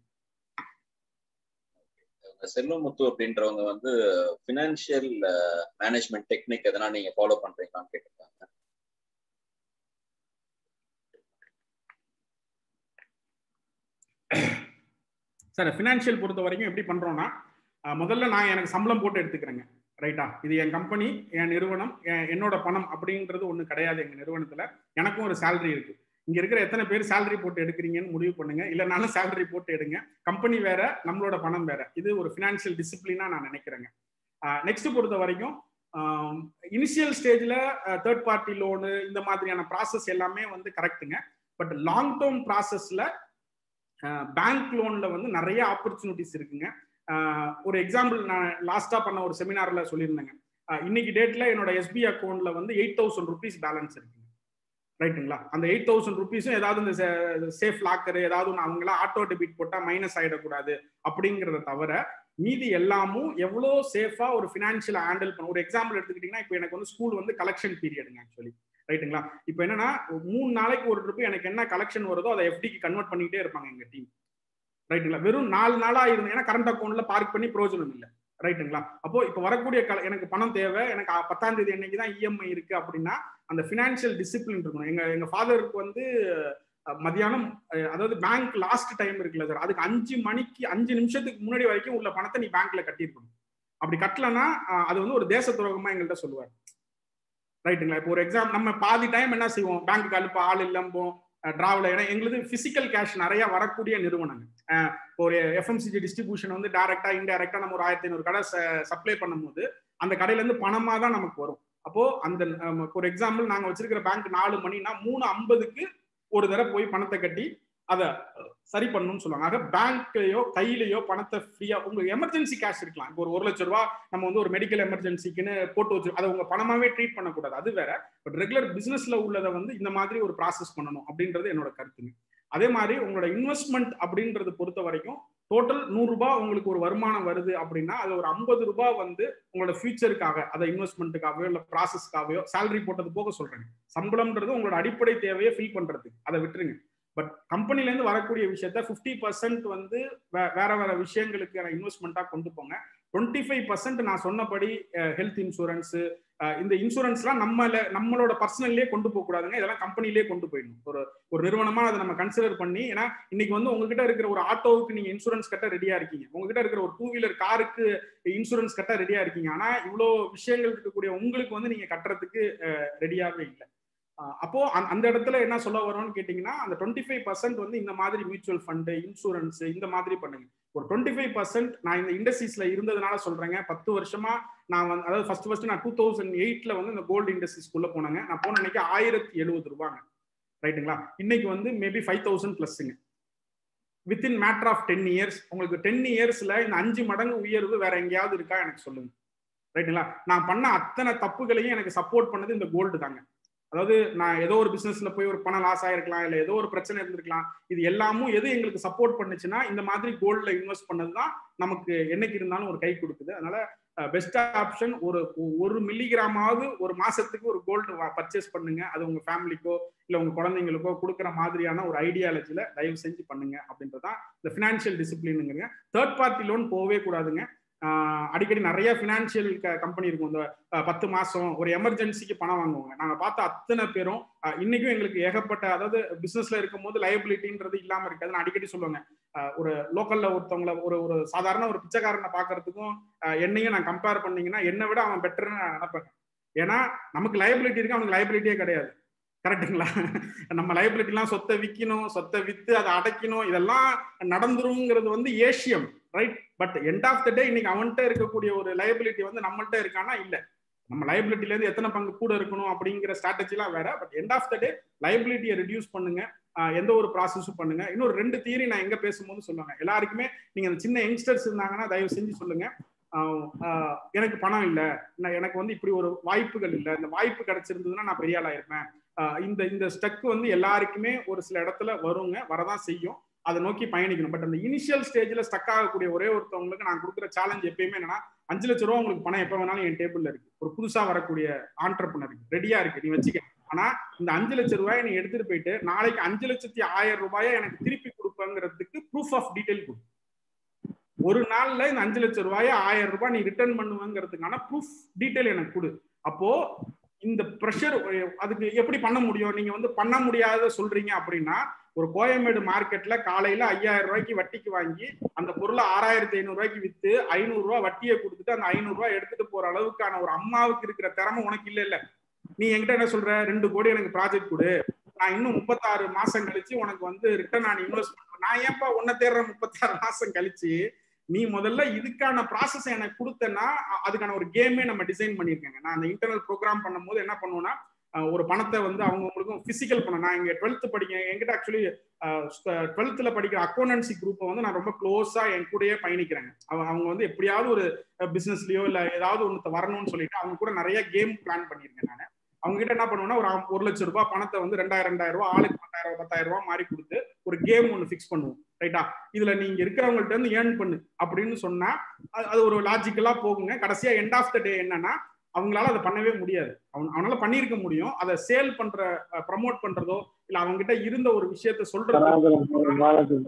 செல்வமுத்து அப்படின்றவங்க வந்து பினான்சியல் மேனேஜ்மெண்ட் டெக்னிக் எதனா நீங்க ஃபாலோ பண்றீங்களான்னு கேட்டிருக்காங்க சார் ஃபினான்ஷியல் பொறுத்த வரைக்கும் எப்படி பண்றோம்னா முதல்ல நான் எனக்கு சம்பளம் போட்டு எடுத்துக்கிறேங்க ரைட்டா இது என் கம்பெனி என் நிறுவனம் என்னோட பணம் அப்படின்றது ஒண்ணு கிடையாது எங்க நிறுவனத்துல எனக்கும் ஒரு சேலரி இருக்கு இங்க இருக்கிற எத்தனை பேர் சேலரி போட்டு எடுக்கிறீங்கன்னு முடிவு பண்ணுங்க இல்லைனாலும் சேலரி போட்டு எடுங்க கம்பெனி வேற நம்மளோட பணம் வேற இது ஒரு ஃபினான்ஷியல் டிசிப்ளினா நான் நினைக்கிறேங்க நெக்ஸ்ட் பொறுத்த வரைக்கும் இனிஷியல் ஸ்டேஜ்ல தேர்ட் பார்ட்டி லோனு இந்த மாதிரியான ப்ராசஸ் எல்லாமே வந்து கரெக்டுங்க பட் லாங் டேர்ம் ப்ராசஸ்ல பேங்க் லோன்ல வந்து நிறைய ஆப்பர்ச்சுனிட்டிஸ் இருக்குங்க ஒரு எக்ஸாம்பிள் நான் லாஸ்டா பண்ண ஒரு செமினார்ல சொல்லியிருந்தேங்க இன்னைக்கு டேட்ல என்னோட எஸ்பி அக்கௌண்ட்ல வந்து எயிட் தௌசண்ட் ருபீஸ் பேலன்ஸ் இருக்குங்க ரைட்டுங்களா அந்த எயிட் தௌசண்ட் ருபீஸும் ஏதாவது இந்த சேஃப் லாக்கர் ஏதாவது ஒன்று அவங்களா ஆட்டோ டெபிட் போட்டா மைனஸ் ஆயிடக்கூடாது அப்படிங்கிறத தவிர மீதி எல்லாமும் எவ்வளோ சேஃபா ஒரு ஃபினான்ஷியல் ஹேண்டில் பண்ண ஒரு எக்ஸாம்பிள் எடுத்துக்கிட்டீங்கன்னா இப்போ எனக்கு வந்து ஸ்கூல் வந்து கலெக்ஷன் பீரியடுங்க ஆக்சுவலி ரைட்டுங்களா இப்போ என்னன்னா மூணு நாளைக்கு ஒரு ட்ரிப்பு எனக்கு என்ன கலெக்ஷன் வருதோ அதை எஃப்டிக்கு கன்வெர்ட் பண்ணிக்கிட்டே இருப்பாங்க எங்க டீம் ரைட்டுங்களா வெறும் நாலு நாளா இருந்து ஏன்னா கரண்ட் அக்கௌண்ட்ல பார்க் பண்ணி பிரயோஜனம் இல்லை ரைட்டுங்களா அப்போ இப்போ வரக்கூடிய எனக்கு பணம் தேவை எனக்கு பத்தாம் தேதி அன்னைக்கு தான் இஎம்ஐ இருக்கு அப்படின்னா அந்த ஃபினான்ஷியல் டிசிப்ளின் இருக்கணும் எங்க எங்க ஃபாதருக்கு வந்து மதியானம் அதாவது பேங்க் லாஸ்ட் டைம் இருக்குல்ல சார் அதுக்கு அஞ்சு மணிக்கு அஞ்சு நிமிஷத்துக்கு முன்னாடி வரைக்கும் உள்ள பணத்தை நீ பேங்க்ல கட்டியிருக்கணும் அப்படி கட்டலன்னா அது வந்து ஒரு தேச துரோகமா எங்கள்கிட்ட சொல்லுவார் ரைட்டுங்களா இப்போ ஒரு எக்ஸாம் நம்ம பாதி டைம் என்ன செய்வோம் பேங்க்கு அனுப்ப ஆள் இல்லம்போம் டிராவல் ஏன்னா எங்களுது பிசிக்கல் கேஷ் நிறைய வரக்கூடிய நிறுவனங்கள் அஹ் ஒரு எஃப்எம்சிஜி டிஸ்ட்ரிபியூஷன் வந்து டைரக்டா இன்டைரக்டா நம்ம ஒரு ஆயிரத்தி ஐநூறு கடை சப்ளை பண்ணும்போது அந்த கடையில இருந்து பணமா தான் நமக்கு வரும் அப்போ அந்த அஹ், ஒரு எக்ஸாம்பிள் நாங்க வச்சிருக்கிற பேங்க் நாலு மணினா மூணு ஐம்பதுக்கு ஒரு தடவை போய் பணத்தை கட்டி அதை சரி பண்ணணும்னு சொல்லுவாங்க ஆக பேங்க்லயோ கையிலயோ பணத்தை ஃப்ரீயா உங்க எமர்ஜென்சி கேஷ் இருக்கலாம் இப்போ ஒரு ஒரு லட்ச ரூபா நம்ம வந்து ஒரு மெடிக்கல் எமர்ஜென்சிக்குன்னு போட்டு வச்சு அதை உங்க பணமாவே ட்ரீட் பண்ணக்கூடாது அது வேற பட் ரெகுலர் பிசினஸ்ல உள்ளதை வந்து இந்த மாதிரி ஒரு ப்ராசஸ் பண்ணணும் அப்படின்றது என்னோட கருத்துங்க அதே மாதிரி உங்களோட இன்வெஸ்ட்மெண்ட் அப்படின்றது பொறுத்த வரைக்கும் டோட்டல் நூறு ரூபாய் உங்களுக்கு ஒரு வருமானம் வருது அப்படின்னா அது ஒரு ஐம்பது ரூபாய் வந்து உங்களோட ஃபியூச்சருக்காக அதை இன்வெஸ்ட்மெண்ட்டுக்காகவோ இல்லை ப்ராசஸ்க்காகவோ சேலரி போட்டது போக சொல்றேங்க சம்பளம்ன்றது உங்களோட அடிப்படை தேவையை ஃபில் பண்றதுக்கு அதை விட்டுருங்க பட் கம்பெனில இருந்து வரக்கூடிய விஷயத்த ஃபிஃப்டி பர்சன்ட் வந்து வே- வேற வேற விஷயங்களுக்கான இன்வெஸ்ட்மெண்ட்டா கொண்டு போங்க டுவெண்ட்டி ஃபைவ் பர்சன்ட் நான் சொன்னபடி ஹெல்த் இன்சூரன்ஸ் இந்த இன்சூரன்ஸ்லாம் நம்மள நம்மளோட பர்சனல்லே கொண்டு போக கூடாதுங்க இதெல்லாம் கம்பெனிலே கொண்டு போயிடணும் ஒரு ஒரு நிறுவனமா அதை நம்ம கன்சிடர் பண்ணி ஏன்னா இன்னைக்கு வந்து உங்ககிட்ட இருக்கிற ஒரு ஆட்டோவுக்கு நீங்க இன்சூரன்ஸ் கட்ட ரெடியா இருக்கீங்க உங்ககிட்ட இருக்கிற ஒரு டூ வீலர் காருக்கு இன்சூரன்ஸ் கட்ட ரெடியா இருக்கீங்க ஆனா இவ்வளோ விஷயங்கள் இருக்கக்கூடிய உங்களுக்கு வந்து நீங்க கட்டுறதுக்கு ரெடியாவே இல்லை அஹ் அப்போ அந்த- அந்த இடத்துல என்ன சொல்ல வரோம்னு கேட்டீங்கன்னா அந்த டுவெண்ட்டி ஃபைவ் பர்சன்ட் வந்து இந்த மாதிரி மியூச்சுவல் ஃபண்டு இன்சூரன்ஸ் இந்த மாதிரி பண்ணுங்க ஒரு டுவெண்ட்டி ஃபைவ் பர்சன்ட் நான் இந்த இண்டஸ்ட்ரீஸ்ல இருந்ததுனால சொல்றேங்க பத்து வருஷமா நான் வந்து அதாவது ஃபர்ஸ்ட் ஃபர்ஸ்ட் நான் டூ தௌசண்ட் எயிட்ல வந்து இந்த கோல்டு இண்டஸ்ட்ரீஸ்க்குள்ள போனாங்க நான் போன அன்னைக்கு ஆயிரத்தி எழுபது ரூபாங்க ரைட்டுங்களா இன்னைக்கு வந்து மேபி ஃபைவ் தௌசண்ட் பிளஸ்ங்க within matter of ten years உங்களுக்கு டென் இயர்ஸ்ல இந்த அஞ்சு மடங்கு உயர்வு வேற எங்கேயாவது இருக்கா எனக்கு சொல்லுங்க ரைட்டுங்களா நான் பண்ண அத்தனை தப்புகளையும் எனக்கு சப்போர்ட் பண்ணது இந்த கோல்டு தாங்க அதாவது நான் ஏதோ ஒரு பிசினஸ்ல போய் ஒரு பணம் லாஸ் ஆயிருக்கலாம் இல்ல ஏதோ ஒரு பிரச்சனை இருந்திருக்கலாம் இது எல்லாமும் எது எங்களுக்கு சப்போர்ட் பண்ணுச்சுன்னா இந்த மாதிரி கோல்ட்ல இன்வெஸ்ட் பண்ணதுதான் நமக்கு என்னைக்கு இருந்தாலும் ஒரு கை கொடுக்குது அதனால பெஸ்ட் ஆப்ஷன் ஒரு ஒரு மில்லிகிராமாவது ஒரு மாசத்துக்கு ஒரு கோல்டு பர்ச்சேஸ் பண்ணுங்க அது உங்க ஃபேமிலிக்கோ இல்ல உங்க குழந்தைங்களுக்கோ கொடுக்குற மாதிரியான ஒரு ஐடியாலஜில தயவு செஞ்சு பண்ணுங்க அப்படின்றதான் இந்த பினான்சியல் டிசிப்ளினுங்கிறங்க தேர்ட் பார்ட்டி லோன் போகவே கூடாதுங்க ஆஹ் அடிக்கடி நிறைய பினான்சியல் கம்பெனி இருக்கும் இந்த அஹ், பத்து மாசம் ஒரு எமர்ஜென்சிக்கு பணம் வாங்குவாங்க நாங்க பார்த்த அத்தனை பேரும் அஹ், இன்னைக்கும் எங்களுக்கு ஏகப்பட்ட அதாவது பிசினஸ்ல இருக்கும் போது லயபிலிட்டின்றது இல்லாம இருக்காது நான் அடிக்கடி சொல்லுவாங்க அஹ், ஒரு லோக்கல்ல ஒருத்தவங்கள ஒரு ஒரு சாதாரண ஒரு பிச்சைக்காரனை பாக்குறதுக்கும் அஹ், என்னையும் நான் கம்பேர் பண்ணீங்கன்னா என்னை விட அவன் பெட்டர்னு நான் நினைப்பேன் ஏன்னா நமக்கு லயபிலிட்டி இருக்கு அவனுக்கு லயபிலிட்டியே கிடையாது கரெக்டுங்களா நம்ம லைபிலிட்டிலாம் சொத்தை விற்கணும் சொத்தை வித்து அதை அடைக்கணும் இதெல்லாம் நடந்துருங்கிறது வந்து ஏஷியம் right but end of the day இன்னைக்கு அவன்கிட்ட இருக்கக்கூடிய ஒரு லைபிலிட்டி வந்து நம்மள்ட்ட இருக்கானா இல்ல நம்ம லைபிலிட்டில இருந்து எத்தனை பங்கு கூட இருக்கணும் அப்படிங்கிற ஸ்ட்ராட்டஜிலாம் வேற but end of the day லைபிலிட்டியை ரெடியூஸ் பண்ணுங்க ஆஹ் எந்த ஒரு ப்ராசஸும் பண்ணுங்க இன்னொரு ரெண்டு தியரி நான் எங்க பேசும்போது சொல்லுவாங்க எல்லாருக்குமே நீங்க அந்த சின்ன யங்ஸ்டர்ஸ் இருந்தாங்கன்னா தயவு செஞ்சு சொல்லுங்க ஆஹ் ஆஹ் எனக்கு பணம் இல்லை எனக்கு வந்து இப்படி ஒரு வாய்ப்புகள் இல்லை இந்த வாய்ப்பு கிடைச்சிருந்ததுன்னா நான் பெரிய ஆளாயிருப்பேன் ஆஹ் இந்த இந்த ஸ்டெக் வந்து எல்லாருக்குமே ஒரு சில இடத்துல வருங்க வரதான் செய்யும் அதை நோக்கி பயணிக்கணும் பட் அந்த இனிஷியல் ஸ்டேஜ்ல ஸ்டக் ஆகக்கூடிய ஒரே ஒருத்தவங்களுக்கு நான் கொடுக்குற சேலஞ்ச் எப்பயுமே என்னன்னா அஞ்சு லட்ச ரூபா உங்களுக்கு பணம் எப்ப வேணாலும் என் டேபிள்ல இருக்கு ஒரு புதுசா வரக்கூடிய ஆண்டர்பனர் ரெடியா இருக்கு நீ வச்சுக்க ஆனா இந்த அஞ்சு லட்ச ரூபாயை நீ எடுத்துட்டு போயிட்டு நாளைக்கு அஞ்சு லட்சத்தி ஆயிரம் ரூபாயை எனக்கு திருப்பி கொடுப்பங்கிறதுக்கு ப்ரூஃப் ஆஃப் டீடைல் கொடு ஒரு நாள்ல இந்த அஞ்சு லட்சம் ரூபாயை ஆயிரம் ரூபாய் நீ ரிட்டர்ன் பண்ணுவேங்கிறதுக்கான ப்ரூஃப் டீடைல் எனக்கு கொடு அப்போ இந்த ப்ரெஷர் அதுக்கு எப்படி பண்ண முடியும் நீங்க வந்து பண்ண முடியாத சொல்றீங்க அப்படின்னா ஒரு கோயம்பேடு மார்க்கெட்ல காலையில ஐயாயிரம் ரூபாய்க்கு வட்டிக்கு வாங்கி அந்த பொருளை ஆறாயிரத்தி ஐநூறு ரூபாய்க்கு வித்து ஐநூறு ரூபாய் வட்டியை கொடுத்துட்டு அந்த ஐநூறு ரூபாய் எடுத்துட்டு போற அளவுக்கான ஒரு அம்மாவுக்கு இருக்கிற திறமை உனக்கு இல்ல இல்ல நீ என்கிட்ட என்ன சொல்ற ரெண்டு கோடி எனக்கு ப்ராஜெக்ட் கொடு நான் இன்னும் முப்பத்தாறு மாசம் கழிச்சு உனக்கு வந்து ரிட்டர்ன் நான் இன்வெஸ்ட் பண்றேன் நான் ஏன்பா உன்னை தேடுறேன் முப்பத்தாறு மாசம் கழிச்சு நீ முதல்ல இதுக்கான ப்ராசஸ் எனக்கு கொடுத்தேன்னா அதுக்கான ஒரு கேமே நம்ம டிசைன் பண்ணியிருக்கேங்க நான் அந்த இன்டர்னல் ப்ரோக்ராம் பண்ணும்போது என்ன பண்ணுவோம்னா ஒரு பணத்தை வந்து அவங்கவுங்களுக்கும் பிசிக்கல் பண்ண நான் இங்க டுவெல்த் படிக்க என்கிட்ட ஆக்சுவலி டுவெல்த்ல படிக்கிற அக்கௌண்டன்சி குரூப்பை வந்து நான் ரொம்ப க்ளோஸா என் கூடயே பயணிக்கிறேங்க அவங்க வந்து எப்படியாவது ஒரு பிசினஸ்லயோ இல்ல ஏதாவது ஒன்று வரணும்னு சொல்லிட்டு அவங்க கூட நிறைய கேம் பிளான் பண்ணியிருக்கேன் நான் அவங்க கிட்ட என்ன பண்ணுவேன்னா ஒரு ஒரு லட்சம் ரூபாய் பணத்தை வந்து ரெண்டாயிரம் ரெண்டாயிரம் ரூபாய் ஆளுக்கு பத்தாயிரம் பத்தாயிரம் ரூபாய் மாறி கொடுத்து ஒரு கேம் ஒன்று ஃபிக்ஸ் பண்ணுவோம் ரைட்டா இதுல நீங்க இருக்கிறவங்கள்ட்ட இருந்து ஏர்ன் பண்ணு அப்படின்னு சொன்னா அது ஒரு லாஜிக்கலா போகுங்க கடைசியா எண்ட் ஆஃப் த டே என்னன்னா அவங்களால அதை பண்ணவே முடியாது அவன் அவனால பண்ணியிருக்க முடியும் அதை சேல் பண்ற ப்ரமோட் பண்றதோ இல்ல அவங்க கிட்ட இருந்த ஒரு விஷயத்த சொல்றதோ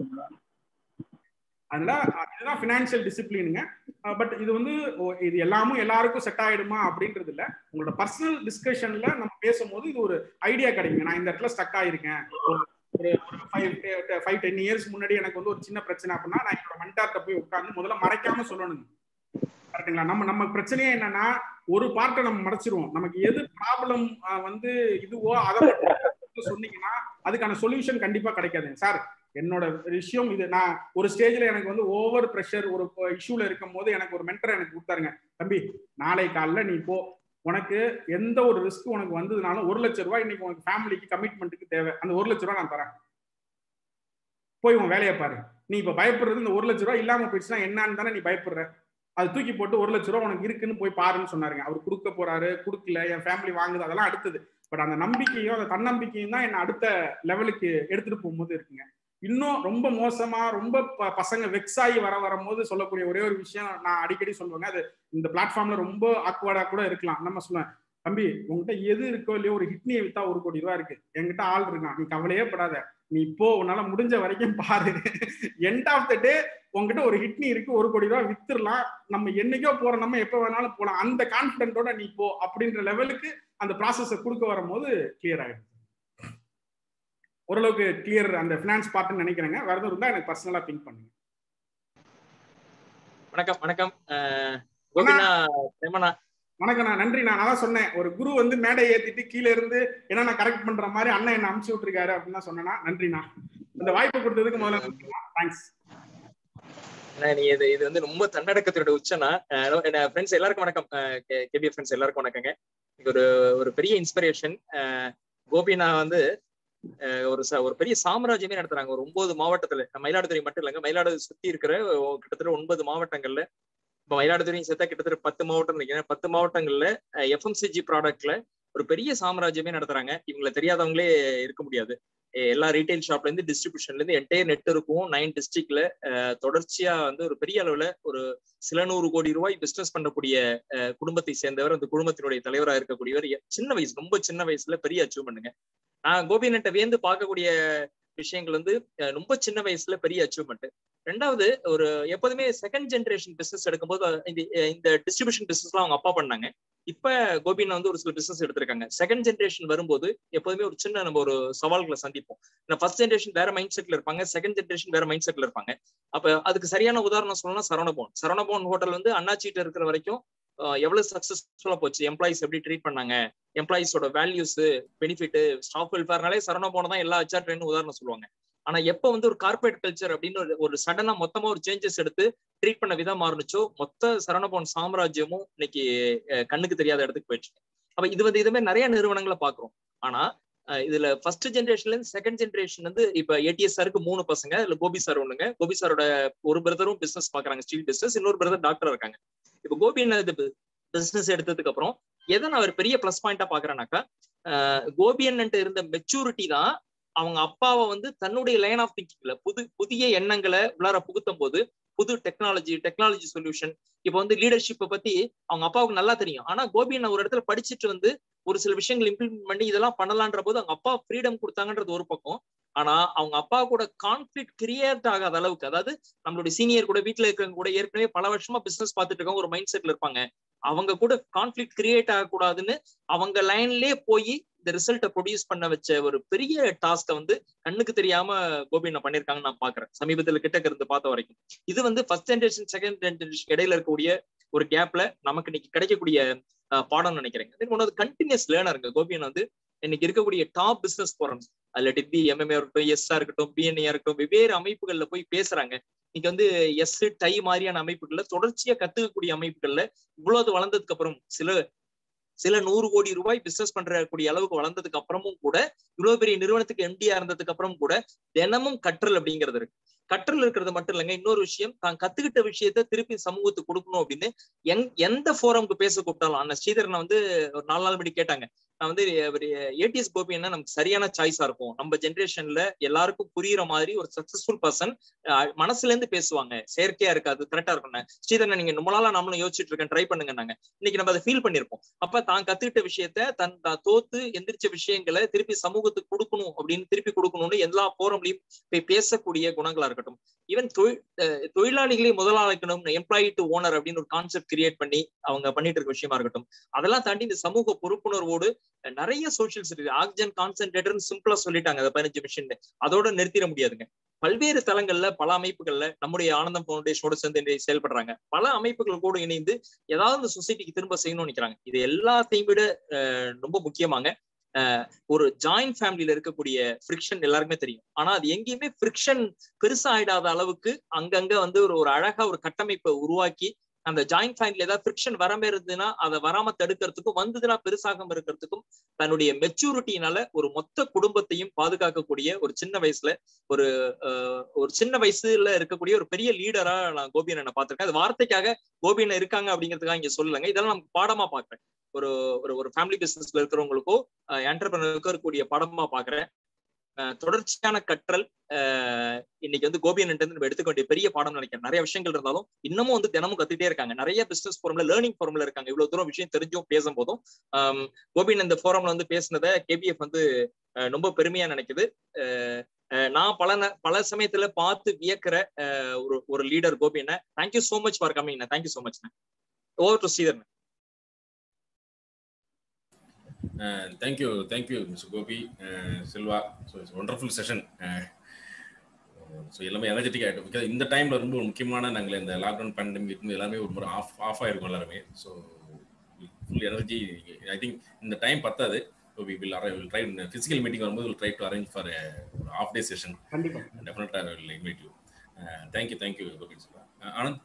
அதனால இதுதான் பினான்சியல் டிசிப்ளினுங்க பட் இது வந்து இது எல்லாமும் எல்லாருக்கும் செட் ஆயிடுமா அப்படின்றது இல்ல உங்களோட பர்சனல் டிஸ்கஷன்ல நம்ம பேசும்போது இது ஒரு ஐடியா கிடைக்குங்க நான் இந்த இடத்துல ஸ்டக் ஆயிருக்கேன் ஒரு ஒரு ஃபைவ் ஃபைவ் டென் இயர்ஸ் முன்னாடி எனக்கு வந்து ஒரு சின்ன பிரச்சனை அப்படின்னா நான் என்னோட மண்டார்ட்ட போய் உட்காந்து முதல்ல மறைக்காம சொல்லணுங்க கரெக்ட்டுங்களா நம்ம நம்ம பிரச்சனையே என்னன்னா ஒரு பார்ட்டை நம்ம மறைச்சிருவோம் நமக்கு எது ப்ராப்ளம் வந்து இதுவோ அதை மட்டும் சொன்னீங்கன்னா அதுக்கான சொல்யூஷன் கண்டிப்பா கிடைக்காதுங்க சார் என்னோட விஷயம் இது நான் ஒரு ஸ்டேஜ்ல எனக்கு வந்து ஓவர் ப்ரெஷர் ஒரு இஷ்யூல இருக்கும் போது எனக்கு ஒரு மென்டர் எனக்கு கொடுத்தாருங்க தம்பி நாளை காலைல நீ போ உனக்கு எந்த ஒரு ரிஸ்க் உனக்கு வந்ததுனாலும் ஒரு லட்சம் ரூபாய் இன்னைக்கு உனக்கு ஃபேமிலிக்கு கமிட்மெண்ட்டுக்கு தேவை அந்த ஒரு லட்ச ரூபாய் நான் தரேன் போய் உன் வேலையை பாரு நீ இப்ப பயப்படுறது இந்த ஒரு லட்ச ரூபாய் இல்லாம போயிடுச்சுன்னா என்னன்னு தானே நீ பயப்படுற அது தூக்கி போட்டு ஒரு லட்ச ரூபா உனக்கு இருக்குன்னு போய் பாருன்னு சொன்னாருங்க அவர் கொடுக்க போறாரு கொடுக்கல என் ஃபேமிலி வாங்குது அதெல்லாம் அடுத்தது பட் அந்த நம்பிக்கையும் அந்த தன்னம்பிக்கையும் தான் என்ன அடுத்த லெவலுக்கு எடுத்துட்டு போகும்போது இருக்குங்க இன்னும் ரொம்ப மோசமா ரொம்ப பசங்க வெக்ஸ் ஆகி வர வரும்போது சொல்லக்கூடிய ஒரே ஒரு விஷயம் நான் அடிக்கடி சொல்லுவேங்க அது இந்த பிளாட்ஃபார்ம்ல ரொம்ப ஆக்வர்டா கூட இருக்கலாம் நம்ம சொல்லுவேன் தம்பி உங்ககிட்ட எது இருக்கோ இல்லையோ ஒரு ஹிட்னியை வித்தா ஒரு கோடி ரூபா இருக்கு என்கிட்ட ஆள் இருக்கான் நீ கவலையே படாத நீ இப்போ உன்னால முடிஞ்ச வரைக்கும் பாரு எண்ட் ஆஃப் த டே உங்ககிட்ட ஒரு ஹிட்னி இருக்கு ஒரு கோடி ரூபாய் வித்துடலாம் நம்ம என்னைக்கோ போறோம் நம்ம எப்ப வேணாலும் போலாம் அந்த கான்பிடென்ட்டோட நீ போ அப்படின்ற லெவலுக்கு அந்த ப்ராசஸை கொடுக்க வரும்போது கிளியர் ஆயிடும் ஓரளவுக்கு கிளியர் அந்த ஃபினான்ஸ் பார்ட்னு நினைக்கிறேங்க வேற எதுவும் இருந்தா எனக்கு பர்சனலா திங்க் பண்ணுங்க வணக்கம் வணக்கம் கோபினா பிரேமனா வணக்கண்ணா நன்றி நான் அதான் சொன்னேன் ஒரு குரு வந்து மேடை ஏத்திட்டு கீழே இருந்து என்ன நான் கரெக்ட் பண்ற மாதிரி அண்ணன் என்ன அமுச்சு விட்டுருக்காரு அப்படின்னு தான் சொன்னேன்னா நன்றிண்ணா இந்த வாய்ப்பு கொடுத்ததுக்கு முதல்ல தேங்க்ஸ் நீ இது இது வந்து ரொம்ப தன்னடக்கத்தோட உச்சனா ஃப்ரெண்ட்ஸ் எல்லாருக்கும் வணக்கம் கேபி ஃப்ரெண்ட்ஸ் எல்லாருக்கும் வணக்கங்க ஒரு ஒரு பெரிய இன்ஸ்பிரேஷன் கோபினா வந்து ஒரு ஒரு பெரிய சாம்ராஜ்யமே நடத்துறாங்க ஒரு ஒன்பது மாவட்டத்துல மயிலாடுதுறை மட்டும் இல்லைங்க மயிலாடுதுறை சுத்தி இருக்கிற கிட்டத்தட்ட ஒன்பது மாவட்டங்கள்ல இப்போ மயிலாடுதுறையும் சேர்த்தா கிட்டத்தட்ட பத்து மாவட்டம் நினைக்கிறேன் பத்து மாவட்டங்கள்ல எஃப்எம்சிஜி ப்ராடக்ட்ல ஒரு பெரிய சாம்ராஜ்யமே நடத்துறாங்க இவங்களை தெரியாதவங்களே இருக்க முடியாது எல்லா ரீட்டைல் ஷாப்ல இருந்து டிஸ்ட்ரிபியூஷன்ல இருந்து என்டையர் நெட் இருக்கும் நைன் டிஸ்ட்ரிக்ட்ல தொடர்ச்சியா வந்து ஒரு பெரிய அளவுல ஒரு சில நூறு கோடி ரூபாய் பிசினஸ் பண்ணக்கூடிய குடும்பத்தை சேர்ந்தவர் அந்த குடும்பத்தினுடைய தலைவராக இருக்கக்கூடியவர் சின்ன வயசு ரொம்ப சின்ன வயசுல பெரிய அச்சீவ்மெண்ட்டுங்க நான் கோபிநட்டை வியந்து பார்க்கக்கூடிய விஷயங்கள் வந்து ரொம்ப சின்ன வயசுல பெரிய அச்சீவ்மெண்ட் ரெண்டாவது ஒரு எப்போதுமே செகண்ட் ஜென்ரேஷன் பிசினஸ் எடுக்கும்போது இந்த இந்த டிஸ்ட்ரிபியூஷன் பிசினஸ்லாம் அவங்க அப்பா பண்ணாங்க இப்ப கோபினா வந்து ஒரு சில பிசினஸ் எடுத்திருக்காங்க செகண்ட் ஜென்ரேஷன் வரும்போது எப்போதுமே ஒரு சின்ன நம்ம ஒரு சவால்களை சந்திப்போம் ஃபர்ஸ்ட் ஜென்ரேஷன் வேற மைண்ட் செட்ல இருப்பாங்க செகண்ட் ஜென்ரேஷன் வேற மைண்ட் செட்ல இருப்பாங்க அப்ப அதுக்கு சரியான உதாரணம் சொல்லணும்னா சரவணபவன் சரவணபவன் ஹோட்டல் வந்து அண்ணாச்சிட்ட இருக்கிற வரைக்கும் எவ்வளவு சக்சஸ்ஃபுல்லா போச்சு எம்ப்ளாயிஸ் எப்படி ட்ரீட் பண்ணாங்க எம்ப்ளாயிஸோட வேல்யூஸ் பெனிஃபிட் ஸ்டாஃப் வெல்ஃபேர்னாலே சரவணபவன் தான் எல்லா ஹெச்ஆர் ட்ரெயின் உதாரணம் சொல்லுவாங்க ஆனா எப்ப வந்து ஒரு கார்பரேட் கல்ச்சர் அப்படின்னு ஒரு ஒரு சடனா மொத்தமா ஒரு சேஞ்சஸ் எடுத்து ட்ரீட் பண்ண விதம் மாறுனுச்சோ மொத்த சரணபவன் சாம்ராஜ்யமும் இன்னைக்கு கண்ணுக்கு தெரியாத இடத்துக்கு போயிடுச்சு அப்ப இது வந்து இதுமே நிறைய நிறுவனங்களை பாக்குறோம் ஆனா இதுல ஃபர்ஸ்ட் ஜென்ரேஷன்ல இருந்து செகண்ட் ஜென்ரேஷன் வந்து இப்ப ஏடிஎஸ் சாருக்கு மூணு பசங்க இல்ல கோபி சார் ஒண்ணுங்க கோபி சாரோட ஒரு பிரதரும் பிசினஸ் பாக்குறாங்க ஸ்டீல் பிசினஸ் இன்னொரு பிரதர் டாக்டர் இருக்காங்க இப்ப கோபி இது பிசினஸ் எடுத்ததுக்கு அப்புறம் எதை நான் ஒரு பெரிய பிளஸ் பாயிண்டா பாக்குறேன்னாக்கா கோபியன் இருந்த மெச்சூரிட்டி தான் அவங்க அப்பாவை வந்து தன்னுடைய லைன் ஆஃப் திங்கிங்ல புது புதிய எண்ணங்களை உள்ளார புகுத்தும் போது புது டெக்னாலஜி டெக்னாலஜி சொல்யூஷன் இப்போ வந்து லீடர்ஷிப்பை பத்தி அவங்க அப்பாவுக்கு நல்லா தெரியும் ஆனா கோபியன் ஒரு இடத்துல படிச்சுட்டு வந்து ஒரு சில விஷயங்கள் இம்ப்ளிமெண்ட் பண்ணி இதெல்லாம் பண்ணலான்ற போது அவங்க அப்பா ஃப்ரீடம் கொடுத்தாங்கன்றது ஒரு பக்கம் ஆனா அவங்க அப்பா கூட கான்ஃபிளிக் கிரியேட் ஆகாத அளவுக்கு அதாவது நம்மளுடைய சீனியர் கூட வீட்டுல இருக்கிறவங்க கூட ஏற்கனவே பல வருஷமா பிசினஸ் பார்த்துட்டு இருக்கவங்க ஒரு மைண்ட் செட்ல இருப்பாங்க அவங்க கூட கான்ஃபிளிக் கிரியேட் ஆகக்கூடாதுன்னு அவங்க லைன்லயே போய் இந்த ரிசல்ட்டை ப்ரொடியூஸ் பண்ண வச்ச ஒரு பெரிய டாஸ்க வந்து கண்ணுக்கு தெரியாம கோபினா பண்ணிருக்காங்கன்னு நான் பாக்குறேன் சமீபத்துல கிட்டக்க இருந்து பார்த்த வரைக்கும் இது வந்து ஃபர்ஸ்ட் ஜென்ரேஷன் செகண்ட் ஜென்ரேஷன் இடையில இருக்கக்கூடிய ஒரு கேப்ல நமக்கு இன்னைக்கு கிடைக்கக்கூடிய பாடம் நினைக்கிறேன் ஒன்று கண்டினியூஸ் லேர்னருங்க கோபியன் வந்து இன்னைக்கு இருக்கக்கூடிய டாப் பிசினஸ் போரம்ஸ் அதுல டிபி எம்எம்ஏ இருக்கட்டும் எஸ்ஆ இருக்கட்டும் பிஎன்ஏ இருக்கட்டும் வெவ்வேறு அமைப்புகள்ல போய் பேசுறாங்க இன்னைக்கு வந்து எஸ் டை மாதிரியான அமைப்புகள்ல தொடர்ச்சியா கத்துக்கக்கூடிய அமைப்புகள்ல இவ்வளவு வளர்ந்ததுக்கு அப்புறம் சில சில நூறு கோடி ரூபாய் பிசினஸ் பண்றக்கூடிய அளவுக்கு வளர்ந்ததுக்கு அப்புறமும் கூட இவ்வளவு பெரிய நிறுவனத்துக்கு எம்டியா இருந்ததுக்கு அப்புறம் கூட தினமும் கற்றல் அப்படிங்கிறது இருக்கு கற்றல் இருக்கிறது மட்டும் இல்லைங்க இன்னொரு விஷயம் தான் கத்துக்கிட்ட விஷயத்த திருப்பி சமூகத்துக்கு கொடுக்கணும் அப்படின்னு எங் எந்த ஃபோரம்க்கு பேச கூப்பிட்டாலும் அண்ணன் ஸ்ரீதரனை வந்து ஒரு நாலு நாள் மணி கேட்டாங்க நான் வந்து ஏடிஎஸ் கோபி என்ன நமக்கு சரியான சாய்ஸா இருக்கும் நம்ம ஜென்ரேஷன்ல எல்லாருக்கும் புரியுற மாதிரி ஒரு சக்சஸ்ஃபுல் பர்சன் மனசுல இருந்து பேசுவாங்க செயற்கையா இருக்காது கரெக்டா இருக்கும் ஸ்ரீதரன் நீங்க ரொம்ப நாளா நம்மளும் யோசிச்சுட்டு இருக்கேன் ட்ரை பண்ணுங்க நாங்க இன்னைக்கு நம்ம அதை ஃபீல் பண்ணிருப்போம் அப்ப தான் கத்துக்கிட்ட விஷயத்த தன் தான் தோத்து எந்திரிச்ச விஷயங்களை திருப்பி சமூகத்துக்கு கொடுக்கணும் அப்படின்னு திருப்பி கொடுக்கணும்னு எல்லா போரம்லயும் போய் பேசக்கூடிய குணங்களா இருக்கட்டும் ஈவன் தொழில் தொழிலாளிகளை முதலாளிக்கணும் எம்ப்ளாயி டு ஓனர் அப்படின்னு ஒரு கான்செப்ட் கிரியேட் பண்ணி அவங்க பண்ணிட்டு இருக்க விஷயமா இருக்கட்டும் அதெல்லாம் தாண்டி இந்த சமூக பொறுப்புணர்வோடு நிறைய சோசியல்ஸ் இருக்கு ஆக்சிஜன் கான்சென்ட்ரேட்டர்னு சிம்பிளா சொல்லிட்டாங்க அதை பதினஞ்சு மிஷின் அதோட நிறுத்திட முடியாதுங்க பல்வேறு தளங்கள்ல பல அமைப்புகள்ல நம்முடைய ஆனந்தம் ஃபவுண்டேஷனோட சேர்ந்து இன்றைய செயல்படுறாங்க பல அமைப்புகள் கூட இணைந்து ஏதாவது இந்த சொசைட்டிக்கு திரும்ப செய்யணும்னு நினைக்கிறாங்க இது எல்லாத்தையும் விட அஹ், ரொம்ப முக்கியமாங்க அஹ், ஒரு ஜாயிண்ட் ஃபேமிலியில இருக்கக்கூடிய ஃப்ரிக்ஷன் எல்லாருக்குமே தெரியும் ஆனா அது எங்கேயுமே ஃப்ரிக்ஷன் பெருசா ஆயிடாத அளவுக்கு அங்கங்க வந்து ஒரு ஒரு அழகா ஒரு கட்டமைப்பை உருவாக்கி அந்த ஜாயிண்ட் ஃபேமிலில ஏதாவது ஃப்ரிக்ஷன் வராம இருந்ததுன்னா அதை வராம தடுக்கிறதுக்கும் வந்ததுன்னா பெருசாகாம இருக்கிறதுக்கும் தன்னுடைய மெச்சூரிட்டினால ஒரு மொத்த குடும்பத்தையும் பாதுகாக்கக்கூடிய ஒரு சின்ன வயசுல ஒரு அஹ், ஒரு சின்ன வயசுல இருக்கக்கூடிய ஒரு பெரிய லீடரா நான் கோபியனை பார்த்திருக்கேன் அது வார்த்தைக்காக கோபியனை இருக்காங்க அப்படிங்கிறதுக்காக இங்க சொல்லலைங்க இதெல்லாம் நமக்கு பாடமா பாக்குறேன் ஒரு ஒரு ஒரு ஃபேமிலி பிசினஸ்ல இருக்கிறவங்களுக்கோ என்டர்பிரினருக்கோ இருக்கக்கூடிய பாடமா பாக்குறேன் அஹ், தொடர்ச்சியான கற்றல் அஹ், இன்னைக்கு வந்து கோபியன் இருந்து நம்ம எடுத்துக்க வேண்டிய பெரிய பாடம் நினைக்கிறேன் நிறைய விஷயங்கள் இருந்தாலும் இன்னமும் வந்து தினமும் கத்துட்டே இருக்காங்க நிறைய பிசினஸ் ஃபோரம்ல லேர்னிங் ஃபோரம்ல இருக்காங்க இவ்வளவு தூரம் விஷயம் தெரிஞ்சும் பேசும் போதும் ஆம், கோபின் இந்த ஃபோரம்ல வந்து பேசினதை கேபிஎஃப் வந்து அஹ், ரொம்ப பெருமையா நினைக்குது அஹ், அஹ், நான் பல ந- பல சமயத்துல பார்த்து வியக்கிற அஹ், ஒரு ஒரு லீடர் கோபி என்ன thank you so much for coming thank you so much over to Sridhar thank you thank you mister Gopi Selva so it's wonderful session so எல்லாமே எனர்ஜெட்டிக் ஆகிடும் பிகாஸ் இந்த டைமில் ரொம்ப முக்கியமான நாங்கள் இந்த லாக்டவுன் பேண்டமிக் இருக்கும்போது எல்லாமே ஒரு முறை ஆஃப் ஆஃப் ஆயிருக்கும் எல்லாருமே so full energy I think இந்த டைம் பத்தாது so we will arrange will try physical meeting வரும்போது will try to arrange for ஒரு ஆஃப் டே செஷன் கண்டிப்பா டெஃபினட்டாக will invite you thank you thank you Gopi Selva Anand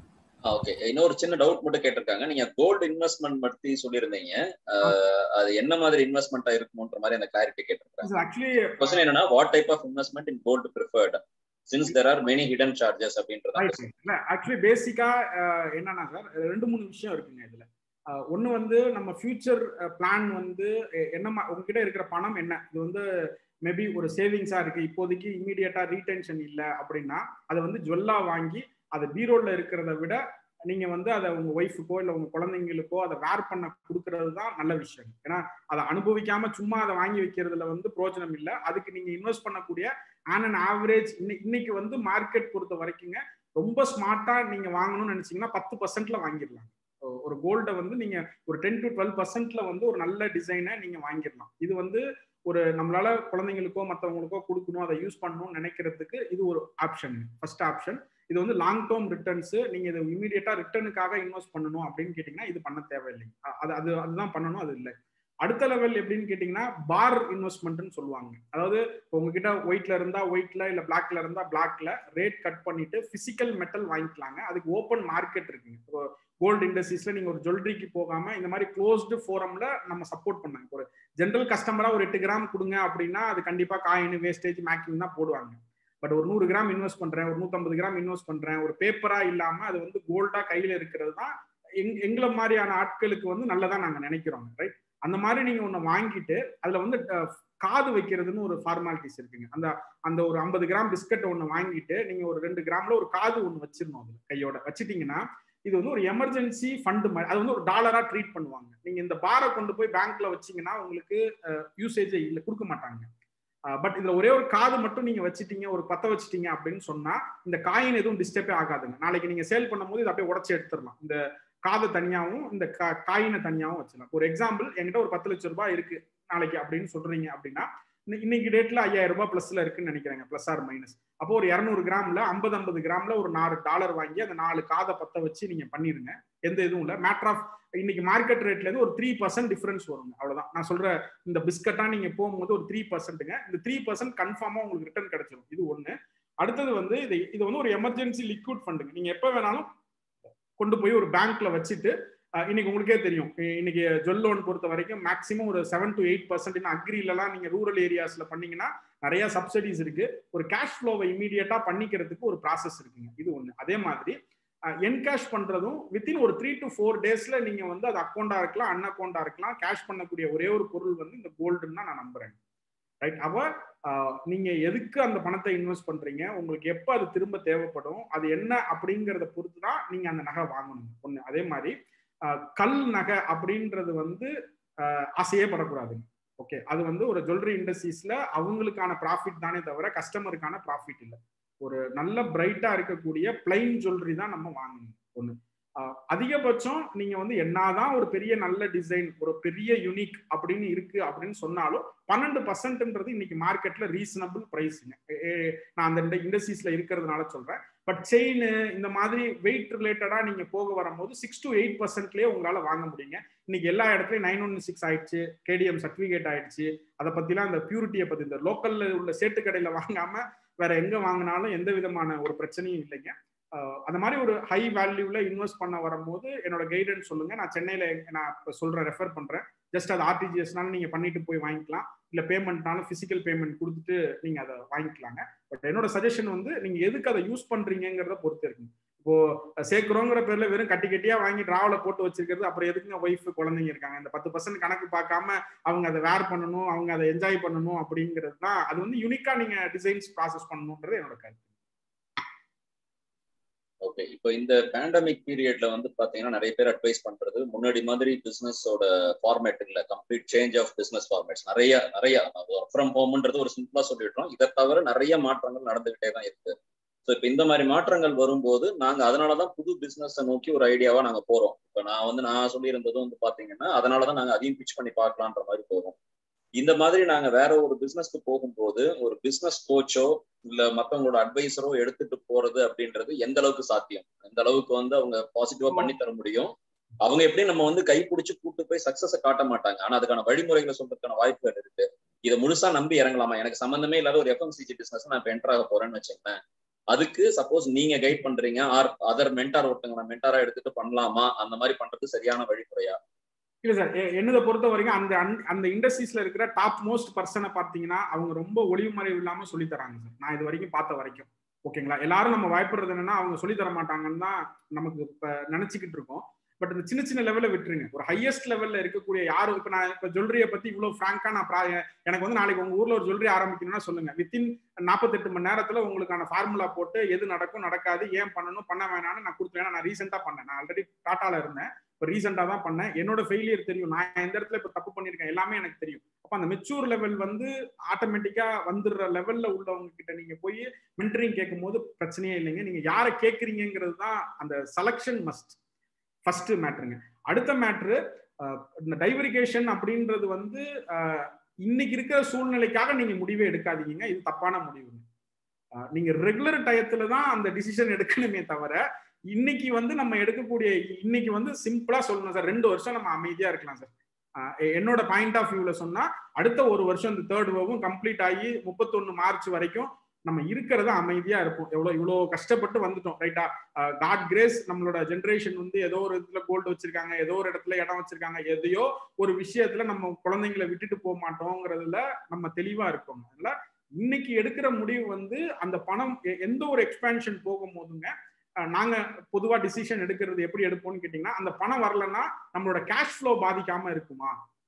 okay இன்னொரு சின்ன டவுட் மட்டும் கேட்டிருக்காங்க நீங்க கோல்டு இன்வெஸ்ட்மெண்ட் பத்தி சொல்லியிருந்தீங்க அஹ், அது என்ன மாதிரி இன்வெஸ்ட்மெண்டா இருக்குமோன்ற மாதிரி அந்த கிளாரிட்டி கேட்டிருக்காங்க ஆக்சுவலி கொஸ்டின் என்னன்னா what type of investment in gold preferred since there are many hidden charges அப்படின்றத இல்ல ஆக்சுவலி பேசிக்கா என்னன்னா சார் ரெண்டு மூணு விஷயம் இருக்குங்க இதுல அஹ், ஒண்ணு வந்து நம்ம ஃபியூச்சர் பிளான் வந்து எ- என்ன மா- உங்ககிட்ட இருக்கிற பணம் என்ன இது வந்து மேபி ஒரு சேவிங்ஸா இருக்கு இப்போதைக்கு இமீடியட்டா ரீடென்ஷன் இல்ல அப்படின்னா அதை வந்து ஜுவல்லா வாங்கி அது பீரோல இருக்கிறத விட நீங்க வந்து அதை உங்க ஒய்ஃபுக்கோ இல்ல உங்க குழந்தைங்களுக்கோ அதை வேர் பண்ண கொடுக்கறது தான் நல்ல விஷயம் ஏன்னா அதை அனுபவிக்காம சும்மா அதை வாங்கி வைக்கிறதுல வந்து பிரோஜனம் இல்லை அதுக்கு நீங்க இன்வெஸ்ட் பண்ணக்கூடிய ஆன் அன் ஆவரேஜ் இன்னைக்கு வந்து மார்க்கெட் பொறுத்த வரைக்குங்க ரொம்ப ஸ்மார்ட்டா நீங்க வாங்கணும்னு நினைச்சீங்கன்னா பத்து பர்சன்ட்ல வாங்கிடலாம் ஒ- ஒரு கோல்டை வந்து நீங்க ஒரு டென் டு டுவெல் பர்சன்ட்ல வந்து ஒரு நல்ல டிசைனை நீங்க வாங்கிடலாம் இது வந்து ஒரு நம்மளால குழந்தைங்களுக்கோ மற்றவங்களுக்கோ கொடுக்கணும் அதை யூஸ் பண்ணணும்னு நினைக்கிறதுக்கு இது ஒரு ஆப்ஷன் ஃபர்ஸ்ட் ஆப்ஷன் இது வந்து லாங் டேர்ம் ரிட்டர்ன்ஸ் நீங்க இது இமீடியட்டா ரிட்டர்னுக்காக இன்வெஸ்ட் பண்ணணும் அப்படின்னு கேட்டீங்கன்னா இது பண்ண தேவையில்லை அ- அது அது அதுதான் பண்ணணும் அது இல்லை அடுத்த லெவல் எப்படின்னு கேட்டீங்கன்னா பார் இன்வெஸ்ட்மெண்ட்னு சொல்லுவாங்க அதாவது இப்போ உங்ககிட்ட ஒயிட்ல இருந்தா ஒயிட்ல இல்ல பிளாக்ல இருந்தா பிளாக்ல ரேட் கட் பண்ணிட்டு பிசிக்கல் மெட்டல் வாங்கிக்கலாங்க அதுக்கு ஓப்பன் மார்க்கெட் இருக்குங்க இப்போ கோல்டு இண்டஸ்ட்ரீஸ்ல நீங்க ஒரு ஜுவல்லரிக்கு போகாம இந்த மாதிரி க்ளோஸ்டு ஃபோரம்ல நம்ம சப்போர்ட் பண்ணாங்க ஒரு ஜென்ரல் கஸ்டமரா ஒரு எட்டு கிராம் கொடுங்க அப்படின்னா அது கண்டிப்பா காயின் வேஸ்டேஜ் மேக்கிங் தான் போடுவாங்க பட் ஒரு நூறு கிராம் இன்வெஸ்ட் பண்றேன் ஒரு நூத்தம்பது கிராம் இன்வெஸ்ட் பண்றேன் ஒரு பேப்பரா இல்லாம அது வந்து கோல்டா கையில இருக்கிறது தான் எங் எங்களை மாதிரியான ஆட்களுக்கு வந்து நல்லதா நாங்க நினைக்கிறோம் ரைட் அந்த மாதிரி நீங்க ஒண்ணு வாங்கிட்டு அதுல வந்து அஹ், காது வைக்கிறதுன்னு ஒரு ஃபார்மாலிட்டிஸ் இருக்குங்க அந்த அந்த ஒரு ஐம்பது கிராம் பிஸ்கட் ஒண்ணு வாங்கிட்டு நீங்க ஒரு ரெண்டு கிராம்ல ஒரு காது ஒண்ணு வச்சிடணும் அதுல கையோட வச்சிட்டீங்கன்னா இது வந்து ஒரு எமர்ஜென்சி ஃபண்ட் மாதிரி அது வந்து ஒரு டாலரா ட்ரீட் பண்ணுவாங்க நீங்க இந்த பாரை கொண்டு போய் பேங்க்ல வச்சீங்கன்னா உங்களுக்கு யூசேஜே இல்லை கொடுக்க மாட்டாங்க பட் இதுல ஒரே ஒரு காது மட்டும் நீங்க வச்சிட்டீங்க ஒரு பத்த வச்சிட்டீங்க அப்படின்னு சொன்னா இந்த காயின் எதுவும் டிஸ்டர்பே ஆகாதுங்க நாளைக்கு நீங்க சேல் பண்ணும்போது இதை அப்படியே உடச்சி எடுத்துடலாம் இந்த காதை தனியாவும் இந்த கா- காயினை தனியாவும் வச்சிடலாம் ஒரு எக்ஸாம்பிள் என்கிட்ட ஒரு பத்து லட்சம் ரூபாய் இருக்கு நாளைக்கு அப்படின்னு சொல்றீங்க அப்படின்னா இன்னை- இன்னைக்கு டேட்ல ஐயாயிரம் ரூபாய் பிளஸ்ல இருக்குன்னு நினைக்கிறேங்க பிளஸ் ஆர் மைனஸ் அப்போ ஒரு இரநூறு கிராம்ல ஐம்பது ஐம்பது கிராம்ல ஒரு நாலு டாலர் வாங்கி அந்த நாலு காதை பத்த வச்சு நீங்க பண்ணிருங்க எந்த இதுவும் இல்ல மேட்டர் ஆஃப் இன்னைக்கு மார்க்கெட் ரேட்ல இருந்து ஒரு த்ரீ பர்சன்ட் டிஃபரன்ஸ் வருங்க அவ்வளவுதான் நான் சொல்ற இந்த பிஸ்கட்டா நீங்க போகும்போது ஒரு த்ரீ பர்சன்ட்டுங்க இந்த த்ரீ பர்சன்ட் கன்ஃபார்மா உங்களுக்கு ரிட்டர்ன் கிடைச்சிடும் இது ஒண்ணு அடுத்தது வந்து இது இது வந்து ஒரு எமர்ஜென்சி லிக்விட் ஃபண்டுங்க நீங்க எப்ப வேணாலும் கொண்டு போய் ஒரு பேங்க்ல வச்சுட்டு அஹ், இன்னைக்கு உங்களுக்கே தெரியும் இ- இன்னைக்கு ஜுவல் லோன் பொறுத்த வரைக்கும் மேக்ஸிமம் ஒரு செவன் டு எயிட் பர்சன்ட் அக்ரிலலாம் நீங்க ரூரல் ஏரியாஸ்ல பண்ணீங்கன்னா நிறைய சப்சிடிஸ் இருக்கு ஒரு கேஷ் ஃப்ளோவை இமீடியட்டா பண்ணிக்கிறதுக்கு ஒரு ப்ராசஸ் இருக்குங்க இது ஒண்ணு அதே மாதிரி என்கேஷ் பண்றதும் வித்தின் ஒரு த்ரீ டு ஃபோர் டேஸ்ல நீங்க வந்து அது அக்கௌண்டா இருக்கலாம் அன் அக்கௌண்டா இருக்கலாம் கேஷ் பண்ணக்கூடிய ஒரே ஒரு பொருள் வந்து இந்த கோல்டுன்னு தான் நான் நம்புறேன் ரைட் அப்ப ஆஹ், நீங்க எதுக்கு அந்த பணத்தை இன்வெஸ்ட் பண்றீங்க உங்களுக்கு எப்ப அது திரும்ப தேவைப்படும் அது என்ன அப்படிங்கறத பொறுத்து தான் நீங்க அந்த நகை வாங்கணும் ஒண்ணு அதே மாதிரி ஆஹ், கல் நகை அப்படின்றது வந்து ஆஹ், ஆசையே படக்கூடாதுங்க ஓகே அது வந்து ஒரு ஜுவல்லரி இண்டஸ்ட்ரீஸ்ல அவங்களுக்கான ப்ராஃபிட் தானே தவிர கஸ்டமருக்கான ப்ராஃபிட் இல்லை ஒரு நல்ல பிரைட்டா இருக்கக்கூடிய பிளைன் ஜுவல்லரி தான் நம்ம வாங்கணும் ஒண்ணு அதிகபட்சம் நீங்க வந்து என்னதான் ஒரு பெரிய நல்ல டிசைன் ஒரு பெரிய யூனிக் அப்படின்னு இருக்கு அப்படின்னு சொன்னாலும் பன்னெண்டு பர்சன்ட்ன்றது இன்னைக்கு மார்க்கெட்ல ரீசனபிள் ப்ரைஸுங்க நான் அந்த இண்டஸ்ட்ரீஸ்ல இருக்கிறதுனால சொல்றேன் பட் செயின் இந்த மாதிரி வெயிட் ரிலேட்டடா நீங்க போக வரும்போது சிக்ஸ் டு எயிட் பர்சன்ட்லயே உங்களால வாங்க முடியுங்க இன்னைக்கு எல்லா இடத்துலயும் நைன் ஒன் சிக்ஸ் ஆயிடுச்சு கேடிஎம் சர்டிபிகேட் ஆயிடுச்சு அதை பத்திலாம் அந்த பியூரிட்டியை பத்தி இந்த லோக்கல்ல உள்ள சேட்டு கடையில வாங்காம வேற எங்க வாங்கினாலும் எந்த விதமான ஒரு பிரச்சனையும் இல்லைங்க அந்த மாதிரி ஒரு ஹை வேல்யூல இன்வெஸ்ட் பண்ண வரும்போது என்னோட கைடன்ஸ் சொல்லுங்க நான் சென்னையில நான் இப்போ சொல்றேன் ரெஃபர் பண்றேன் ஜஸ்ட் அது ஆர்டிஜிஎஸ்னாலும் நீங்க பண்ணிட்டு போய் வாங்கிக்கலாம் இல்ல பேமெண்ட்னாலும் பிசிக்கல் பேமெண்ட் கொடுத்துட்டு நீங்க அதை வாங்கிக்கலாங்க பட் என்னோட சஜஷன் வந்து நீங்க எதுக்கு அதை யூஸ் பண்றீங்கிறத பொறுத்து இருக்குங்க இப்போ சேர்க்கிறோங்கிற பேர்ல வெறும் கட்டி கட்டியா வாங்கி டிராவல போட்டு வச்சிருக்கிறது அப்புறம் எதுக்குங்க ஒய்ஃப் குழந்தைங்க இருக்காங்க இந்த பத்து பர்சன்ட் கணக்கு பார்க்காம அவங்க அதை வேர் பண்ணணும் அவங்க அதை என்ஜாய் பண்ணணும் அப்படிங்கிறது தான் அது வந்து யூனிக்கா நீங்க டிசைன்ஸ் ப்ராசஸ் பண்ணணுன்றது என்னோட கருத்து ஓகே இப்போ இந்த பேண்டமிக் பீரியட்ல வந்து பாத்தீங்கன்னா நிறைய பேர் அட்வைஸ் பண்றது முன்னாடி மாதிரி பிசினஸோட ஃபார்மேட் இல்ல complete change of business formats நிறைய நிறைய ஒர்க் ஃப்ரம் ஹோம்ன்றது ஒரு சிம்பிளா சொல்லிடுறோம் இதை தவிர நிறைய மாற்றங்கள் நடந்துகிட்டே தான் இருக்கு ஸோ இப்போ இந்த மாதிரி மாற்றங்கள் வரும்போது நாங்க அதனாலதான் புது பிசினஸ் நோக்கி ஒரு ஐடியாவா நாங்க போறோம் இப்போ நான் வந்து நான் சொல்லியிருந்ததும் வந்து பாத்தீங்கன்னா அதனாலதான் நாங்க அதையும் பிச் பண்ணி பார்க்கலான்ற மாதிரி போறோம் இந்த மாதிரி நாங்க வேற ஒரு பிசினஸ்க்கு போகும்போது ஒரு பிசினஸ் கோச்சோ இல்ல மத்தவங்களோட அட்வைசரோ எடுத்துட்டு போறது அப்படின்றது எந்த அளவுக்கு சாத்தியம் எந்த அளவுக்கு வந்து அவங்க பாசிட்டிவா பண்ணி தர முடியும் அவங்க எப்படி நம்ம வந்து கை பிடிச்சி கூட்டு போய் சக்சஸ காட்ட மாட்டாங்க ஆனா அதுக்கான வழிமுறைகளை சொல்றதுக்கான வாய்ப்புகள் இருக்கு இதை முழுசா நம்பி இறங்கலாமா எனக்கு சம்பந்தமே இல்லாத ஒரு எஃப்எம்சிஜி பிசினஸ் நான் இப்ப என்டர் ஆக போறேன்னு வச்சுக்கேன் அதுக்கு சப்போஸ் நீங்க கைட் பண்றீங்க ஆர் அதர் மென்டார் ஒருத்தங்க நான் மென்டாரா எடுத்துட்டு பண்ணலாமா அந்த மாதிரி பண்றது சரியான வழிமுறையா இல்ல சார் என்னதை பொறுத்த வரைக்கும் அந்த அந்த இண்டஸ்ட்ரீஸ்ல இருக்கிற டாப் மோஸ்ட் பர்சனை பார்த்தீங்கன்னா அவங்க ரொம்ப ஒளிவு மறைவு இல்லாம சொல்லி தராங்க சார் நான் இது வரைக்கும் பார்த்த வரைக்கும் ஓகேங்களா எல்லாரும் நம்ம வாய்ப்புறது என்னன்னா அவங்க சொல்லி தர மாட்டாங்கன்னு தான் நமக்கு இப்ப நினைச்சுக்கிட்டு இருக்கோம் பட் இந்த சின்ன சின்ன லெவல்ல விட்டுருங்க ஒரு ஹையஸ்ட் லெவல்ல இருக்கக்கூடிய யாரும் இப்ப நான் இப்ப ஜுவல்லரியை பத்தி இவ்வளவு ஃப்ராங்கா நான் எனக்கு வந்து நாளைக்கு உங்க ஊர்ல ஒரு ஜுவல்லரி ஆரம்பிக்கணும்னா சொல்லுங்க வித்தின் நாற்பத்தெட்டு மணி நேரத்துல உங்களுக்கான ஃபார்முலா போட்டு எது நடக்கும் நடக்காது ஏன் பண்ணணும் பண்ண வேணாம்னு நான் கொடுத்தேன் நான் ரீசெண்டா பண்ணேன் நான் ஆல்ரெடி டாட்டால இருந்தேன் இப்போ ரீசெண்டாக தான் பண்ணேன் என்னோட ஃபெயிலியர் தெரியும் நான் எந்த இடத்துல இப்போ தப்பு பண்ணியிருக்கேன் எல்லாமே எனக்கு தெரியும் அப்போ அந்த மெச்சூர் லெவல் வந்து ஆட்டோமேட்டிக்கா வந்துடுற லெவல்ல உள்ளவங்க கிட்ட நீங்க போய் மென்டரிங் கேட்கும் போது பிரச்சனையே இல்லைங்க நீங்க யாரை கேட்குறீங்கிறது தான் அந்த செலக்ஷன் மஸ்ட் ஃபர்ஸ்ட் மேட்ருங்க அடுத்த மேட்ரு இந்த டைவரிகேஷன் அப்படின்றது வந்து இன்னைக்கு இருக்கிற சூழ்நிலைக்காக நீங்க முடிவே எடுக்காதீங்க இது தப்பான முடிவுங்க நீங்க ரெகுலர் டயத்துல தான் அந்த டிசிஷன் எடுக்கணுமே தவிர இன்னைக்கு வந்து நம்ம எடுக்கக்கூடிய இன்னைக்கு வந்து சிம்பிளா சொல்லணும் சார் ரெண்டு வருஷம் நம்ம அமைதியா இருக்கலாம் சார் என்னோட பாயிண்ட் ஆஃப் வியூல சொன்னா அடுத்த ஒரு வருஷம் இந்த தேர்ட் வேவும் கம்ப்ளீட் ஆகி முப்பத்தொன்னு மார்ச் வரைக்கும் நம்ம இருக்கிறத அமைதியா இருப்போம் எவ்வளவு இவ்வளவு கஷ்டப்பட்டு வந்துட்டோம் ரைட்டா காட் கிரேஸ் நம்மளோட ஜென்ரேஷன் வந்து ஏதோ ஒரு இடத்துல கோல்டு வச்சிருக்காங்க ஏதோ ஒரு இடத்துல இடம் வச்சிருக்காங்க எதையோ ஒரு விஷயத்துல நம்ம குழந்தைங்களை விட்டுட்டு போக மாட்டோங்கிறதுல நம்ம தெளிவா இருக்கோம் அதனால இன்னைக்கு எடுக்கிற முடிவு வந்து அந்த பணம் எந்த ஒரு எக்ஸ்பேன்ஷன் போகும் போதுங்க நாங்க பொதுவா டிசிஷன் எடுக்கிறது எப்படி எடுப்போம்னு கேட்டீங்கன்னா அந்த பணம் வரலன்னா நம்மளோட கேஷ் ஃப்ளோ பாதிக்காம இருக்குமா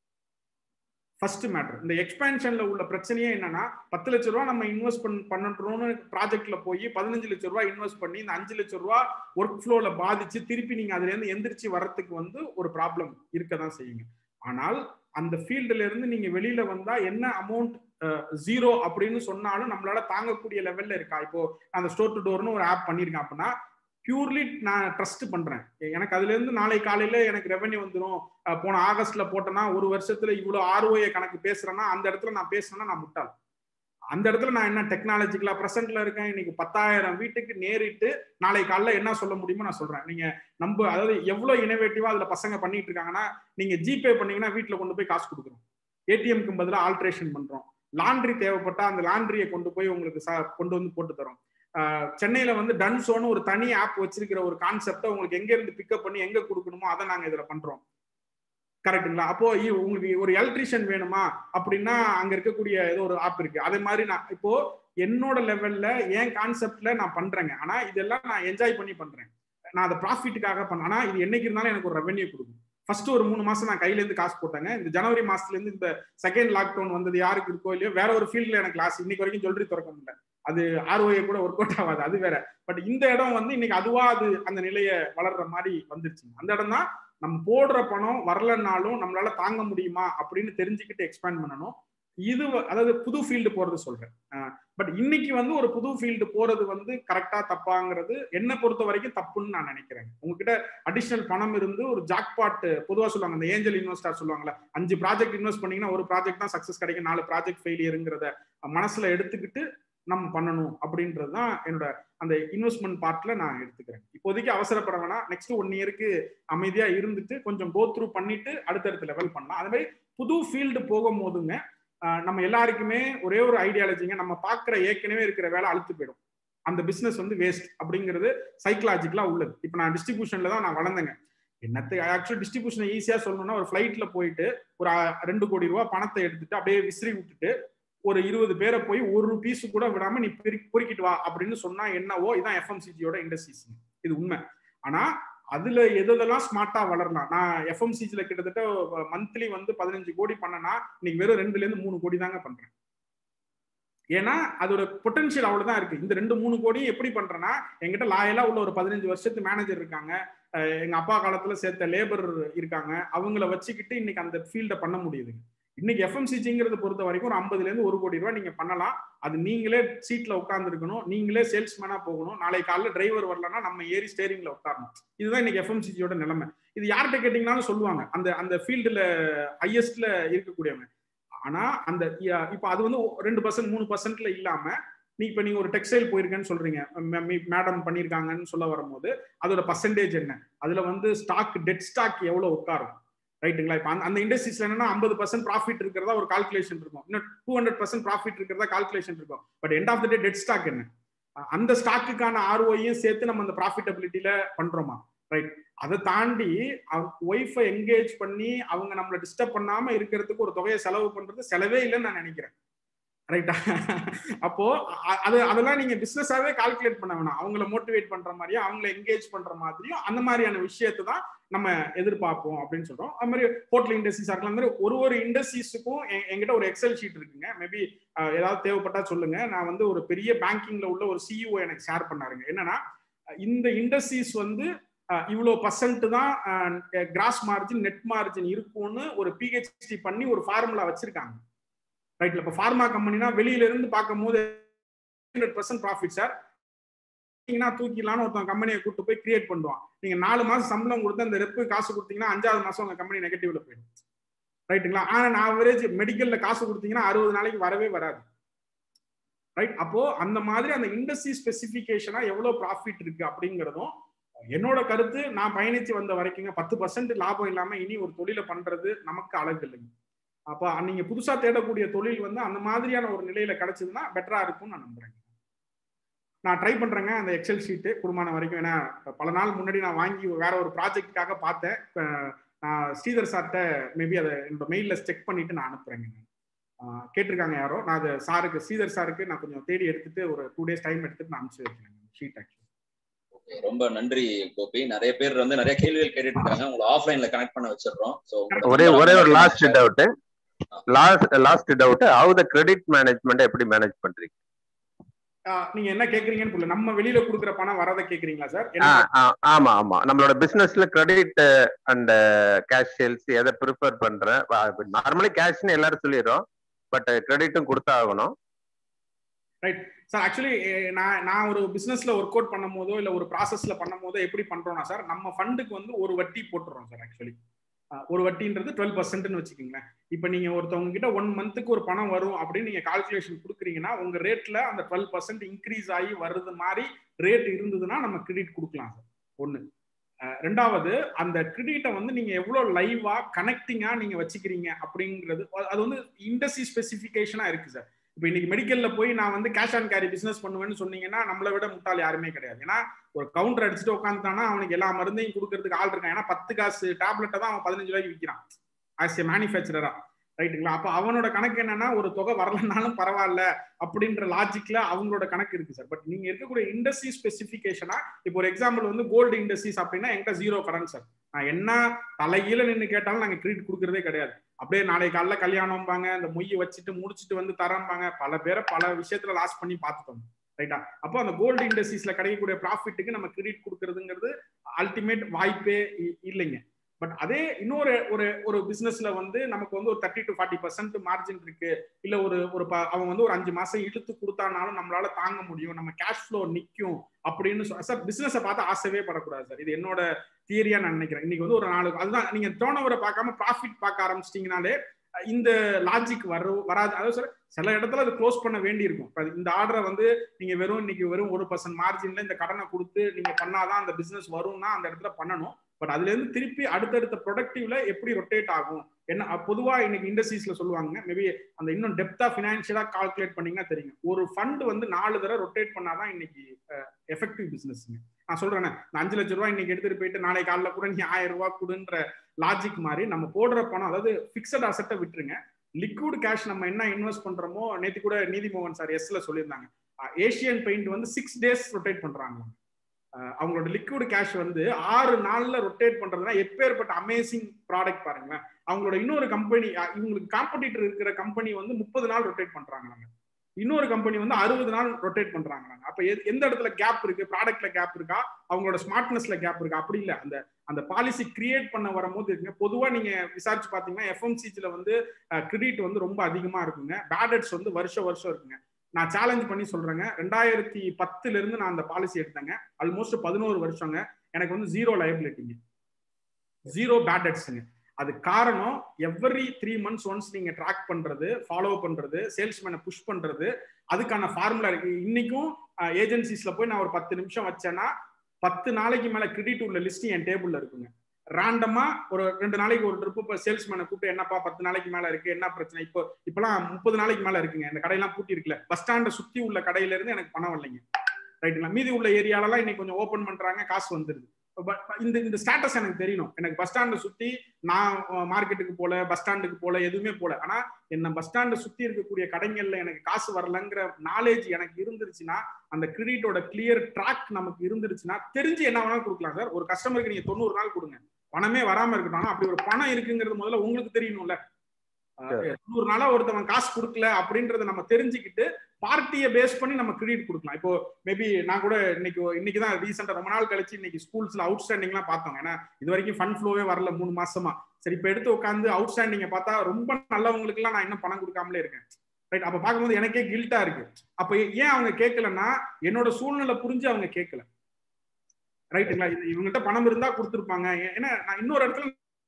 ஃபர்ஸ்ட் மேட்டர் இந்த எக்ஸ்பேன்ஷன்ல உள்ள பிரச்சனையே என்னன்னா பத்து லட்ச ரூபா நம்ம இன்வெஸ்ட் பண்ண பண்ணுறோம்னு ப்ராஜெக்ட்ல போய் பதினஞ்சு லட்ச ரூபா இன்வெஸ்ட் பண்ணி இந்த அஞ்சு லட்ச ரூபா ஒர்க் ஃப்ளோல பாதிச்சு திருப்பி நீங்க அதுல இருந்து எந்திரிச்சு வர்றதுக்கு வந்து ஒரு ப்ராப்ளம் இருக்க தான் செய்யுங்க ஆனால் அந்த ஃபீல்டுல இருந்து நீங்க வெளியில வந்தா என்ன அமௌண்ட் ஜீரோ அப்படின்னு சொன்னாலும் நம்மளால தாங்கக்கூடிய லெவல்ல இருக்கா இப்போ அந்த ஸ்டோர் டு டோர்னு ஒரு ஆப் பண்ணிருக்கேன் அப்படின்னா பியூர்லி நான் ட்ரஸ்ட் பண்றேன் எனக்கு அதுல இருந்து நாளை காலையில எனக்கு ரெவன்யூ வந்துடும் போன ஆகஸ்ட்ல போட்டேன்னா ஒரு வருஷத்துல இவ்வளவு ஆர்ஓஏ கணக்கு பேசுறேன்னா அந்த இடத்துல நான் பேசுறேன்னா நான் முட்டாள் அந்த இடத்துல நான் என்ன டெக்னாலஜிக்கலா ப்ரெசென்ட்ல இருக்கேன் இன்னைக்கு பத்தாயிரம் வீட்டுக்கு நேரிட்டு நாளை காலைல என்ன சொல்ல முடியுமோ நான் சொல்றேன் நீங்க நம்ம அதாவது எவ்வளவு இனோவேட்டிவா அதுல பசங்க பண்ணிட்டு இருக்காங்கன்னா நீங்க ஜிபே பண்ணீங்கன்னா வீட்டுல கொண்டு போய் காசு கொடுக்குறோம் ஏடிஎம்க்கு பதிலாக ஆல்ட்ரேஷன் பண்றோம் லாண்ட்ரி தேவைப்பட்டா அந்த லாண்ட்ரியை கொண்டு போய் உங்களுக்கு கொண்டு வந்து போட்டு தரோம் சென்னையில வந்து டன்சோன்னு ஒரு தனி ஆப் வச்சிருக்கிற ஒரு கான்செப்டை உங்களுக்கு எங்க இருந்து பிக்கப் பண்ணி எங்க கொடுக்கணுமோ அதை நாங்க இதுல பண்றோம் கரெக்டுங்களா அப்போ உங்களுக்கு ஒரு எலக்ட்ரிஷியன் வேணுமா அப்படின்னா அங்க இருக்கக்கூடிய ஏதோ ஒரு ஆப் இருக்கு அதே மாதிரி நான் இப்போ என்னோட லெவல்ல என் கான்செப்ட்ல நான் பண்றேங்க ஆனா இதெல்லாம் நான் என்ஜாய் பண்ணி பண்றேன் நான் அதை ப்ராஃபிட்டுக்காக பண்ண ஆனா இது என்னைக்கு இருந்தாலும் எனக்கு ஒரு ரெவன்யூ கொடுக்கும் ஃபர்ஸ்ட் ஒரு மூணு மாசம் நான் கையில இருந்து காசு போட்டாங்க இந்த ஜனவரி மாசத்துல இருந்து இந்த செகண்ட் லாக்டவுன் வந்தது யாருக்கு இருக்கோ இல்லையோ வேற ஒரு ஃபீல்ட்ல எனக்கு கிளாஸ் இன்னைக்கு வரைக்கும் ஜுவல்லரி திறக்க முடியல அது ஆர்ஓஏ கூட ஒர்க் அவுட் ஆகாது அது வேற பட் இந்த இடம் வந்து இன்னைக்கு அதுவா அது அந்த நிலையை வளர்ற மாதிரி வந்துருச்சு அந்த இடம் தான் நம்ம போடுற பணம் வரலன்னாலும் நம்மளால தாங்க முடியுமா அப்படின்னு தெரிஞ்சுக்கிட்டு எக்ஸ்பேண்ட் பண்ணணும் இது வ- அதாவது புது ஃபீல்டு போறது சொல்றேன் பட் இன்னைக்கு வந்து ஒரு புது ஃபீல்டு போறது வந்து கரெக்டா தப்பாங்கிறது என்னை பொறுத்த வரைக்கும் தப்புன்னு நான் நினைக்கிறேன் உங்ககிட்ட அடிஷனல் பணம் இருந்து ஒரு ஜாக்பாட் பொதுவா சொல்லுவாங்க அந்த ஏஞ்சல் இன்வெஸ்டர் சொல்லுவாங்கல்ல அஞ்சு ப்ராஜெக்ட் இன்வெஸ்ட் பண்ணீங்கன்னா ஒரு ப்ராஜெக்ட் தான் சக்சஸ் கிடைக்கும் நாலு ப்ராஜெக்ட் ஃபெயிலியருங்கிறத மனசுல எடுத்துக்கிட்டு நம்ம பண்ணணும் அப்படின்றது தான் என்னோட அந்த இன்வெஸ்ட்மெண்ட் பார்ட்ல நான் எடுத்துக்கிறேன் இப்போதைக்கு அவசரப்பட வேணாம் நெக்ஸ்ட் ஒன் இயருக்கு அமைதியா இருந்துட்டு கொஞ்சம் கோ த்ரூ பண்ணிட்டு அடுத்தடுத்த லெவல் பண்ணலாம் அதே மாதிரி புது ஃபீல்டு போகும் போதுங்க ஆஹ் நம்ம எல்லாருக்குமே ஒரே ஒரு ஐடியாலஜிங்க நம்ம பார்க்குற ஏற்கனவே இருக்கிற வேலை அழுத்து போயிடும் அந்த பிசினஸ் வந்து வேஸ்ட் அப்படிங்கிறது சைக்கலாஜிக்கலா உள்ளது இப்போ நான் டிஸ்ட்ரிபியூஷன்ல தான் நான் வளர்ந்தேங்க என்னத்தை ஆக்சுவலி டிஸ்ட்ரிபியூஷன் ஈஸியா சொல்லணும்னா ஒரு ஃபிளைட்ல போயிட்டு ஒரு ஆ- ரெண்டு கோடி ரூபாய் பணத்தை எடுத்துட்டு அப்படியே விசிறி விட்டுட்டு ஒரு இருபது பேரை போய் ஒரு பீஸ் கூட விடாம நீ பெருக்கி பொறுக்கிட்டு வா அப்படின்னு சொன்னா என்னவோ இதான் எஃப்எம்சிஜியோட இண்டஸ்ட்ரீஸ் இது உண்மை ஆனா அதுல எதெல்லாம் ஸ்மார்ட்டா வளரலாம் நான் எஃப்எம்சிஜில கிட்டத்தட்ட மந்த்லி வந்து பதினஞ்சு கோடி பண்ணனா இன்னைக்கு வெறும் ரெண்டுல இருந்து மூணு கோடி தாங்க பண்றேன் ஏன்னா அதோட பொட்டன்ஷியல் அவ்வளவுதான் இருக்கு இந்த ரெண்டு மூணு கோடி எப்படி பண்றேன்னா என்கிட்ட லாயலா உள்ள ஒரு பதினஞ்சு வருஷத்து மேனேஜர் இருக்காங்க அஹ் எங்க அப்பா காலத்துல சேர்த்த லேபர் இருக்காங்க அவங்கள வச்சுக்கிட்டு இன்னைக்கு அந்த ஃபீல்ட பண்ண முடியுதுங்க இன்னைக்கு எஃப்எம்சிஜிங்கிறத பொறுத்த வரைக்கும் ஒரு ஐம்பதுல இருந்து ஒரு கோடி ரூபாய் நீங்க பண்ணலாம் அது நீங்களே சீட்ல உட்காந்துருக்கணும் நீங்களே சேல்ஸ்மேனா போகணும் நாளை காலைல டிரைவர் வரலன்னா நம்ம ஏறி ஸ்டேரிங்ல உட்காரணும் இதுதான் இன்னைக்கு எஃப்எம்சிஜியோட நிலைமை இது யார்கிட்ட கேட்டீங்கன்னாலும் சொல்லுவாங்க அந்த அந்த ஃபீல்டுல ஹையஸ்ட்ல இருக்கக்கூடியவங்க ஆனா அந்த இ- இப்ப அது வந்து ரெண்டு பர்சன்ட் மூணு பர்சன்ட்ல இல்லாம நீ இப்ப நீங்க ஒரு டெக்ஸ்டைல் போயிருக்கேன்னு சொல்றீங்க மேடம் பண்ணிருக்காங்கன்னு சொல்ல வரும்போது அதோட பர்சன்டேஜ் என்ன அதுல வந்து ஸ்டாக் டெட் ஸ்டாக் எவ்வளவு உட்காரும் ரைட்டுங்களா இப்ப அந்த- அந்த இண்டஸ்ட்ரீஸ்ல என்னன்னா ஐம்பது பர்சன்ட் ப்ராஃபிட் இருக்கிறதா ஒரு கால்குலேஷன் இருக்கும் இன்னும் டூ ஹண்ட்ரட் பர்சன்ட் ப்ராஃபிட் இருக்கிறதா கால்குலேஷன் இருக்கும் but end of the day dead stock என்ன அஹ் அந்த ஸ்டாக்குக்கான ஆர்ஓயும் சேர்த்து நம்ம அந்த ப்ராஃபிட்டபிலிட்டியில பண்றோமா ரைட் அதை தாண்டி ஒய்ஃபை என்கேஜ் பண்ணி அவங்க நம்மளை டிஸ்டர்ப் பண்ணாம இருக்கிறதுக்கு ஒரு தொகையை செலவு பண்றது செலவே இல்லைன்னு நான் நினைக்கிறேன் ரைட்டா அப்போ அ- அது அதெல்லாம் நீங்க பிசினஸாவே கால்குலேட் பண்ண வேணாம் அவங்கள மோட்டிவேட் பண்ற மாதிரியும் அவங்கள என்கேஜ் பண்ற மாதிரியும் அந்த மாதிரியான விஷயத்தை தான் நம்ம எதிர்பார்ப்போம் அப்படின்னு சொல்றோம் அது மாதிரி ஹோட்டல் இண்டஸ்ட்ரீஸ் இருக்கலாம் அந்த மாதிரி ஒரு ஒரு இண்டஸ்ட்ரீஸுக்கும் என்கிட்ட ஒரு எக்ஸல் ஷீட் இருக்குங்க மேபி ஏதாவது தேவைப்பட்டா சொல்லுங்க நான் வந்து ஒரு பெரிய பேங்கிங்ல உள்ள ஒரு சிஇஓ எனக்கு ஷேர் பண்ணாருங்க என்னன்னா அஹ் இந்த இண்டஸ்ட்ரீஸ் வந்து அஹ் இவ்வளவு பர்சன்ட் தான் கிராஸ் மார்ஜின் நெட் மார்ஜின் இருக்கும்னு ஒரு பிஹெச்டி பண்ணி ஒரு ஃபார்முலா வச்சிருக்காங்க ரைட்ல இப்ப ஃபார்மா கம்பெனினா வெளியில இருந்து பார்க்கும் போது ஹண்ட்ரட் பர்சன்ட் ப்ராஃபிட் சார் நீங்கன்னா தூக்கிடலாம்னு ஒருத்தன் கம்பெனியை கூட்டு போய் கிரியேட் பண்ணுவான் நீங்க நாலு மாசம் சம்பளம் கொடுத்து அந்த ரெப்பு காசு கொடுத்தீங்கன்னா அஞ்சாவது மாசம் உங்க கம்பெனி நெகட்டிவ்ல போயிடும் ரைட்டுங்களா ஆனா நான் ஆவரேஜ் மெடிக்கல்ல காசு கொடுத்தீங்கன்னா அறுபது நாளைக்கு வரவே வராது ரைட் அப்போ அந்த மாதிரி அந்த இண்டஸ்ட்ரி ஸ்பெசிபிகேஷனா எவ்வளவு ப்ராஃபிட் இருக்கு அப்படிங்கிறதும் என்னோட கருத்து நான் பயணிச்சு வந்த வரைக்குங்க பத்து பர்சன்ட் லாபம் இல்லாம இனி ஒரு தொழிலை பண்றது நமக்கு அழகு இல்லைங்க அப்ப நீங்க புதுசா தேடக்கூடிய தொழில் வந்து அந்த மாதிரியான ஒரு நிலையில கிடைச்சதுன்னா பெட்டரா இருக்கும்னு நான் நம்புறேன் நான் ட்ரை பண்றேங்க அந்த எக்ஸல் ஷீட்டு குடும்பமான வரைக்கும் ஏன்னா இப்ப பல நாள் முன்னாடி நான் வாங்கி வேற ஒரு ப்ராஜெக்ட்டுக்காக பார்த்தேன் இப்ப நான் ஸ்ரீதர் சார்கிட்ட மேபி அதை என்னோட மெயிலில் செக் பண்ணிட்டு நான் அனுப்புறேங்க ஆஹ் கேட்டிருக்காங்க யாரோ நான் அதை சாருக்கு ஸ்ரீதர் சாருக்கு நான் கொஞ்சம் தேடி எடுத்துட்டு ஒரு டூ டேஸ் டைம் எடுத்துட்டு நான் அனுப்பிச்சு வைக்கிறேன் ஷீட் ஆக்சுவலி Okay, ரொம்ப நன்றி கோபி நிறைய பேர் வந்து நிறைய கேள்விகள் கேட்டுட்டு இருக்காங்க உங்களை ஆஃப்லைன்ல கனெக்ட் பண்ண வச்சிடுறோம் ஸோ ஒரே ஒரே ஒரு last doubt last last doubt how the credit management எப்படி மேனேஜ் பண்றீங்க நீங்க என்ன கேக்குறீங்கன்னு புரியல நம்ம வெளியில கொடுக்குற பணம் வரதை கேக்குறீங்களா சார் ஆ, ஆ, ஆமா ஆமா நம்மளோட பிசினஸ்ல கிரெடிட் அண்ட் கேஷ் சேல்ஸ் எதை ப்ரிஃபர் பண்றேன் நார்மலி கேஷ்னு எல்லாரும் சொல்லிடுறோம் பட் கிரெடிட்டும் கொடுத்தா ஆகணும் சார் ஆக்சுவலி நான் நான் ஒரு பிசினஸ்ல ஒர்க் அவுட் பண்ணும் போதோ இல்ல ஒரு ப்ராசஸ்ல பண்ணும் போதோ எப்படி பண்றோம்னா சார் நம்ம ஃபண்டுக்கு வந்து ஒரு வட்டி போட்டுறோம் சார் ஆக்சுவலி ஒரு வட்டின்றது டுவெல் பர்சன்ட்னு வச்சுக்கோங்களேன் இப்போ நீங்க ஒருத்தவங்க கிட்ட ஒன் மந்த்துக்கு ஒரு பணம் வரும் அப்படின்னு நீங்க கால்குலேஷன் கொடுக்குறீங்கன்னா உங்க ரேட்ல அந்த டுவெல் பர்சன்ட் இன்க்ரீஸ் ஆகி வருது மாதிரி ரேட் இருந்ததுன்னா நம்ம கிரெடிட் கொடுக்கலாம் சார் ஒண்ணு அஹ் ரெண்டாவது அந்த கிரெடிட்டை வந்து நீங்க எவ்வளவு லைவா கனெக்டிங்கா நீங்க வச்சுக்கிறீங்க அப்படிங்கிறது அது வந்து இண்டஸ்ட்ரி ஸ்பெசிஃபிகேஷனா இருக்கு சார் இப்போ இன்னைக்கு மெடிக்கல்ல போய் நான் வந்து கேஷ் ஆன் கேரி பிசினஸ் பண்ணுவேன்னு சொன்னீங்கன்னா நம்மளை விட முட்டாள் யாருமே கிடையாது ஏன்னா ஒரு கவுண்டர் அடிச்சுட்டு உட்காந்துட்டானா அவனுக்கு எல்லா மருந்தையும் கொடுக்கறதுக்கு ஆள் இருக்கான் ஏன்னா பத்து காசு டேப்லெட்டை தான் அவன் பதினஞ்சு ரூபாய்க்கு விற்கிறான் ஆஸ் ஏ மேனுஃபேக்சரரா ரைட்டுங்களா அப்போ அவனோட கணக்கு என்னன்னா ஒரு தொகை வரலனாலும் பரவாயில்ல அப்படின்ற லாஜிக்ல அவங்களோட கணக்கு இருக்கு சார் பட் நீங்க இருக்கக்கூடிய இண்டஸ்ட்ரி ஸ்பெசிஃபிகேஷனா இப்போ ஒரு எக்ஸாம்பிள் வந்து கோல்டு இண்டஸ்ட்ரீஸ் அப்படின்னா என்கிட்ட ஜீரோ கடன் சார் நான் என்ன தலைகீழ நின்று கேட்டாலும் நாங்க கிரெடிட் கொடுக்கறதே கிடையாது அப்படியே நாளை காலைல கல்யாணம்பாங்க அந்த மொய்யை வச்சுட்டு முடிச்சுட்டு வந்து தரம்பாங்க பல பேரை பல விஷயத்துல லாஸ் பண்ணி பார்த்துட்டோம் ரைட்டா அப்போ அந்த கோல்டு இண்டஸ்ட்ரீஸ்ல கிடைக்கக்கூடிய ப்ராஃபிட்டுக்கு நம்ம கிரெடிட் கொடுக்கறதுங்கிறது அல்டிமேட் வாய்ப்பே இல்லைங்க பட் அதே இன்னொரு ஒரு ஒரு பிசினஸ்ல வந்து நமக்கு வந்து ஒரு thirty to forty percent margin இருக்கு இல்ல ஒரு ஒரு அவன் வந்து ஒரு அஞ்சு மாசம் இழுத்து கொடுத்தானாலும் நம்மளால தாங்க முடியும் நம்ம கேஷ் ஃப்ளோ நிற்கும் அப்படின்னு சார் பிசினஸை பார்த்து ஆசைவே படக்கூடாது சார் இது என்னோட தியரியா நான் நினைக்கிறேன் இன்னைக்கு வந்து ஒரு நாலு அதுதான் நீங்க டேர்ன் ஓவரை பார்க்காம ப்ராஃபிட் பார்க்க ஆரம்பிச்சிட்டீங்கனாலே இந்த லாஜிக் வர வராது அதாவது சார் சில இடத்துல அது க்ளோஸ் பண்ண வேண்டி இருக்கும் இந்த ஆர்டரை வந்து நீங்க வெறும் இன்னைக்கு வெறும் ஒரு பர்சன்ட் மார்ஜின்ல இந்த கடனை கொடுத்து நீங்க பண்ணாதான் அந்த பிசினஸ் வரும்னா அந்த இடத்துல பண்ணணும் பட் அதுல இருந்து திருப்பி அடுத்தடுத்த ப்ரொடக்டிவ்ல எப்படி ரொட்டேட் ஆகும் என்ன பொதுவா இன்னைக்கு இண்டஸ்ட்ரீஸ்ல சொல்லுவாங்க மேபி அந்த இன்னும் டெப்தா பினான்சியலா கால்குலேட் பண்ணீங்கன்னா தெரியும் ஒரு ஃபண்ட் வந்து நாலு தடவை ரொட்டேட் பண்ணாதான் இன்னைக்கு எஃபெக்டிவ் பிசினஸ்ங்க நான் சொல்றேன் அஞ்சு லட்ச ரூபாய் இன்னைக்கு எடுத்துட்டு போயிட்டு நாளை காலைல கூட நீ ஆயிரம் ரூபாய் கொடுன்ற லாஜிக் மாதிரி நம்ம போடுற பணம் அதாவது பிக்சட் அசட்டை விட்டுருங்க லிக்விட் கேஷ் நம்ம என்ன இன்வெஸ்ட் பண்றோமோ நேற்று கூட நீதிமோகன் சார் எஸ்ல சொல்லியிருந்தாங்க ஏஷியன் பெயிண்ட் வந்து சிக்ஸ் டேஸ் ரொட்டேட் பண்றாங்க அவங்களோட லிக்விட் கேஷ் வந்து ஆறு நாள்ல ரொட்டேட் பண்றதுனா எப்பேற்பட்ட அமேசிங் ப்ராடக்ட் பாருங்களேன் அவங்களோட இன்னொரு கம்பெனி இவங்களுக்கு காம்படிட்டர் இருக்கிற கம்பெனி வந்து முப்பது நாள் ரொட்டேட் பண்றாங்க இன்னொரு கம்பெனி வந்து அறுபது நாள் ரொட்டேட் பண்றாங்க அப்ப எந்த இடத்துல கேப் இருக்கு ப்ராடக்ட்ல கேப் இருக்கா அவங்களோட ஸ்மார்ட்னஸ்ல கேப் இருக்கா அப்படி இல்ல அந்த அந்த பாலிசி கிரியேட் பண்ண வரும்போது இருக்குங்க பொதுவா நீங்க விசாரிச்சு பாத்தீங்கன்னா எஃப்எம்சிஜில வந்து கிரெடிட் வந்து ரொம்ப அதிகமா இருக்குங்க பேடட்ஸ் வந்து வருஷம் வருஷம் இருக்குங்க நான் சேலஞ்ச் பண்ணி சொல்றேங்க ரெண்டாயிரத்தி பத்துல இருந்து நான் அந்த பாலிசி எடுத்தேங்க ஆல்மோஸ்ட் பதினோரு வருஷங்க எனக்கு வந்து ஜீரோ லைபிலிட்டிங்க ஜீரோ பேடட்ஸுங்க அது காரணம் எவ்ரி த்ரீ மந்த்ஸ் ஒன்ஸ் நீங்க ட்ராக் பண்றது ஃபாலோ பண்றது சேல்ஸ்மேனை புஷ் பண்றது அதுக்கான ஃபார்முலா இருக்கு இன்னைக்கும் ஏஜென்சிஸ்ல போய் நான் ஒரு பத்து நிமிஷம் வச்சேன்னா பத்து நாளைக்கு மேல கிரெடிட் உள்ள லிஸ்ட் என் டேபிள்ல இருக்குங்க ரேண்டமா ஒரு ரெண்டு நாளைக்கு ஒரு ட்ரிப் இப்போ சேல்ஸ்மேனை கூப்பிட்டு என்னப்பா பத்து நாளைக்கு மேல இருக்கு என்ன பிரச்சனை இப்போ இப்பெல்லாம் முப்பது நாளைக்கு மேல இருக்குங்க இந்த கடையெல்லாம் பூட்டி இருக்குல்ல பஸ் ஸ்டாண்டை சுத்தி உள்ள கடையில இருந்து எனக்கு பணம் வரலைங்க ரைட்டுங்களா மீதி உள்ள ஏரியாலலாம் இன்னைக்கு கொஞ்சம் ஓப்பன் பண்றாங்க காசு வந்துருது இந்த இந்த ஸ்டேட்டஸ் எனக்கு தெரியணும் எனக்கு பஸ் ஸ்டாண்டை சுத்தி நான் மார்க்கெட்டுக்கு போல பஸ் ஸ்டாண்டுக்கு போல எதுவுமே போல ஆனா என்ன பஸ் ஸ்டாண்டை சுத்தி இருக்கக்கூடிய கடைகள்ல எனக்கு காசு வரலங்கிற நாலேஜ் எனக்கு இருந்துருச்சுன்னா அந்த கிரெடிட்டோட கிளியர் ட்ராக் நமக்கு இருந்துருச்சுன்னா தெரிஞ்சு என்ன வேணாலும் கொடுக்கலாம் சார் ஒரு கஸ்டமருக்கு நீங்க தொண்ணூறு நாள் கொடுங்க பணமே வராம இருக்கட்டும் அப்படி ஒரு பணம் இருக்குங்கிறது முதல்ல உங்களுக்கு தெரியணும்ல தொண்ணூறு நாளா ஒருத்தவன் காசு கொடுக்கல அப்படின்றத நம்ம தெரிஞ்சுக்கிட்டு பார்ட்டியை பேஸ் பண்ணி நம்ம கிரெடிட் கொடுக்கலாம் இப்போ மேபி நான் கூட இன்னைக்கு இன்னைக்கு தான் ரீசெண்டா ரொம்ப நாள் கழிச்சு இன்னைக்கு ஸ்கூல்ஸ்ல அவுட் ஸ்டாண்டிங்லாம் பார்த்தோம் ஏன்னா இது வரைக்கும் ஃபண்ட் ஃப்ளோவே வரல மூணு மாசமா சரி இப்போ எடுத்து உட்காந்து அவுட் ஸ்டாண்டிங்கை பார்த்தா ரொம்ப நல்லவங்களுக்கு எல்லாம் நான் இன்னும் பணம் கொடுக்காமலே இருக்கேன் ரைட் அப்ப பார்க்கும்போது எனக்கே கில்ட்டா இருக்கு அப்ப ஏன் அவங்க கேட்கலன்னா என்னோட சூழ்நிலை புரிஞ்சு அவங்க கேட்கல ரைட்டுங்களா இவங்ககிட்ட பணம் இருந்தா கொடுத்துருப்பாங்க ஏன்னா நான் இன்னொரு இடத்துல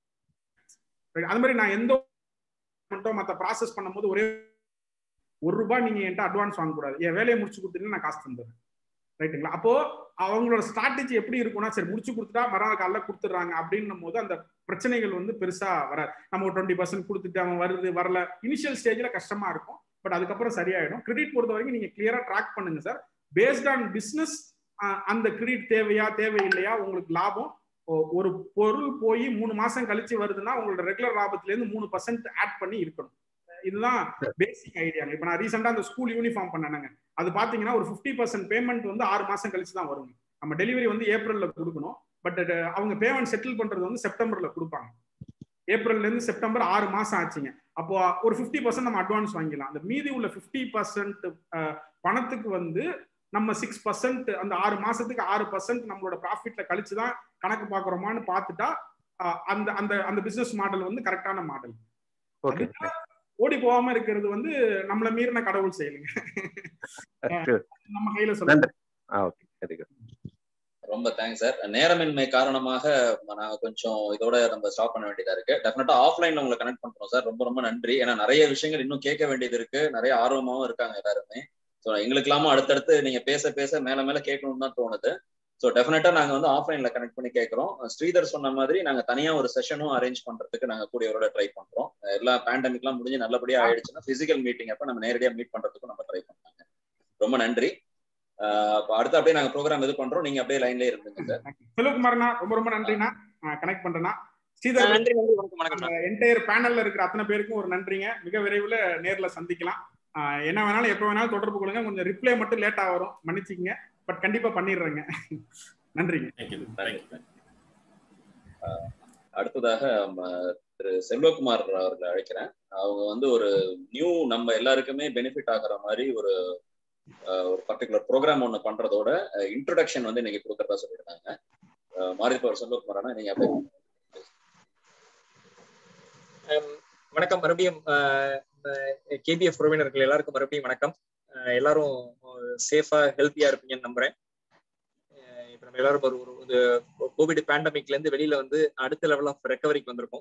அது மாதிரி நான் எந்த மற்ற ப்ராசஸ் பண்ணும்போது ஒரே ஒரு ரூபாய் நீங்க என்கிட்ட அட்வான்ஸ் வாங்கக்கூடாது என் வேலையை முடிச்சு கொடுத்தீங்கன்னா நான் காசு தந்துடுறேன் ரைட்டுங்களா அப்போ அவங்களோட ஸ்ட்ராட்டஜி எப்படி இருக்கும்னா சரி முடிச்சு கொடுத்துட்டா மறுநாள் காலைல கொடுத்துட்றாங்க அப்படின்னும் போது அந்த பிரச்சனைகள் வந்து பெருசா வராது நம்ம ஒரு டுவெண்ட்டி பர்சன்ட் கொடுத்துட்டு அவன் வருது வரல இனிஷியல் ஸ்டேஜ்ல கஷ்டமா இருக்கும் பட் அதுக்கப்புறம் சரியாயிடும் கிரெடிட் பொறுத்த வரைக்கும் நீங்க கிளியரா ட்ராக் பண்ணுங்க சார் பேஸ்ட் ஆன் பிசினஸ் அந்த கிரெடிட் தேவையா தேவையில்லையா உங்களுக்கு லாபம் ஒரு பொருள் போய் மூணு மாசம் கழிச்சு வருதுன்னா உங்களோட ரெகுலர் லாபத்துல இருந்து மூணு பர்சன்ட் ஆட் பண்ணி இருக்கணும் இதுதான் பேசிக் ஐடியாங்க இப்ப நான் ரீசெண்டா அந்த ஸ்கூல் யூனிஃபார்ம் பண்ணேங்க அது பாத்தீங்கன்னா ஒரு ஃபிஃப்டி பர்சன்ட் பேமெண்ட் வந்து ஆறு மாசம் கழிச்சு தான் வருங்க நம்ம டெலிவரி வந்து ஏப்ரல்ல கொடுக்கணும் பட் அவங்க பேமெண்ட் செட்டில் பண்றது வந்து செப்டம்பர்ல கொடுப்பாங்க ஏப்ரல்ல இருந்து செப்டம்பர் ஆறு மாசம் ஆச்சுங்க அப்போ ஒரு ஃபிஃப்டி பர்சன்ட் நம்ம அட்வான்ஸ் வாங்கிக்கலாம் அந்த மீதி உள்ள ஃபிஃப்டி பர்சன்ட் பணத்துக்கு வந்து நம்ம சிக்ஸ் பர்சன்ட் அந்த ஆறு மாசத்துக்கு ஆறு பர்சன்ட் நம்மளோட ப்ராஃபிட்ல கழிச்சு தான் கணக்கு பாக்குறோமான்னு பார்த்துட்டா அந்த அந்த அந்த பிசினஸ் மாடல் வந்து கரெக்டான மாடல் ஓடி போகாம இருக்கிறது வந்து நம்மள மீறின கடவுள் செயலுங்க நம்ம கையில சொல்ல ரொம்ப தேங்க்ஸ் சார் நேரமின்மை காரணமாக நாங்க கொஞ்சம் இதோட நம்ம ஸ்டாப் பண்ண வேண்டியதா இருக்கு டெஃபினட்டா ஆஃப்லைன்ல உங்களை கனெக்ட் பண்றோம் சார் ரொம்ப ரொம்ப நன்றி ஏன்னா நிறைய விஷயங்கள் இன்னும் கேட்க வேண்டியது இருக்கு நிறைய ஆர்வமாவும் இருக்காங்க எல்லாருமே ஸோ எங்களுக்கெல்லாமும் அடுத்தடுத்து நீங்க பேச பேச மேல மேல கேட்கணும்னு தான் தோணுது ஸோ டெஃபினட்டா நாங்க வந்து ஆஃப்லைன்ல கனெக்ட் பண்ணி கேட்கறோம் ஸ்ரீதர் சொன்ன மாதிரி நாங்க தனியா ஒரு செஷனும் அரேஞ்ச் பண்றதுக்கு நாங்க கூடியவரோட ட்ரை பண்றோம் எல்லா பேண்டமிக்லாம் முடிஞ்சு நல்லபடியா ஆயிடுச்சுன்னா பிசிக்கல் மீட்டிங் அப்ப நம்ம நேரடியா மீட் பண்றதுக்கும் நம்ம ட்ரை பண்ணாங்க ரொம்ப நன்றி அடுத்து அப்படியே நாங்க ப்ரோக்ராம் இது பண்றோம் நீங்க அப்படியே லைன்லயே இருந்துங்க சார் செல்வகுமார்ண்ணா ரொம்ப ரொம்ப நன்றிண்ணா கனெக்ட் பண்றேன்னா ஸ்ரீதர் நன்றி நன்றி வணக்கம் வணக்கம் என்டையர் பேனல்ல இருக்கிற அத்தனை பேருக்கும் ஒரு நன்றிங்க மிக விரைவில் நேர்ல சந்திக்கலாம் என்ன வேணாலும் எப்போ வேணாலும் தொடர்பு கொள்ளுங்க கொஞ்சம் ரிப்ளை மட்டும் லேட்டா வரும் மன்னிச்சுக்கங்க பட் கண்டிப்பா பண்ணிடுறேங்க நன்றிங்க அடுத்ததாக திரு செல்வகுமார் அவர்களை அழைக்கிறேன் அவங்க வந்து ஒரு நியூ நம்ம எல்லாருக்குமே பெனிஃபிட் ஆகிற மாதிரி ஒரு ஒரு பர்டிகுலர் ப்ரோக்ராம் ஒன்று பண்றதோட இன்ட்ரடக்ஷன் வந்து இன்னைக்கு கொடுக்கறதா சொல்லியிருந்தாங்க மாறி பவர் செல்வகுமார் நீங்க அப்படியே வணக்கம் மறுபடியும் கேபிஎஃப் உறவினர்கள் எல்லாருக்கும் மறுபடியும் வணக்கம் எல்லாரும் சேஃபா ஹெல்த்தியா இருப்பீங்கன்னு நம்புறேன் இப்ப நம்ம எல்லாரும் ஒரு ஒரு கோவிட் பேண்டமிக்ல இருந்து வெளியில வந்து அடுத்த லெவல் ஆஃப் ரெக்கவரிக்கு வந்திருக்கோம்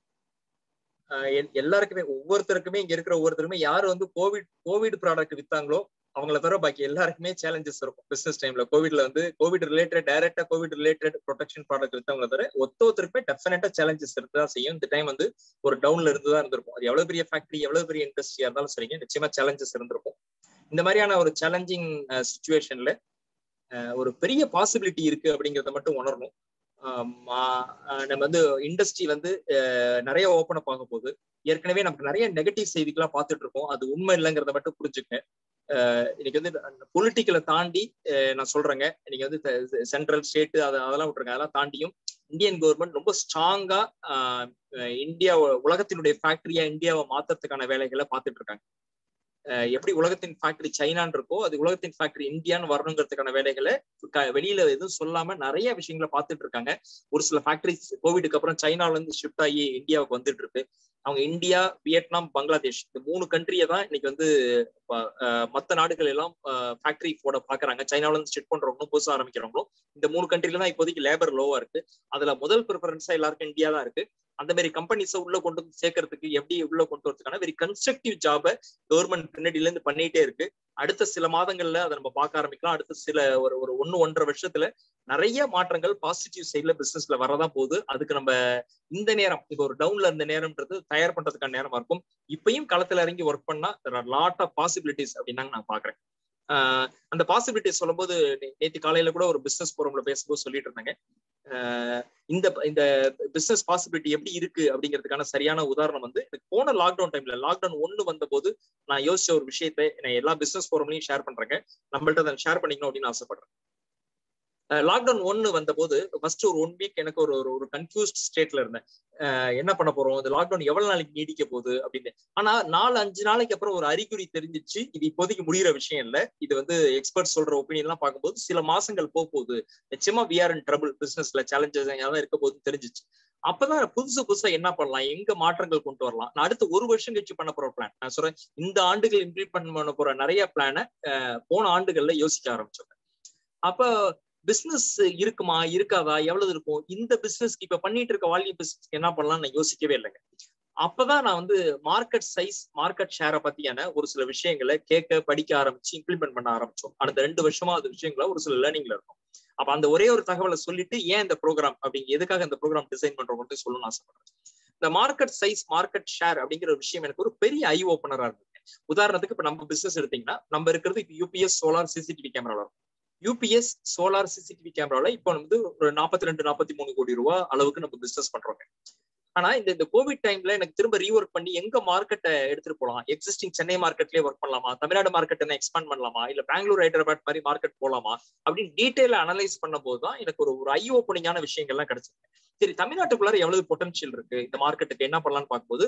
எல்லாருக்குமே ஒவ்வொருத்தருக்குமே இங்க இருக்கிற ஒவ்வொருத்தருக்குமே யாரு வந்து கோவிட் கோவிட் ப்ராடக்ட் வித்தாங்களோ அவங்கள தவிர பாக்கி எல்லாருக்குமே சேலஞ்சஸ் இருக்கும் பிசினஸ் டைம்ல கோவிட்ல வந்து கோவிட் ரிலேட்டட் டைரக்டா கோவிட் ரிலேட்டட் ப்ரொடெக்ஷன் ப்ராடக்ட் வித்தவங்கள தவிர ஒத்த ஒருத்தருக்குமே டெஃபினட்டா சேலஞ்சஸ் இருக்குதான் செய்யும் இந்த டைம் வந்து ஒரு டவுன்ல இருந்துதான் இருந்திருக்கும் அது எவ்வளவு பெரிய ஃபேக்டரி எவ்வளவு பெரிய இண்டஸ்ட்ரியா இருந்தாலும் சரிங்க நிச்சயமா சேலஞ்சஸ் இருந்திருக்கும் இந்த மாதிரியான ஒரு சேலஞ்சிங் சுச்சுவேஷன்ல ஒரு பெரிய பாசிபிலிட்டி இருக்கு அப்படிங்கிறத மட்டும் உணரணும் நம்ம வந்து இண்டஸ்ட்ரி வந்து நிறைய ஓப்பன் அப் ஆக போகுது ஏற்கனவே நமக்கு நிறைய நெகட்டிவ் செய்திகள்லாம் பார்த்துட்டு இருக்கோம் அது உண்மை இல்லைங்கிறத மட்டும் புரிஞ்சுக்க இன்னைக்கு வந்து பொலிட்டிக்கலை தாண்டி நான் சொல்றேங்க இன்னைக்கு வந்து சென்ட்ரல் ஸ்டேட் அதை அதெல்லாம் விட்டுருங்க அதெல்லாம் தாண்டியும் இந்தியன் கவர்மெண்ட் ரொம்ப ஸ்ட்ராங்கா இந்தியா உலகத்தினுடைய ஃபேக்டரியா இந்தியாவை மாத்துறதுக்கான வேலைகளை பார்த்துட்டு இருக்காங்க எப்படி உலகத்தின் ஃபேக்டரி சைனான் இருக்கோ அது உலகத்தின் ஃபேக்டரி இந்தியான்னு வரணுங்கிறதுக்கான வேலைகளை வெளியில எதுவும் சொல்லாம நிறைய விஷயங்களை பார்த்துட்டு இருக்காங்க ஒரு சில ஃபேக்டரிஸ் கோவிடுக்கு அப்புறம் சைனால இருந்து ஷிஃப்ட் ஆகி இந்தியாவுக்கு வந்துட்டு இருக்கு அவங்க இந்தியா வியட்நாம் பங்களாதேஷ் இந்த மூணு கண்ட்ரியை தான் இன்னைக்கு வந்து மற்ற நாடுகள் எல்லாம் ஃபேக்டரி போட பாக்குறாங்க சைனால இருந்து ஷிஃப்ட் பண்றவங்களும் புதுசா ஆரம்பிக்கிறவங்களும் இந்த மூணு கண்ட்ரில தான் இப்போதைக்கு லேபர் லோவா இருக்கு அதுல முதல் ப்ரிஃபரன்ஸா எல்லாருக்கும் இந்தியா தான் இருக்கு அந்த மாதிரி கம்பெனிஸை உள்ள கொண்டு வந்து சேர்க்கறதுக்கு எப்படி உள்ள கொண்டு வரதுக்கான வெரி கன்ஸ்ட்ரக்டிவ் ஜாபை கவர்மெண்ட் பின்னாடில இருந்து பண்ணிட்டே இருக்கு அடுத்த சில மாதங்கள்ல அதை நம்ம பார்க்க ஆரம்பிக்கலாம் அடுத்த சில ஒரு ஒரு ஒன்னு ஒன்றரை வருஷத்துல நிறைய மாற்றங்கள் பாசிட்டிவ் சைட்ல பிசினஸ்ல வரதான் போகுது அதுக்கு நம்ம இந்த நேரம் இப்போ ஒரு டவுன்ல இருந்த நேரம்ன்றது தயார் பண்றதுக்கான நேரமா இருக்கும் இப்பயும் களத்துல இறங்கி ஒர்க் பண்ணா லாட் ஆஃப் பாசிபிலிட்டிஸ் அப்படின்னு நான் பாக்குறேன் ஆஹ் அந்த பாசிபிலிட்டிஸ் சொல்லும்போது நேற்று காலையில கூட ஒரு பிசினஸ் ஃபோரம்ல பேசும்போது சொல்லிட்டு இருந்தாங்க இந்த இந்த பிசினஸ் பாசிபிலிட்டி எப்படி இருக்கு அப்படிங்கிறதுக்கான சரியான உதாரணம் வந்து எனக்கு போன லாக்டவுன் டைம்ல லாக்டவுன் ஒன்னு வந்த போது நான் யோசிச்ச ஒரு விஷயத்தை நான் எல்லா பிசினஸ் ஃபோரம்லையும் ஷேர் பண்றேங்க நம்மள்ட்ட அதை ஷேர் பண்ணிக்கணும் அப்படின்னு ஆசைப்படுறேன் லாக்டவுன் ஒன்னு வந்த போது ஃபர்ஸ்ட் ஒரு ஒன் வீக் எனக்கு ஒரு ஒரு கன்ஃபியூஸ்ட் ஸ்டேட்ல இருந்தேன் என்ன பண்ண போறோம் இந்த லாக்டவுன் எவ்வளவு நாளைக்கு நீடிக்க போகுது அப்படின்னு ஆனா நாலு அஞ்சு நாளைக்கு அப்புறம் ஒரு அறிகுறி தெரிஞ்சிச்சு இது இப்போதைக்கு முடிகிற விஷயம் இல்ல இது வந்து எக்ஸ்பர்ட் சொல்ற ஒப்பீனியன் எல்லாம் பார்க்கும்போது சில மாசங்கள் போக போகுது நிச்சயமா வி ஆர் இன் ட்ரபிள் பிசினஸ்ல சேலஞ்சஸ் எல்லாம் இருக்க போகுதுன்னு தெரிஞ்சிச்சு அப்பதான் புதுசு புதுசா என்ன பண்ணலாம் எங்க மாற்றங்கள் கொண்டு வரலாம் நான் அடுத்து ஒரு வருஷம் கழிச்சு பண்ண போற பிளான் நான் சொல்றேன் இந்த ஆண்டுகள் இம்ப்ளிமெண்ட் பண்ண போற நிறைய பிளானை போன ஆண்டுகள்ல யோசிக்க ஆரம்பிச்சோம் அப்ப பிசினஸ் இருக்குமா இருக்காதா எவ்வளவு இருக்கும் இந்த பிசினஸ்க்கு இப்ப பண்ணிட்டு இருக்க வால்யூம் பிசினஸ்க்கு என்ன பண்ணலாம் நான் யோசிக்கவே இல்லைங்க அப்பதான் நான் வந்து மார்க்கெட் சைஸ் மார்க்கெட் ஷேரை பத்தியான ஒரு சில விஷயங்களை கேட்க படிக்க ஆரம்பிச்சு இம்ப்ளிமெண்ட் பண்ண ஆரம்பிச்சோம் அந்த ரெண்டு வருஷமா அது விஷயங்கள ஒரு சில லேர்னிங்ல இருக்கும் அப்ப அந்த ஒரே ஒரு தகவலை சொல்லிட்டு ஏன் இந்த ப்ரோக்ராம் அப்படிங்க எதுக்காக இந்த ப்ரோக்ராம் டிசைன் பண்றோம் மட்டும் சொல்லணும்னு ஆசைப்படுறேன் இந்த மார்க்கெட் சைஸ் மார்க்கெட் ஷேர் அப்படிங்கிற ஒரு விஷயம் எனக்கு ஒரு பெரிய ஐ ஓப்பனரா இருக்கு உதாரணத்துக்கு இப்ப நம்ம பிசினஸ் எடுத்தீங்கன்னா நம்ம இருக்கிறது இப்ப யூபிஎஸ் சோலார் சிசிடிவி கேமரா இருக்கும் யூபிஎஸ் சோலார் சிசிடிவி கேமரால இப்போ வந்து ஒரு நாற்பத்தி ரெண்டு நாற்பத்தி மூணு கோடி ரூபாய் அளவுக்கு நம்ம பிசினஸ் பண்றோங்க ஆனா இந்த இந்த கோவிட் டைம்ல எனக்கு திரும்ப ரீஒர்க் பண்ணி எங்க மார்க்கெட்டை எடுத்துட்டு போலாம் எக்ஸிஸ்டிங் சென்னை மார்க்கெட்லயே ஒர்க் பண்ணலாமா தமிழ்நாடு மார்க்கெட் என்ன எக்ஸ்பேண்ட் பண்ணலாமா இல்ல பெங்களூர் ஹைதராபாத் மாதிரி மார்க்கெட் போலாமா அப்படின்னு டீட்டெயில அனலைஸ் பண்ண போதுதான் எனக்கு ஒரு ஒரு ஐ ஓப்பனிங்கான விஷயங்கள்லாம் கிடைச்சிருக்கு சரி தமிழ்நாட்டுக்குள்ளார எவ்வளவு பொட்டன்ஷியல் இருக்கு இந்த மார்க்கெட்டுக்கு என்ன பண்ணலாம்னு பார்க்கும்போது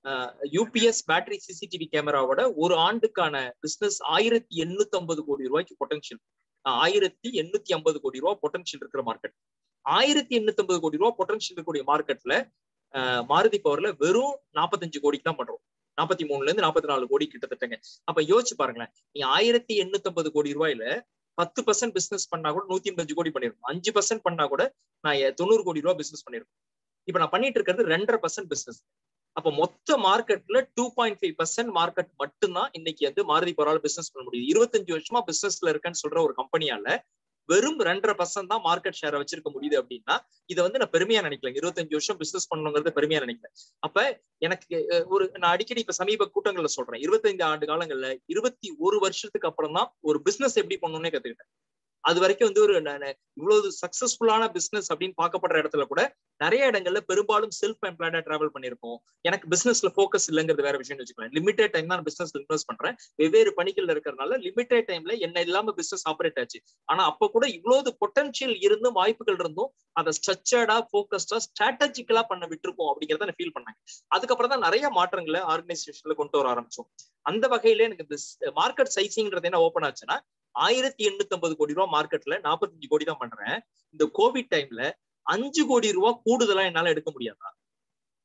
யூபிஎஸ் பேட்டரி சிசிடிவி கேமராவோட ஒரு ஆண்டுக்கான பிசினஸ் ஆயிரத்தி எண்ணூத்தி ஐம்பது கோடி ரூபாய்க்கு பொட்டன்ஷியல் ஆயிரத்தி எண்ணூத்தி ஐம்பது கோடி ரூபாய் பொட்டன்ஷியல் இருக்கிற மார்க்கெட் ஆயிரத்தி எண்ணூத்தி ஐம்பது கோடி ரூபாய் பொட்டன்ஷியல் இருக்கக்கூடிய மார்க்கெட்ல மாருதி பவர்ல வெறும் நாற்பத்தஞ்சு கோடிக்கு தான் பண்றோம் நாற்பத்தி மூணுல இருந்து நாற்பத்தி நாலு கோடி கிட்டத்தட்டங்க அப்ப யோசிச்சு பாருங்களேன் நீங்க ஆயிரத்தி எண்ணூத்தி ஐம்பது கோடி ரூபாயில பத்து பர்சன்ட் பிசினஸ் பண்ணா கூட நூத்தி ஐம்பது கோடி பண்ணிருக்கோம் அஞ்சு பர்சன்ட் பண்ணா கூட நான் தொண்ணூறு கோடி ரூபாய் பிசினஸ் பண்ணிருக்கோம் இப்ப நான் பண்ணிட்டு இருக்கிறது ரெண்டரை பர்சன்ட் பிசினஸ் அப்ப மொத்த மார்க்கெட்ல two point five percent market மட்டும்தான் இன்னைக்கு வந்து மாருதி பவரால் பிசினஸ் பண்ண முடியுது இருபத்தஞ்சு வருஷமா பிசினஸ்ல இருக்கேன்னு சொல்ற ஒரு கம்பெனியால வெறும் ரெண்டரை பர்சன்ட் தான் மார்க்கெட் ஷேரை வச்சிருக்க முடியுது அப்படின்னா இதை வந்து நான் பெருமையா நினைக்கல இருபத்தஞ்சு வருஷம் பிசினஸ் பண்ணணுங்கிறத பெருமையா நினைக்கல அப்ப எனக்கு ஒரு நான் அடிக்கடி இப்ப சமீப கூட்டங்கள்ல சொல்றேன் இருபத்தைந்து ஆண்டு காலங்கள்ல இருபத்தி ஒரு வருஷத்துக்கு அப்புறம் தான் ஒரு பிசினஸ் எப்படி பண்ணணும்னே கத்துக்கிட்டேன் அது வரைக்கும் வந்து ஒரு இவ்வளவு சக்சஸ்ஃபுல்லான பிசினஸ் அப்படின்னு பார்க்கப்படுற இடத்துல கூட நிறைய இடங்கள்ல பெரும்பாலும் செல்ஃப் எம்ப்ளாய்டா டிராவல் பண்ணிருக்கோம் எனக்கு பிசினஸ்ல போக்கஸ் இல்லைங்கிறது வேற விஷயம் வச்சுக்கலாம் லிமிடெட் டைம் தான் பிசினஸ் இன்வெஸ்ட் பண்றேன் வெவ்வேறு பணிகள்ல இருக்கிறதுனால லிமிடெட் டைம்ல என்ன இல்லாம பிசினஸ் ஆப்ரேட் ஆச்சு ஆனா அப்ப கூட இவ்வளவு பொட்டன்ஷியல் இருந்தும் வாய்ப்புகள் இருந்தும் அதை ஸ்ட்ரக்சர்டா போக்கஸ்டா ஸ்ட்ராட்டஜிக்கலா பண்ண விட்டுருக்கோம் அப்படிங்கறத நான் ஃபீல் பண்ணாங்க அதுக்கப்புறம் தான் நிறைய மாற்றங்களை ஆர்கனைசேஷன்ல கொண்டு வர ஆரம்பிச்சோம் அந்த வகையில எனக்கு இந்த மார்க்கெட் சைசிங்கிறது என்ன ஓப்பன் ஆச்சுன்னா ஆயிரத்தி எண்ணூத்தி ஐம்பது கோடி ரூபாய் மார்க்கெட்ல நாற்பத்தஞ்சு கோடி தான் பண்றேன் இந்த கோவிட் டைம்ல அஞ்சு கோடி ரூபாய் கூடுதலா என்னால எடுக்க முடியாதா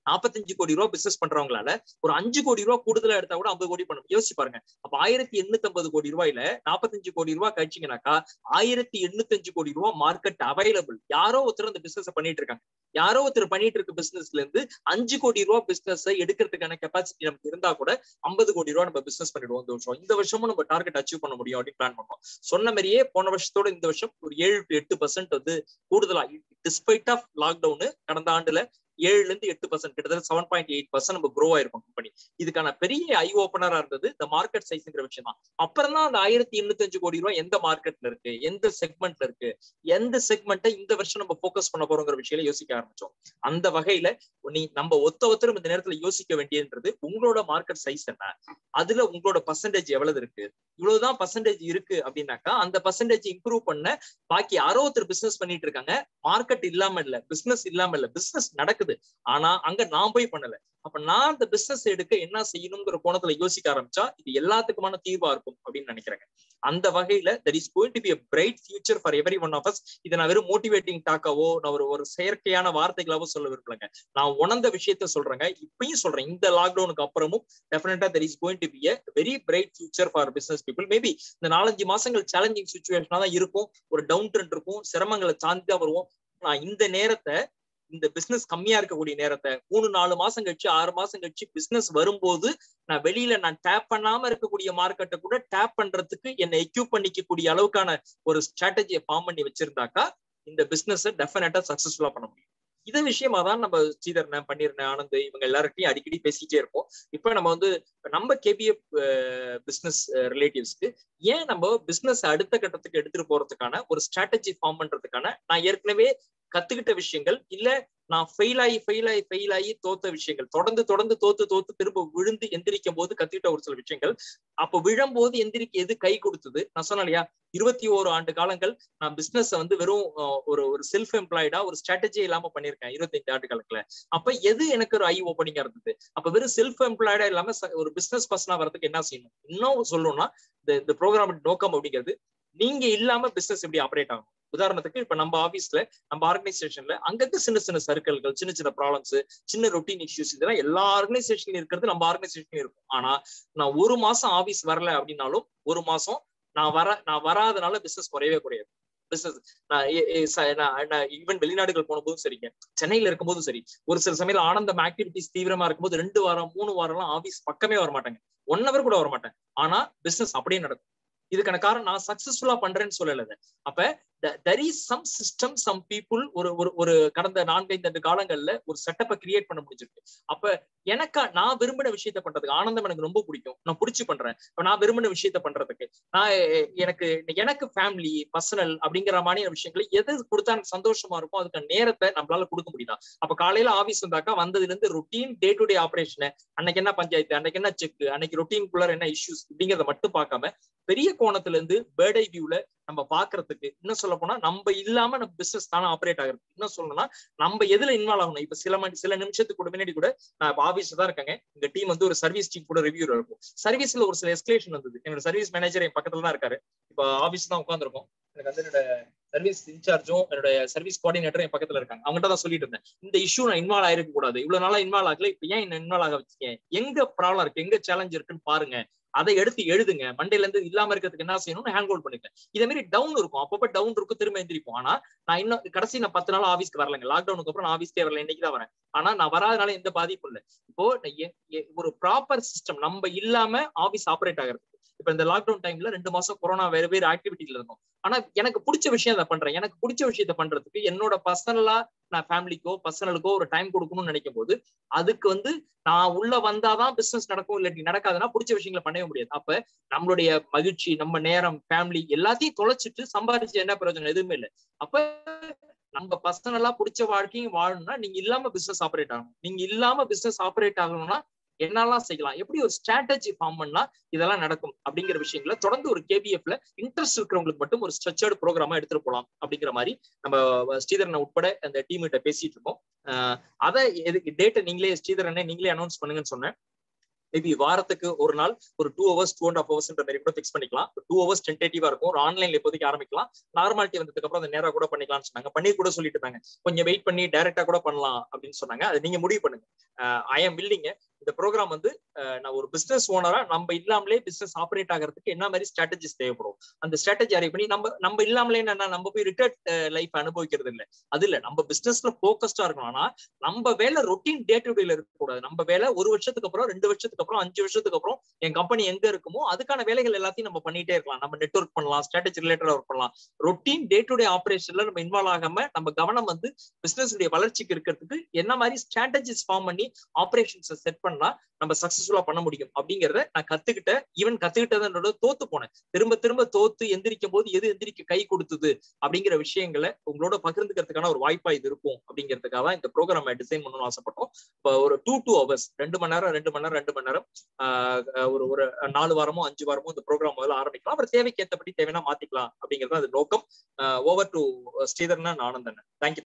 நாற்பத்தஞ்சு கோடி ரூபா பிசினஸ் பண்றவங்களால ஒரு அஞ்சு கோடி ரூபா கூடுதலா எடுத்தா கூட ஐம்பது கோடி பண்ண யோசிச்சு பாருங்க அப்ப ஆயிரத்தி எண்ணூத்தி ஐம்பது கோடி ரூபாயில நாற்பத்தஞ்சு கோடி ரூபாய் கழிச்சிங்கனாக்கா ஆயிரத்தி எண்ணூத்தஞ்சு கோடி ரூபாய் மார்க்கெட் அவைலபிள் யாரோ ஒருத்தர் அந்த பிசினஸ் பண்ணிட்டு இருக்காங்க யாரோ ஒருத்தர் பண்ணிட்டு இருக்க பிசினஸ்ல இருந்து அஞ்சு கோடி ரூபாய் பிசினஸ் எடுக்கிறதுக்கான கெப்பாசிட்டி நமக்கு இருந்தா கூட ஐம்பது கோடி ரூபாய் நம்ம பிசினஸ் பண்ணிடுவோம் இந்த வருஷம் இந்த வருஷமும் நம்ம டார்கெட் அச்சீவ் பண்ண முடியும் அப்படின்னு பிளான் பண்ணோம் சொன்ன மாதிரியே போன வருஷத்தோட இந்த வருஷம் ஒரு ஏழு டு எட்டு பர்சன்ட் வந்து கூடுதலா டிஸ்பைட் ஆஃப் லாக்டவுன் கடந்த ஆண்டுல ஏழுல இருந்து எட்டு பர்சன்ட் கிட்டத்தட்ட செவன் பாயிண்ட் எயிட் பர்சன்ட் நம்ம க்ரோ ஆயிருக்கும் கம்பெனி இதுக்கான பெரிய ஐ ஓப்பனரா இருந்தது இந்த மார்க்கெட் சைஸ்ங்கிற விஷயம் தான் அப்புறம் தான் அந்த ஆயிரத்தி எண்ணூத்தஞ்சு கோடி ரூபாய் எந்த மார்க்கெட்ல இருக்கு எந்த செக்மெண்ட்ல இருக்கு எந்த செக்மெண்ட்டை இந்த வருஷம் நம்ம ஃபோக்கஸ் பண்ண போறோங்கிற விஷயம் யோசிக்க ஆரம்பிச்சோம் அந்த வகையில நீ நம்ம ஒத்த ஒத்தரும் இந்த நேரத்துல யோசிக்க வேண்டியன்றது உங்களோட மார்க்கெட் சைஸ் என்ன அதுல உங்களோட பர்சன்டேஜ் எவ்வளவு இருக்கு இவ்வளவுதான் பர்சன்டேஜ் இருக்கு அப்படின்னாக்கா அந்த பர்சன்டேஜ் இம்ப்ரூவ் பண்ண பாக்கி யாரோ ஒருத்தர் பிசினஸ் பண்ணிட்டு இருக்காங்க மார்க்கெட் இல்லாம இல்ல பிசினஸ் இல்லாம இல்ல பிசினஸ் நடக்குது ஆனா அங்க நான் போய் பண்ணல அப்ப நான் அந்த பிசினஸ் எடுக்க என்ன செய்யணுங்கிற கோணத்துல யோசிக்க ஆரம்பிச்சா இது எல்லாத்துக்குமான தீர்வா இருக்கும் அப்படின்னு நினைக்கிறேங்க அந்த வகையில that is going to be bright future for every one of us இதை நான் வெறும் மோட்டிவேட்டிங் டாக்காவோ நான் ஒரு ஒரு செயற்கையான வார்த்தைகளாவோ சொல்ல விரும்பலங்க நான் உணர்ந்த விஷயத்த சொல்றேங்க இப்பயும் சொல்றேன் இந்த லாக்டவுனுக்கு அப்புறமும் டெஃபினட்டா that is going to be a very bright future for business people maybe இந்த நாலஞ்சு மாசங்கள் சேலஞ்சிங் சுச்சுவேஷனா தான் இருக்கும் ஒரு டவுன் ட்ரெண்ட் இருக்கும் சிரமங்களை சார்ந்து தான் வருவோம் நான் இந்த நேரத்தை இந்த பிசினஸ் கம்மியா இருக்கக்கூடிய நேரத்தை மூணு நாலு மாசம் கழிச்சு ஆறு மாசம் கழிச்சு பிசினஸ் வரும்போது நான் வெளியில நான் டேப் பண்ணாம இருக்கக்கூடிய மார்க்கெட்டை கூட டேப் பண்றதுக்கு என்னை எக்யூப் பண்ணிக்கக்கூடிய அளவுக்கான ஒரு ஸ்ட்ராட்டஜியை ஃபார்ம் பண்ணி வச்சிருந்தாக்கா இந்த பிசினஸ் டெஃபினட்டா சக்சஸ்ஃபுல்லா பண்ண முடியும் இது விஷயமா தான் நம்ம ஸ்ரீதரன் பண்ணிருந்தேன் ஆனந்த் இவங்க எல்லார்கிட்டையும் அடிக்கடி பேசிட்டே இருப்போம் இப்ப நம்ம வந்து நம்ம கேபிஎஃப் பிசினஸ் ரிலேட்டிவ்ஸ்க்கு ஏன் நம்ம பிசினஸ் அடுத்த கட்டத்துக்கு எடுத்துட்டு போறதுக்கான ஒரு ஸ்ட்ராட்டஜி ஃபார்ம் பண்றதுக்கான நான் ஏற்கனவே கத்துக்கிட்ட விஷயங்கள் இல்ல நான் ஃபெயில் ஆகி ஃபெயில் ஆகி ஃபெயில் ஆகி தோத்த விஷயங்கள் தொடர்ந்து தொடர்ந்து தோத்து தோத்து திரும்ப விழுந்து எந்திரிக்கும் போது கத்துக்கிட்ட ஒரு சில விஷயங்கள் அப்ப விழும்போது எந்திரிக்க எது கை கொடுத்தது நான் சொன்னேன் இல்லையா இருபத்தி ஓரு ஆண்டு காலங்கள் நான் பிசினஸ் வந்து வெறும் ஒரு ஒரு செல்ஃப் எம்ப்ளாய்டா ஒரு ஸ்ட்ராட்டஜி இல்லாம பண்ணிருக்கேன் இருபத்தைந்து ஆண்டு காலத்துல அப்ப எது எனக்கு ஒரு ஐ ஓப்பனிங்கா இருந்தது அப்ப வெறும் செல்ஃப் எம்ப்ளாய்டா இல்லாம ஒரு பிசினஸ் பர்சனா வரதுக்கு என்ன செய்யணும் இன்னும் சொல்லணும்னா இந்த இந்த ப்ரோக்ராம் நோக்கம் அப்படிங்கிறது நீங்க இல்லாம பிசினஸ் எப்படி ஆப்ரேட் ஆகும் உதாரணத்துக்கு இப்ப நம்ம ஆபீஸ்ல நம்ம ஆர்கனைசேஷன்ல அங்கங்க சின்ன சின்ன சர்க்கிள்கள் சின்ன சின்ன ப்ராப்ளம்ஸ் சின்ன ரொட்டீன் இஷ்யூஸ் இதெல்லாம் எல்லா ஆர்கனைசேஷன்லயும் இருக்கிறது நம்ம ஆர்கனைசேஷன்லயும் இருக்கும் ஆனா நான் ஒரு மாசம் ஆபீஸ் வரல அப்படின்னாலும் ஒரு மாசம் நான் வர நான் வராதனால பிசினஸ் குறையவே குறையாது பிசினஸ் நான் ஈவன் வெளிநாடுகள் போன போதும் சரிங்க சென்னையில இருக்கும் போதும் சரி ஒரு சில சமயம் ஆனந்தம் ஆக்டிவிட்டிஸ் தீவிரமா இருக்கும்போது ரெண்டு வாரம் மூணு வாரம்லாம் ஆபீஸ் பக்கமே வர மாட்டாங்க ஒன் ஹவர் கூட வர மாட்டேன் ஆனா பிசினஸ் அப்படியே நடக்கும் இதுக்கான காரணம் நான் சக்சஸ்ஃபுல்லா பண்றேன்னு சொல்லல அப்ப there is some system some people ஒரு ஒரு ஒரு கடந்த நான்கைந்து காலங்கள்ல ஒரு செட்டப்பை கிரியேட் பண்ண முடிஞ்சிருக்கு அப்ப எனக்கா நான் விரும்பின விஷயத்த பண்றதுக்கு ஆனந்தம் எனக்கு ரொம்ப பிடிக்கும் நான் பிடிச்சி பண்றேன் நான் விரும்பின விஷயத்த பண்றதுக்கு நான் எனக்கு எனக்கு ஃபேமிலி பர்சனல் அப்படிங்கிற மாதிரியான விஷயங்களை எது கொடுத்தா எனக்கு சந்தோஷமா இருக்கும் அதுக்கான நேரத்தை நம்மளால கொடுக்க முடியுதா அப்ப காலையில ஆபீஸ் வந்தாக்கா வந்ததுல இருந்து routine day to day operation அன்னைக்கு என்ன பஞ்சாயத்து அன்னைக்கு என்ன செக் அன்னைக்கு ரொட்டீன்குள்ள என்ன இஷ்யூஸ் இப்படிங்கிறத மட்டும் பார்க்காம பெரிய கோணத்துல இருந்து பேர்டை வியூல நம்ம பாக்குறதுக்கு இன்னும் சொல்ல போனா நம்ம இல்லாம நம்ம பிசினஸ் தானே ஆப்ரேட் ஆகுறது இன்னும் சொல்லணும்னா நம்ம எதுல இன்வால்வ் ஆகணும் இப்ப சில மணி சில நிமிஷத்துக்கு கூட முன்னாடி கூட நான் இப்ப ஆபீஸ்ல தான் இருக்காங்க இந்த டீம் வந்து ஒரு சர்வீஸ் டீம் கூட ரிவ்யூ இருக்கும் சர்வீஸ்ல ஒரு சில எஸ்கலேஷன் வந்தது என்னோட சர்வீஸ் மேனேஜர் என் பக்கத்துல தான் இருக்காரு இப்ப ஆபீஸ் தான் உட்காந்துருக்கோம் எனக்கு வந்து என்னோட சர்வீஸ் இன்சார்ஜும் என்னோட சர்வீஸ் கோஆர்டினேட்டரும் என் பக்கத்துல இருக்காங்க அவங்ககிட்ட தான் சொல்லிட்டு இருந்தேன் இந்த இஷ்யூ நான் இன்வால்வ் ஆயிருக்க கூடாது இவ்வளவு நாளா இன்வால்வ் ஆகல இப்ப ஏன் என்ன இன்வால்வ் ஆக வச்சிருக்கேன் எங்க ப்ராப்ளம் இருக்கு எங்க சேலஞ்ச் இருக்குன்னு பாருங்க அதை எடுத்து எழுதுங்க மண்டையில இருந்து இல்லாம இருக்கிறதுக்கு என்ன செய்யணும்னு ஹேண்ட் ஹோல்ட் பண்ணிட்டேன் இதே மாதிரி டவுன் இருக்கும் அப்பப்ப டவுன் இருக்கும் திரும்ப எந்திரிப்போம் ஆனா நான் இன்னும் கடைசி நான் பத்து நாள் ஆஃபீஸ்க்கு வரலங்க லாக்டவுனுக்கு அப்புறம் நான் ஆஃபீஸ்க்கே வரல இன்னைக்கு தான் வரேன் ஆனா நான் வராதனால எந்த பாதிப்பும் இல்லை இப்போ ஒரு ப்ராப்பர் சிஸ்டம் நம்ம இல்லாம ஆஃபீஸ் ஆப்ரேட் ஆகிறது இப்ப இந்த லாக்டவுன் டைம்ல ரெண்டு மாசம் கொரோனா வேற வேறு ஆக்டிவிட்டில இருந்தோம் ஆனா எனக்கு பிடிச்ச விஷயம் அதை பண்றேன் எனக்கு பிடிச்ச விஷயத்த பண்றதுக்கு என்னோட பர்சனலா நான் ஃபேமிலிக்கோ பர்சனலுக்கோ ஒரு டைம் கொடுக்கணும்னு நினைக்கும் போது அதுக்கு வந்து நான் உள்ள வந்தாதான் பிசினஸ் நடக்கும் இல்லாட்டி நடக்காதுன்னா பிடிச்ச விஷயங்களை பண்ணவே முடியாது அப்ப நம்மளுடைய மகிழ்ச்சி நம்ம நேரம் ஃபேமிலி எல்லாத்தையும் தொலைச்சிட்டு சம்பாதிச்சு என்ன பிரயோஜனம் எதுவுமே இல்லை அப்ப நம்ம பர்சனலா பிடிச்ச வாழ்க்கையும் வாழணும்னா நீங்க இல்லாம பிசினஸ் ஆப்ரேட் ஆகணும் நீங்க இல்லாம பிசினஸ் ஆப்ரேட் ஆகணும்னா என்னெல்லாம் செய்யலாம் எப்படி ஒரு ஸ்ட்ராட்டஜி ஃபார்ம் பண்ணா இதெல்லாம் நடக்கும் அப்படிங்கிற விஷயங்கள தொடர்ந்து ஒரு கேபிஎஃப்ல இன்ட்ரெஸ்ட் இருக்கிறவங்களுக்கு மட்டும் ஒரு ஸ்ட்ரக்சர்டு ப்ரோக்ராமா எடுத்துட்டு போலாம் அப்படிங்கிற மாதிரி நம்ம ஸ்ரீதரனை உட்பட அந்த டீம் கிட்ட பேசிட்டு இருக்கோம் அதை எதுக்கு டேட்டை நீங்களே ஸ்ரீதரனை நீங்களே அனௌன்ஸ் பண்ணுங்கன்னு சொன்னேன் மேபி வாரத்துக்கு ஒரு நாள் ஒரு two hours two and half ஹவர்ஸ்ன்ற மாதிரி கூட ஃபிக்ஸ் பண்ணிக்கலாம் டூ ஹவர்ஸ் டென்டேட்டிவா இருக்கும் ஒரு ஆன்லைன்ல இப்போதைக்கு ஆரம்பிக்கலாம் நார்மாலிட்டி வந்ததுக்கு அப்புறம் அந்த நேரா கூட பண்ணிக்கலாம்னு சொன்னாங்க பண்ணி கூட சொல்லிட்டு இருந்தாங்க கொஞ்சம் வெயிட் பண்ணி டைரக்டா கூட பண்ணலாம் அப்படின்னு சொன்னாங்க அது நீங்க முடிவு பண்ணுங்க ஐ எம் பில்டிங் இந்த ப்ரோக்ராம் வந்து நான் ஒரு பிசினஸ் ஓனரா நம்ம இல்லாமலே பிசினஸ் ஆப்ரேட் ஆகிறதுக்கு என்ன மாதிரி ஸ்ட்ராட்டஜிஸ் தேவைப்படும் அந்த ஸ்ட்ராட்டஜி அறிவு பண்ணி நம்ம நம்ம இல்லாமலே என்ன நம்ம போய் ரிட்டர்ட் லைஃப் அனுபவிக்கிறது இல்லை அது இல்ல நம்ம பிசினஸ்ல போக்கஸ்டா இருக்கணும் ஆனா நம்ம வேலை ரொட்டீன் டே டு டேல இருக்கக்கூடாது நம்ம வேலை ஒரு வருஷத்துக்கு அப்புறம் ரெண்டு வருஷத்துக்கு அப்புறம் அஞ்சு வருஷத்துக்கு அப்புறம் என் கம்பெனி எங்க இருக்குமோ அதுக்கான வேலைகள் எல்லாத்தையும் நம்ம பண்ணிட்டே இருக்கலாம் நம்ம நெட்ஒர்க் பண்ணலாம் ஸ்ட்ராட்டஜி ரிலேட்டடா ஒர்க் பண்ணலாம் ரொட்டீன் டே டு டே ஆபரேஷன்ல நம்ம இன்வால்வ் ஆகாம நம்ம கவனம் வந்து பிசினஸ் வளர்ச்சிக்கு இருக்கிறதுக்கு என்ன மாதிரி ஸ்ட்ராட்டஜிஸ் ஃபார்ம் பண்ணி ஆபரேஷன்ஸ் செட் பண்ணா நம்ம சக்சஸ்ஃபுல்லா பண்ண முடியும் அப்படிங்கறத நான் கத்துக்கிட்ட ஈவன் கத்துக்கிட்டதோட தோத்து போனேன் திரும்ப திரும்ப தோத்து எந்திரிக்கும் போது எது எந்திரிக்க கை கொடுத்தது அப்படிங்கிற விஷயங்களை உங்களோட பகிர்ந்துக்கிறதுக்கான ஒரு வாய்ப்பா இது இருக்கும் அப்படிங்கிறதுக்காக தான் இந்த ப்ரோக்ராம் டிசைன் பண்ணணும்னு ஆசைப்பட்டோம் இப்போ ஒரு டூ டூ ஹவர்ஸ் ரெண்டு மணி நேரம் ரெண்டு மணி நேரம் ரெண்டு மணி நேரம் ஒரு ஒரு நாலு வாரமோ அஞ்சு வாரமோ இந்த ப்ரோக்ராம் முதல்ல ஆரம்பிக்கலாம் அப்புறம் தேவைக்கு ஏற்றபடி தேவைன்னா மாத்திக்கலாம் அப்படிங்கிறது அது நோக்கம் ஓவர் டு ஸ்ரீதர்னா ஆனந்தன் தேங்க்யூ